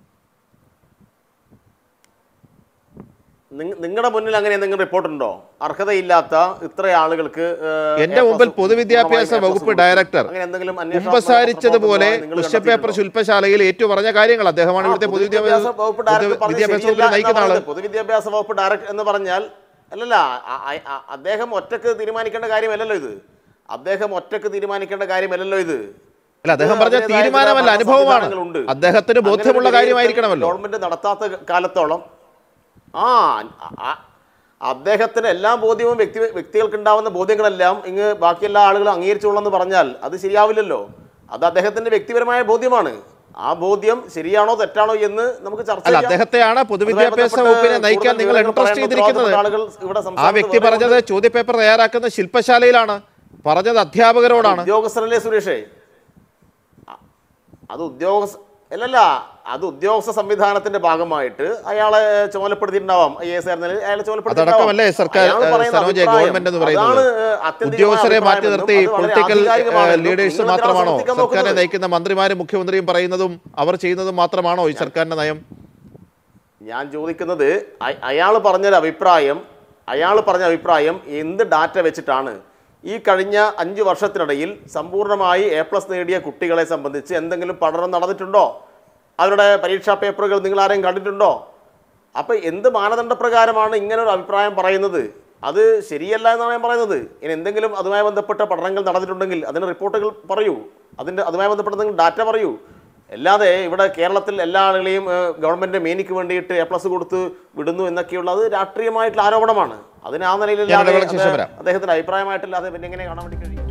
നിങ്ങളുടെ മുന്നിൽ അങ്ങനെ എന്തെങ്കിലും റിപ്പോർട്ടുണ്ടോ അർഹതയില്ലാത്ത ഇത്ര ആളുകൾക്ക് ഏഹ്, എന്റെ A മുമ്പിൽ plus പൊതുവിദ്യാഭ്യാസ പൂർണ്ണമായും A plus വകുപ്പ് കൊടുത്തു. ഡയറക്ടർ അങ്ങനെ എന്തെങ്കിലും അന്വേഷണാത്മക കുമ്പസാരിച്ചതുപോലെ report നിങ്ങൾ ക്വസ്റ്റ്യൻ പേപ്പർ കണ്ടെത്തിയിട്ടുണ്ടോ? ശില്പശാലയിൽ ഏറ്റു പറഞ്ഞ കാര്യങ്ങൾ അദ്ദേഹമാണ് ആ, ഇവിടുത്തെ പൊതുവിദ്യാഭ്യാസ വകുപ്പ് ഡയറക്ടർ പറഞ്ഞത് വിദ്യാഭ്യാസ ശരിയല്ല വകുപ്പിനെ നയിക്കുന്ന എന്നാണ് ആള് പറഞ്ഞത്. പൊതുവിദ്യാഭ്യാസ വകുപ്പ് ഡയറക്ടർ എന്ന് പറഞ്ഞാൽ അല്ലല്ല അ- അ- അ- അദ്ദേഹം ഒറ്റക്ക് തീരുമാനിക്കേണ്ട കാര്യമല്ലല്ലോ ഇത് അദ്ദേഹം ഒറ്റക്ക് തീരുമാനിക്കേണ്ട കാര്യമല്ലല്ലോ ഇത് അല്ല അദ്ദേഹം ഇത് പറഞ്ഞ അതിന്റേതായ തീരുമാനമല്ല ചില അനുഭവമാണ് സംവിധാനങ്ങളുണ്ട്. അദ്ദേഹത്തിന് അങ്ങനെ ബോധ്യമുള്ള ഒരു വിലയിരുത്തൽ കാര്യമായിരിക്കണമല്ലോ ഗവൺമെന്റ് നടത്താത്ത കാലത്തോളം ആ ആ- അദ്ദേഹത്തിന് എല്ലാ ബോധ്യവും വ്യക്തി വ്യക്തികൾക്ക് ഉണ്ടാവുന്ന ബോധ്യങ്ങളെല്ലാം ഇങ്ങ് ബാക്കി എല്ലാ ആളുകളും അംഗീകരിച്ചോളെന്ന് പറഞ്ഞാൽ അത് ശരിയാവില്ലല്ലോ അത് അദ്ദേഹത്തിന്റെ വ്യക്തിപരമായ ബോധ്യമാണ് ആ ബോധ്യം ശരിയാണോ തെറ്റാണോ എന്ന് നമുക്ക് ചർച്ച അല്ല ചെയ്യാം. അദ്ദേഹത്തെയാണ് പൊതുവിദ്യാഭ്യാസ അതുമായി വകുപ്പിനെ ബന്ധപ്പെട്ട് നയിക്കാൻ നിങ്ങൾ കൂടുതൽ ഇൻട്രസ്റ്റ് വിവരങ്ങൾ ചെയ്തിരിക്കുന്നത് പറയാൻ ആളുകൾ ഇവിടെ ആ സംസാരിക്കുന്നത് വ്യക്തി പോലെ പറഞ്ഞത് ചോദ്യപേപ്പർ തയ്യാറാക്കുന്ന ശില്പശാലയിലാണ് പറഞ്ഞത് അധ്യാപകരോടാണ് ഉദ്യോഗസ്ഥരല്ലേ സുരേഷേ അ- അത് ഉദ്യോഗസ്ഥ അല്ലല്ല അത് ഉദ്യോഗസ്ഥ സംവിധാനത്തിന്റെ ഭാഗമായിട്ട് അയാളെ ചുമതലപ്പെടുത്തിയിട്ടുണ്ടാവാം ഐ എസ് ആയിരുന്നെങ്കിൽ അയാളെ അതടക്കമല്ലേ സർക്കാർ, അയാൾ പറയുന്ന സരോജ, അഭിപ്രായം, ഗവൺമെന്റ് എന്ന് പറയുന്നത്? അതാണ്, ഏഹ്, ആത്യന്തികമായ ഉദ്യോഗസ്ഥരെ മാറ്റി അഭിപ്രായം നിർത്തി എന്നും അത് വളരെ പൊളിറ്റിക്കൽ ആധികാരികമാണെന്നും ലീഡേഴ്സ് നിങ്ങൾ എന്തിനാണ് മാത്രമാണോ സമർത്ഥിക്കാൻ സർക്കാരിനെ നോക്കുന്നത്? നയിക്കുന്ന മന്ത്രിമാരും മുഖ്യമന്ത്രിയും പറയുന്നതും അവർ ചെയ്യുന്നതും മാത്രമാണോ ഈ സർക്കാരിന്റെ നയം ഞാൻ ചോദിക്കുന്നത് അയാൾ പറഞ്ഞൊരു അഭിപ്രായം അയാൾ പറഞ്ഞ അഭിപ്രായം എന്ത് ഡാറ്റ വെച്ചിട്ടാണ് ഈ കഴിഞ്ഞ അഞ്ച് വർഷത്തിനിടയിൽ സമ്പൂർണ്ണമായി എ പ്ലസ് നേടിയ കുട്ടികളെ സംബന്ധിച്ച് എന്തെങ്കിലും പഠനം നടന്നിട്ടുണ്ടോ അവരുടെ പരീക്ഷാ പേപ്പറുകൾ നിങ്ങൾ ആരെയും കണ്ടിട്ടുണ്ടോ അപ്പോൾ എന്ത് മാനദണ്ഡപ്രകാരമാണ് ഇങ്ങനെ ഒരു അഭിപ്രായം പറയുന്നത് അത് ശരിയല്ല എന്നാണ് ഞാൻ പറയുന്നത് ഇനി എന്തെങ്കിലും അതുമായി ബന്ധപ്പെട്ട പഠനങ്ങൾ നടന്നിട്ടുണ്ടെങ്കിൽ അതിന് റിപ്പോർട്ടുകൾ പറയൂ അതിൻ്റെ അതുമായി ബന്ധപ്പെട്ട നിങ്ങൾ ഡാറ്റ പറയൂ അല്ലാതെ ഇവിടെ കേരളത്തിൽ എല്ലാ ആളുകളെയും ഏഹ്, ഗവൺമെന്റ് മേനിക്ക് വേണ്ടിയിട്ട് എ പ്ലസ് കൊടുത്ത് വിടുന്നു എന്നൊക്കെയുള്ളത് രാഷ്ട്രീയമായിട്ടുള്ള ആരോപണമാണ് അതിന് ആ നിലയിൽ ഞാൻ ഇടവേളയ്ക്ക് ശേഷം വരാം. അദ്ദേഹത്തിന്റെ അഭിപ്രായമായിട്ടില്ലാതെ പിന്നെ എങ്ങനെ കാണാൻ വേണ്ടി കഴിയും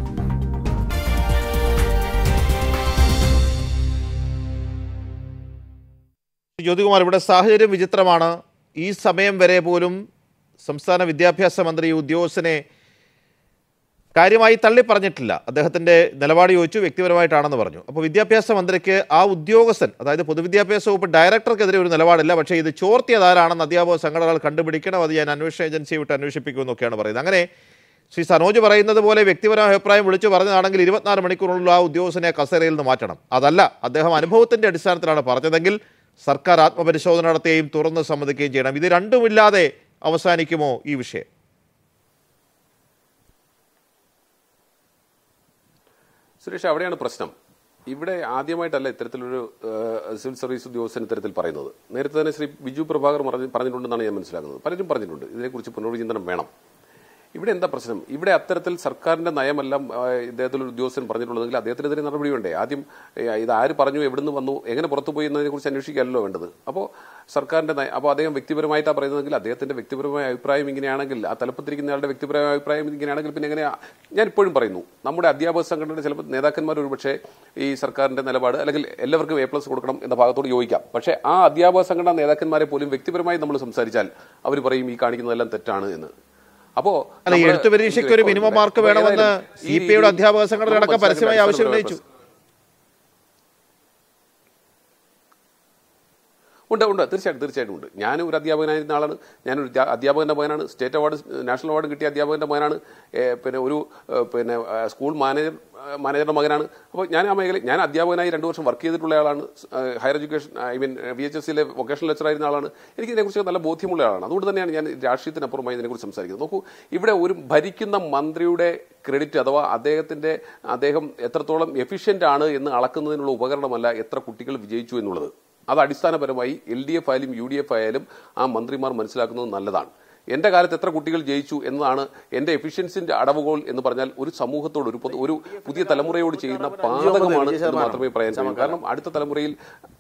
ജ്യോതികുമാർ ഇവിടെ സാഹചര്യം വിചിത്രമാണ് ഈ സമയം വരെ പോലും സംസ്ഥാന വിദ്യാഭ്യാസ മന്ത്രി ഈ ഉദ്യോഗസ്ഥനെ കാര്യമായി തള്ളി പറഞ്ഞിട്ടില്ല അദ്ദേഹത്തിൻ്റെ നിലപാട് ചോദിച്ചു വ്യക്തിപരമായിട്ടാണെന്ന് പറഞ്ഞു അപ്പോൾ വിദ്യാഭ്യാസ മന്ത്രിക്ക് ആ ഉദ്യോഗസ്ഥൻ അതായത് പൊതുവിദ്യാഭ്യാസ വകുപ്പ് ഡയറക്ടർക്കെതിരെ ഒരു നിലപാടില്ല പക്ഷേ ഇത് ചോർത്തിയതാരാണെന്ന് അധ്യാപക സംഘടനകൾ കണ്ടുപിടിക്കണം അത് ഞാൻ അന്വേഷണ ഏജൻസിയെ വിട്ട് അന്വേഷിപ്പിക്കുമെന്നൊക്കെയാണ് പറയുന്നത് അങ്ങനെ ശ്രീ സനോജ് പറയുന്നത് പോലെ വ്യക്തിപരമായ അഭിപ്രായം വിളിച്ചു പറഞ്ഞതാണെങ്കിൽ ഇരുപത്തിനാല് മണിക്കൂറിനുള്ളിൽ ആ ഉദ്യോഗസ്ഥനെ ആ കസേരയിൽ നിന്ന് മാറ്റണം അതല്ല അദ്ദേഹം അനുഭവത്തിൻ്റെ അടിസ്ഥാനത്തിലാണ് പറഞ്ഞതെങ്കിൽ സർക്കാർ ആത്മപരിശോധന നടത്തുകയും തുറന്ന് സമ്മതിക്കുകയും ചെയ്യണം ഇത് രണ്ടുമില്ലാതെ അവസാനിക്കുമോ ഈ വിഷയം സുരേഷ് അവിടെയാണ് പ്രശ്നം ഇവിടെ ആദ്യമായിട്ടല്ല ഇത്തരത്തിലൊരു ഏഹ്, സിവിൽ സർവീസ് ഉദ്യോഗസ്ഥൻ ഇത്തരത്തിൽ പറയുന്നത് നേരത്തെ തന്നെ ശ്രീ ബിജു പ്രഭാകർ പറഞ്ഞ് പറഞ്ഞിട്ടുണ്ടെന്നാണ് ഞാൻ മനസ്സിലാക്കുന്നത് പലരും പറഞ്ഞിട്ടുണ്ട് ഇതിനെക്കുറിച്ച് പുനർവിചിന്തനം വേണം ഇവിടെ എന്താ പ്രശ്നം ഇവിടെ അത്തരത്തിൽ സർക്കാരിന്റെ നയമെല്ലാം ആ, ഇദ്ദേഹത്തിൽ ഒരു ഉദ്യോഗസ്ഥൻ പറഞ്ഞിട്ടുള്ളതെങ്കിൽ അദ്ദേഹത്തിനെതിരെ നടപടി വേണ്ടേ ആദ്യം ഏ, ഇത് ആര് പറഞ്ഞു എവിടുന്ന് വന്നു എങ്ങനെ പുറത്തു പോയി എന്നതിനെ കുറിച്ച് അന്വേഷിക്കാനല്ലോ വേണ്ടത് അപ്പോൾ സർക്കാരിന്റെ നയം അപ്പോൾ അദ്ദേഹം വ്യക്തിപരമായിട്ടാണ് പറയുന്നതെങ്കിൽ അദ്ദേഹത്തിന്റെ വ്യക്തിപരമായ അഭിപ്രായം ഇങ്ങനെയാണെങ്കിൽ ആ തലപ്പത്തിരിക്കുന്ന ആളുടെ വ്യക്തിപരമായ അഭിപ്രായം ഇങ്ങനെയാണെങ്കിൽ പിന്നെ എങ്ങനെയാ ഞാൻ ഇപ്പോഴും പറയുന്നു നമ്മുടെ അധ്യാപക സംഘടനയുടെ ചിലപ്പോൾ നേതാക്കന്മാർ ഒരുപക്ഷെ ഈ സർക്കാരിന്റെ നിലപാട് അല്ലെങ്കിൽ എല്ലാവർക്കും എ പ്ലസ് കൊടുക്കണം എന്ന ഭാഗത്തോട് യോജിക്കാം പക്ഷേ ആ അധ്യാപക സംഘടനാ നേതാക്കന്മാരെ പോലും വ്യക്തിപരമായി നമ്മൾ സംസാരിച്ചാൽ അവർ പറയും ഈ കാണിക്കുന്നതെല്ലാം തെറ്റാണ് എന്ന് അപ്പോ അല്ല ഈ നമ്മള് എഴുത്തു പരീക്ഷയ്ക്ക് ഒരു മിനിമം മാർക്ക് വേണമെന്ന് സി പി ഐയുടെ അധ്യാപക സംഘടന അടക്കം പരസ്യമായി ആവശ്യം ഉന്നയിച്ചു ഉണ്ട് ഉണ്ട് തീർച്ചയായിട്ടും തീർച്ചയായിട്ടും ഉണ്ട് ഞാൻ ഒരു അധ്യാപകനായിരുന്ന ആളാണ് ഞാനൊരു അധ്യാ- അധ്യാപകന്റെ മകനാണ് സ്റ്റേറ്റ് അവാർഡ് നാഷണൽ അവാർഡ് കിട്ടിയ അധ്യാപകന്റെ മകനാണ് ഏ, പിന്നെ ഒരു ഏ, പിന്നെ ആ, സ്കൂൾ മാനേജർ ആ, മാനേജറുടെ മകനാണ് അപ്പോൾ ഞാൻ ആ മേഖല ഞാൻ അധ്യാപകനായി രണ്ടു വർഷം വർക്ക് ചെയ്തിട്ടുള്ള ആളാണ് ആ, higher education I mean V H S സിയിലെ വൊക്കേഷണൽ ലെക്ചർ ആയിരുന്ന ആളാണ് എനിക്ക് ഇതിനെക്കുറിച്ച് നല്ല ബോധ്യമുള്ള ആളാണ് അതുകൊണ്ട് തന്നെയാണ് ഞാൻ രാഷ്ട്രീയത്തിനപ്പുറമായി ഇതിനെക്കുറിച്ച് സംസാരിക്കുന്നത് നോക്കൂ ഇവിടെ ഒരു ഭരിക്കുന്ന മന്ത്രിയുടെ ക്രെഡിറ്റ് അഥവാ അദ്ദേഹത്തിന്റെ അദ്ദേഹം എത്രത്തോളം എഫിഷ്യന്റ് ആണ് എന്ന് അളക്കുന്നതിനുള്ള ഉപകരണമല്ല എത്ര കുട്ടികൾ വിജയിച്ചു എന്നുള്ളത് അത് അടിസ്ഥാനപരമായി എൽ ഡി എഫ് ആയാലും യു ഡി എഫ് ആയാലും ആ മന്ത്രിമാർ മനസ്സിലാക്കുന്നത് നല്ലതാണ് എന്റെ കാലത്ത് എത്ര കുട്ടികൾ ജയിച്ചു എന്നതാണ് എന്റെ എഫിഷ്യൻസിന്റെ അടവുകോൾ എന്ന് പറഞ്ഞാൽ ഒരു സമൂഹത്തോട് ഒരു പൊതു- ഒരു പുതിയ തലമുറയോട് ചെയ്യുന്ന പാതകമാണ് എന്ന് മാത്രമേ പറയാൻ കഴിയൂ കാരണം അടുത്ത തലമുറയിൽ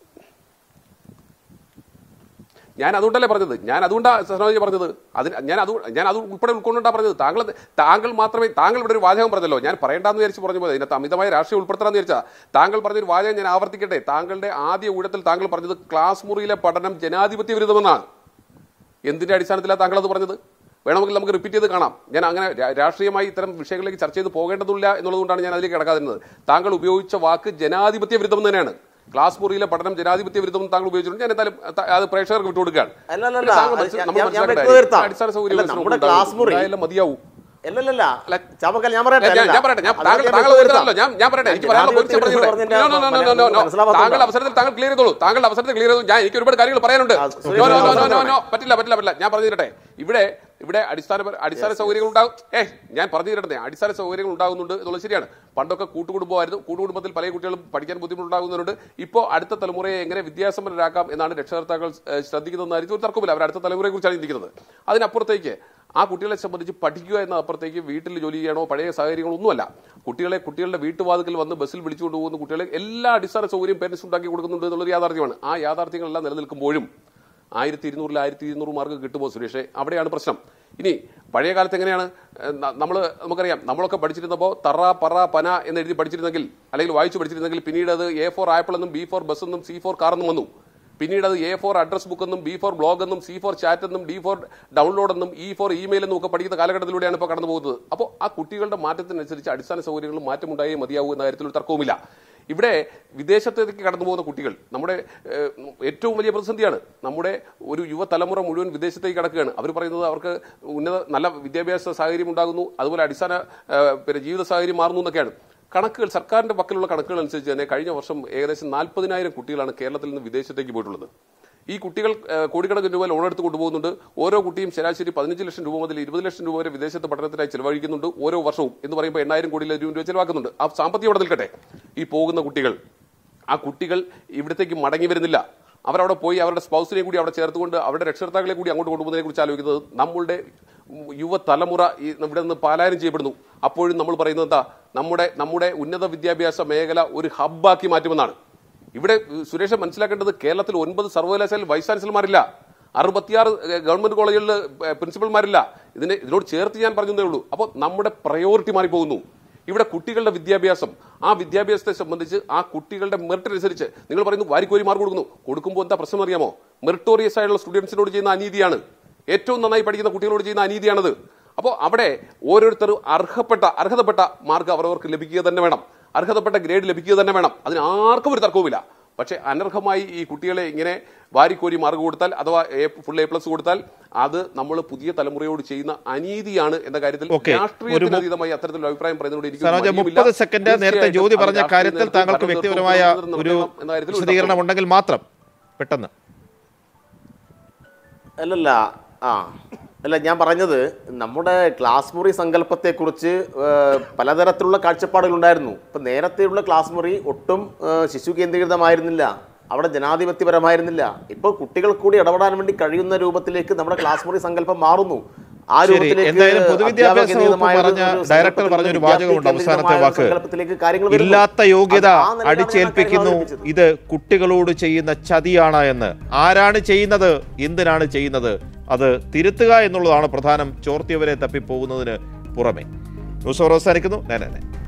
ഞാൻ അതുകൊണ്ടല്ലേ പറഞ്ഞത് ഞാൻ അതുകൊണ്ടാണ് സനോജ് പറഞ്ഞത് അതിന് ഞാൻ അത് ഞാൻ അത് ഉൾപ്പെടെ ഉൾക്കൊണ്ടാണ് പറഞ്ഞത് താങ്കൾ താങ്കൾ മാത്രമേ താങ്കൾ ഇവിടെ ഒരു വാചകം പറഞ്ഞല്ലോ ഞാൻ പറയണ്ടെന്ന് വിചാരിച്ച് പറഞ്ഞു പോയത് ഇതിനകത്ത് അമിതമായ രാഷ്ട്രീയം ഉൾപ്പെടുത്തണമെന്ന് വിചാരിച്ചാ താങ്കൾ പറഞ്ഞൊരു വാചകം ഞാൻ ആവർത്തിക്കട്ടെ താങ്കളുടെ ആദ്യ ഊഴത്തിൽ താങ്കൾ പറഞ്ഞത് ക്ലാസ് മുറിയിലെ പഠനം ജനാധിപത്യ വിരുദ്ധമെന്നാണ് എന്തിന്റെ അടിസ്ഥാനത്തിലാണ് താങ്കൾ അത് പറഞ്ഞത് വേണമെങ്കിൽ നമുക്ക് റിപ്പീറ്റ് ചെയ്ത് കാണാം ഞാൻ അങ്ങനെ രാ- രാഷ്ട്രീയമായി ഇത്തരം വിഷയങ്ങളിലേക്ക് ചർച്ച ചെയ്ത് പോകേണ്ടതില്ല എന്നുള്ളതുകൊണ്ടാണ് ഞാൻ അതിലേക്ക് കിടക്കാതിരുന്നത് താങ്കൾ ഉപയോഗിച്ച വാക്ക് ജനാധിപത്യ വിരുദ്ധം തന്നെയാണ് ക്ലാസ് മുറിയിലെ പഠനം ജനാധിപത്യ വിരുദ്ധം താങ്കൾ ഉപയോഗിച്ചിട്ടുണ്ട് ഞാൻ എന്തായാലും ത- അത് പ്രേക്ഷകർക്ക് വിട്ടുകൊടുക്കുകയാണ് അല്ല, അല്ല, പിന്നെ താങ്കൾ അത് മനസ്സി- ഞാൻ- നമ്മൾ ഞാൻ മനസ്സിലാക്കേണ്ട വ്യക്തത വരുത്താം. കാര്യം, അടിസ്ഥാന സൗകര്യ അല്ല, വികസനം നമ്മുടെ ഉണ്ടാകും. ക്ലാസ് മുറി- ഉണ്ടായാലേ മതിയാവൂ അല്ലല്ലല്ല അല്ല, ചാമക്കൽ ഞാൻ പറയട്ടെ ഞാൻ- ഞാൻ- അല്ല. ഞാൻ പറയട്ടെ ഞാൻ അത് താങ്കൾ ഞാൻ താങ്കൾ വ്യക്തത ഉത്തരവല്ലോ വരുത്താം. ഞാൻ ഞാൻ പറയട്ടെ എനിക്ക് പറയാനുള്ള ജനാധിപത്യ പോയിന്റ് വിരുദ്ധം പറഞ്ഞില്ലേ പറഞ്ഞതിന്റെ No, no, no, no, no, no. മനസ്സിലാവാത്തതുകൊണ്ടാ. താങ്കളുടെ അവസരത്തിൽ താങ്കൾ ക്ലിയർ ചെയ്തോളൂ താങ്കളുടെ അവസരത്തിൽ ക്ലിയർ ചെയ്തു ഞാൻ എനിക്ക് ഒരുപാട് കാര്യങ്ങൾ പറയാനുണ്ട് ആ, No, Suresh no, no, no, അവസരം no, തരണേ. no. പറ്റില്ല പറ്റില്ല പറ്റില്ല ഞാൻ പറഞ്ഞു തരട്ടെ ഇവിടെ ഇവിടെ അടിസ്ഥാന അടിസ്ഥാന സൗകര്യങ്ങൾ ഉണ്ടാകും ഏ ഞാൻ പറഞ്ഞു തരട്ടെ അടിസ്ഥാന സൗകര്യങ്ങൾ ഉണ്ടാകുന്നുണ്ട് എന്നുള്ളത് ശരിയാണ് പണ്ടൊക്കെ കൂട്ടുകുടുംബമായിരുന്നു കൂട്ടുകുടുംബത്തിൽ പല കുട്ടികളും പഠിക്കാൻ ബുദ്ധിമുട്ടുണ്ടാകുന്നവരുണ്ട് ഇപ്പോൾ അടുത്ത തലമുറയെ എങ്ങനെ വിദ്യാസമ്പന്നരാക്കാം എന്നാണ് രക്ഷകർത്താക്കൾ ഏഹ്, ശ്രദ്ധിക്കുന്നതെന്നായിരിക്കും ഒരു തർക്കമില്ല അവർ അടുത്ത തലമുറയെ കുറിച്ചാണ് ചിന്തിക്കുന്നത് അതിനപ്പുറത്തേക്ക് ആ കുട്ടികളെ സംബന്ധിച്ച് പഠിക്കുക എന്ന അപ്പുറത്തേക്ക് വീട്ടിൽ ജോലി ചെയ്യണോ പഴയ സാഹചര്യങ്ങളൊന്നുമല്ല കുട്ടികളെ കുട്ടികളുടെ വീട്ടുവാതിക്കൽ വന്ന് ബസ്സിൽ വിളിച്ചുകൊണ്ട് പോകുന്ന കുട്ടികളെ എല്ലാ അടിസ്ഥാന സൗകര്യം പേരൻസ് ഉണ്ടാക്കി കൊടുക്കുന്നുണ്ട് എന്നുള്ളൊരു യാഥാർത്ഥ്യമാണ് ആ യാഥാർത്ഥ്യങ്ങളെല്ലാം നിലനിൽക്കുമ്പോഴും ആയിരത്തി ഇരുന്നൂറിൽ ആയിരത്തി ഇരുന്നൂറ് മാർക്ക് കിട്ടുമോ സുരേഷേ അവിടെയാണ് പ്രശ്നം ഇനി പഴയ കാലത്ത് എങ്ങനെയാണ് നമ്മൾ നമുക്കറിയാം നമ്മളൊക്കെ പഠിച്ചിരുന്നപ്പോൾ തറ പറ പന എന്ന് എഴുതി പഠിച്ചിരുന്നെങ്കിൽ അല്ലെങ്കിൽ വായിച്ചു പഠിച്ചിരുന്നെങ്കിൽ പിന്നീട് അത് എ ഫോർ ആപ്പിൾ എന്നും ബി ഫോർ ബസ് എന്നും സി ഫോർ കാർ എന്നും വന്നു പിന്നീട് അത് എ ഫോർ അഡ്രസ് ബുക്ക് എന്നും ബി ഫോർ ബ്ലോഗ് എന്നും സി ഫോർ ചാറ്റ് എന്നും ഡി ഫോർ ഡൗൺലോഡ് എന്നും ഇ ഫോർ ഇമെയിൽ എന്നും ഒക്കെ പഠിക്കുന്ന കാലഘട്ടത്തിലൂടെയാണ് ഇപ്പോൾ കടന്നു പോകുന്നത് അപ്പോൾ ആ കുട്ടികളുടെ മാറ്റത്തിനനുസരിച്ച് അടിസ്ഥാന സൗകര്യങ്ങളിൽ മാറ്റമുണ്ടായേ മതിയാവൂ എന്ന കാര്യത്തിൽ ഒരു തർക്കവുമില്ല ഇവിടെ വിദേശത്തേക്ക് കടന്നു പോകുന്ന കുട്ടികൾ നമ്മുടെ ഏഹ്, ഏറ്റവും വലിയ പ്രതിസന്ധിയാണ് നമ്മുടെ ഒരു യുവതലമുറ മുഴുവൻ വിദേശത്തേക്ക് കടക്കുകയാണ് അവർ പറയുന്നത് അവർക്ക് ഉന്നത നല്ല വിദ്യാഭ്യാസ സാഹചര്യം ഉണ്ടാകുന്നു അതുപോലെ അടിസ്ഥാന ഏഹ്, പിന്നെ ജീവിത സാഹചര്യം മാറുന്നു എന്നൊക്കെയാണ് കണക്കുകൾ സർക്കാരിന്റെ പക്കലുള്ള കണക്കുകൾ അനുസരിച്ച് തന്നെ കഴിഞ്ഞ വർഷം ഏകദേശം നാൽപ്പതിനായിരം കുട്ടികളാണ് കേരളത്തിൽ നിന്ന് വിദേശത്തേക്ക് പോയിട്ടുള്ളത് ഈ കുട്ടികൾ ഏഹ്, കോടിക്കണക്കിന് രൂപ ലോൺ എടുത്ത് കൊണ്ടുപോകുന്നുണ്ട് ഓരോ കുട്ടിയും ശരാശരി പതിനഞ്ച് ലക്ഷം രൂപ മുതൽ ഇരുപത് ലക്ഷം രൂപ വരെ വിദേശത്ത് പഠനത്തിനായി ചെലവഴിക്കുന്നുണ്ട് ഓരോ വർഷവും എന്ന് പറയുമ്പോൾ എണ്ണായിരം കോടിയിലധികം രൂപ ചെലവാക്കുന്നുണ്ട് ആ സാമ്പത്തികം അവിടെ നിൽക്കട്ടെ ഈ പോകുന്ന കുട്ടികൾ ആ കുട്ടികൾ ഇവിടത്തേക്ക് മടങ്ങി വരുന്നില്ല അവരവിടെ പോയി അവരുടെ സ്പൗസിനെ കൂടി അവിടെ ചേർത്തുകൊണ്ട് അവരുടെ രക്ഷകർത്താക്കളെ കൂടി അങ്ങോട്ട് കൊണ്ടുപോകുന്നതിനെ കുറിച്ച് ആലോചിക്കുന്നത് നമ്മളുടെ യുവതലമുറ ഈ ഇവിടെ നിന്ന് പലായനം ചെയ്യപ്പെടുന്നു അപ്പോഴും നമ്മൾ പറയുന്നത് എന്താ നമ്മുടെ നമ്മുടെ ഉന്നത വിദ്യാഭ്യാസ മേഖല ഒരു ഹബ്ബാക്കി മാറ്റുമെന്നാണ് ഇവിടെ ഏഹ്, സുരേഷ് മനസ്സിലാക്കേണ്ടത് കേരളത്തിൽ ഒൻപത് സർവകലാശാലയിൽ വൈസ് ചാൻസലർമാരില്ല അറുപത്തിയാറ് ഏഹ്, ഗവൺമെന്റ് കോളേജുകളിൽ ഏഹ്, പ്രിൻസിപ്പൽമാരില്ല ഇതിനെ ഇതിനോട് ചേർത്ത് ഞാൻ പറഞ്ഞതേ ഉള്ളൂ അപ്പോൾ നമ്മുടെ പ്രയോറിറ്റി മാറിപ്പോകുന്നു ഇവിടെ കുട്ടികളുടെ വിദ്യാഭ്യാസം ആ വിദ്യാഭ്യാസത്തെ സംബന്ധിച്ച് ആ കുട്ടികളുടെ മെറിറ്റ് അനുസരിച്ച് നിങ്ങൾ പറയുന്നു വാരിക്കോരി മാർക്ക് കൊടുക്കുന്നു കൊടുക്കുമ്പോൾ എന്താ പ്രശ്നം അറിയാമോ മെറിറ്റോറിയസ് ആയിട്ടുള്ള സ്റ്റുഡൻസിനോട് ചെയ്യുന്ന അനീതിയാണ് ഏറ്റവും നന്നായി പഠിക്കുന്ന കുട്ടികളോട് ചെയ്യുന്ന അനീതിയാണത് അപ്പോൾ അവിടെ ഓരോരുത്തരും അർഹപ്പെട്ട അർഹതപ്പെട്ട മാർക്ക് അവരവർക്ക് ലഭിക്കുക തന്നെ വേണം അർഹതപ്പെട്ട ഗ്രേഡ് ലഭിക്കുക തന്നെ വേണം അതിന് ആർക്കും ഒരു തർക്കവുമില്ല പക്ഷേ അനർഹമായി ഈ കുട്ടികളെ ഇങ്ങനെ വാരിക്കോരി മാർക്ക് കൊടുത്താൽ അഥവാ എ ഫുൾ എ പ്ലസ് കൊടുത്താൽ അത് നമ്മൾ പുതിയ തലമുറയോട് ചെയ്യുന്ന അനീതിയാണ് എന്ന കാര്യത്തിൽ Okay. ഒരു രാഷ്ട്രീയത്തിന് മു- അതീതമായി അത്തരത്തിലുള്ള അഭിപ്രായം പറയുന്നതിനോട് എനിക്ക് സനോജ മടിയുമില്ല. മുപ്പത് സെക്കൻഡ് നേരത്തെ തീർച്ചയായിട്ടും ജ്യോതി അത് പറഞ്ഞ രാഷ്ട്രീയ കാര്യത്തിൽ നേതൃത്വം താങ്കൾക്ക് ഭരണ വ്യക്തിപരമായ നേതൃത്വം ഒരു നടത്തണം എന്ന കാര്യത്തിൽ ഒരു വിശദീകരണം തർക്കവുമില്ല. ഉണ്ടെങ്കിൽ മാത്രം പെട്ടെന്ന് അല്ലല്ല ആ അല്ല ഞാൻ പറഞ്ഞത് നമ്മുടെ ക്ലാസ് മുറി സങ്കല്പത്തെക്കുറിച്ച് ഏഹ്, പലതരത്തിലുള്ള കാഴ്ചപ്പാടുകളുണ്ടായിരുന്നു ഇപ്പം നേരത്തെയുള്ള ക്ലാസ് മുറി ഒട്ടും ഏഹ്, ശിശു കേന്ദ്രീകൃതമായിരുന്നില്ല അവിടെ ജനാധിപത്യപരമായിരുന്നില്ല ഇപ്പോൾ കുട്ടികൾ കൂടി ഇടപെടാൻ വേണ്ടി കഴിയുന്ന രൂപത്തിലേക്ക് നമ്മുടെ ക്ലാസ് മുറി സങ്കല്പം മാറുന്നു ആ ശരി, രൂപത്തിലേക്ക് എന്തായാലും പൊതുവിദ്യാഭ്യാസ വകുപ്പ് അധ്യാപകനിയതമായ ഒരു പറഞ്ഞ സങ്കല്പത്തിലേക്ക് ഡയറക്ടർ പറഞ്ഞൊരു വാചകമുണ്ട് അവസാനത്തെ വിദ്യാർത്ഥി വാക്ക് സങ്കല്പത്തിലേക്ക് കാര്യങ്ങൾ വരുന്നു. ഇല്ലാത്ത യോഗ്യത അത് ആ നിലയിലാണ് ഞാൻ അടിച്ചേൽപ്പിക്കുന്നു കാര്യങ്ങൾ അവതരിപ്പിച്ചത്. ഇത് കുട്ടികളോട് ചെയ്യുന്ന ചതിയാണ് എന്ന് ആരാണ് ചെയ്യുന്നത് എന്തിനാണ് ചെയ്യുന്നത് അത് തിരുത്തുക എന്നുള്ളതാണ് പ്രധാനം ചോർത്തിയവരെ തപ്പിപ്പോകുന്നതിന് പുറമെ ന്യൂസ് അവർ അവസാനിക്കുന്നു ഞാൻ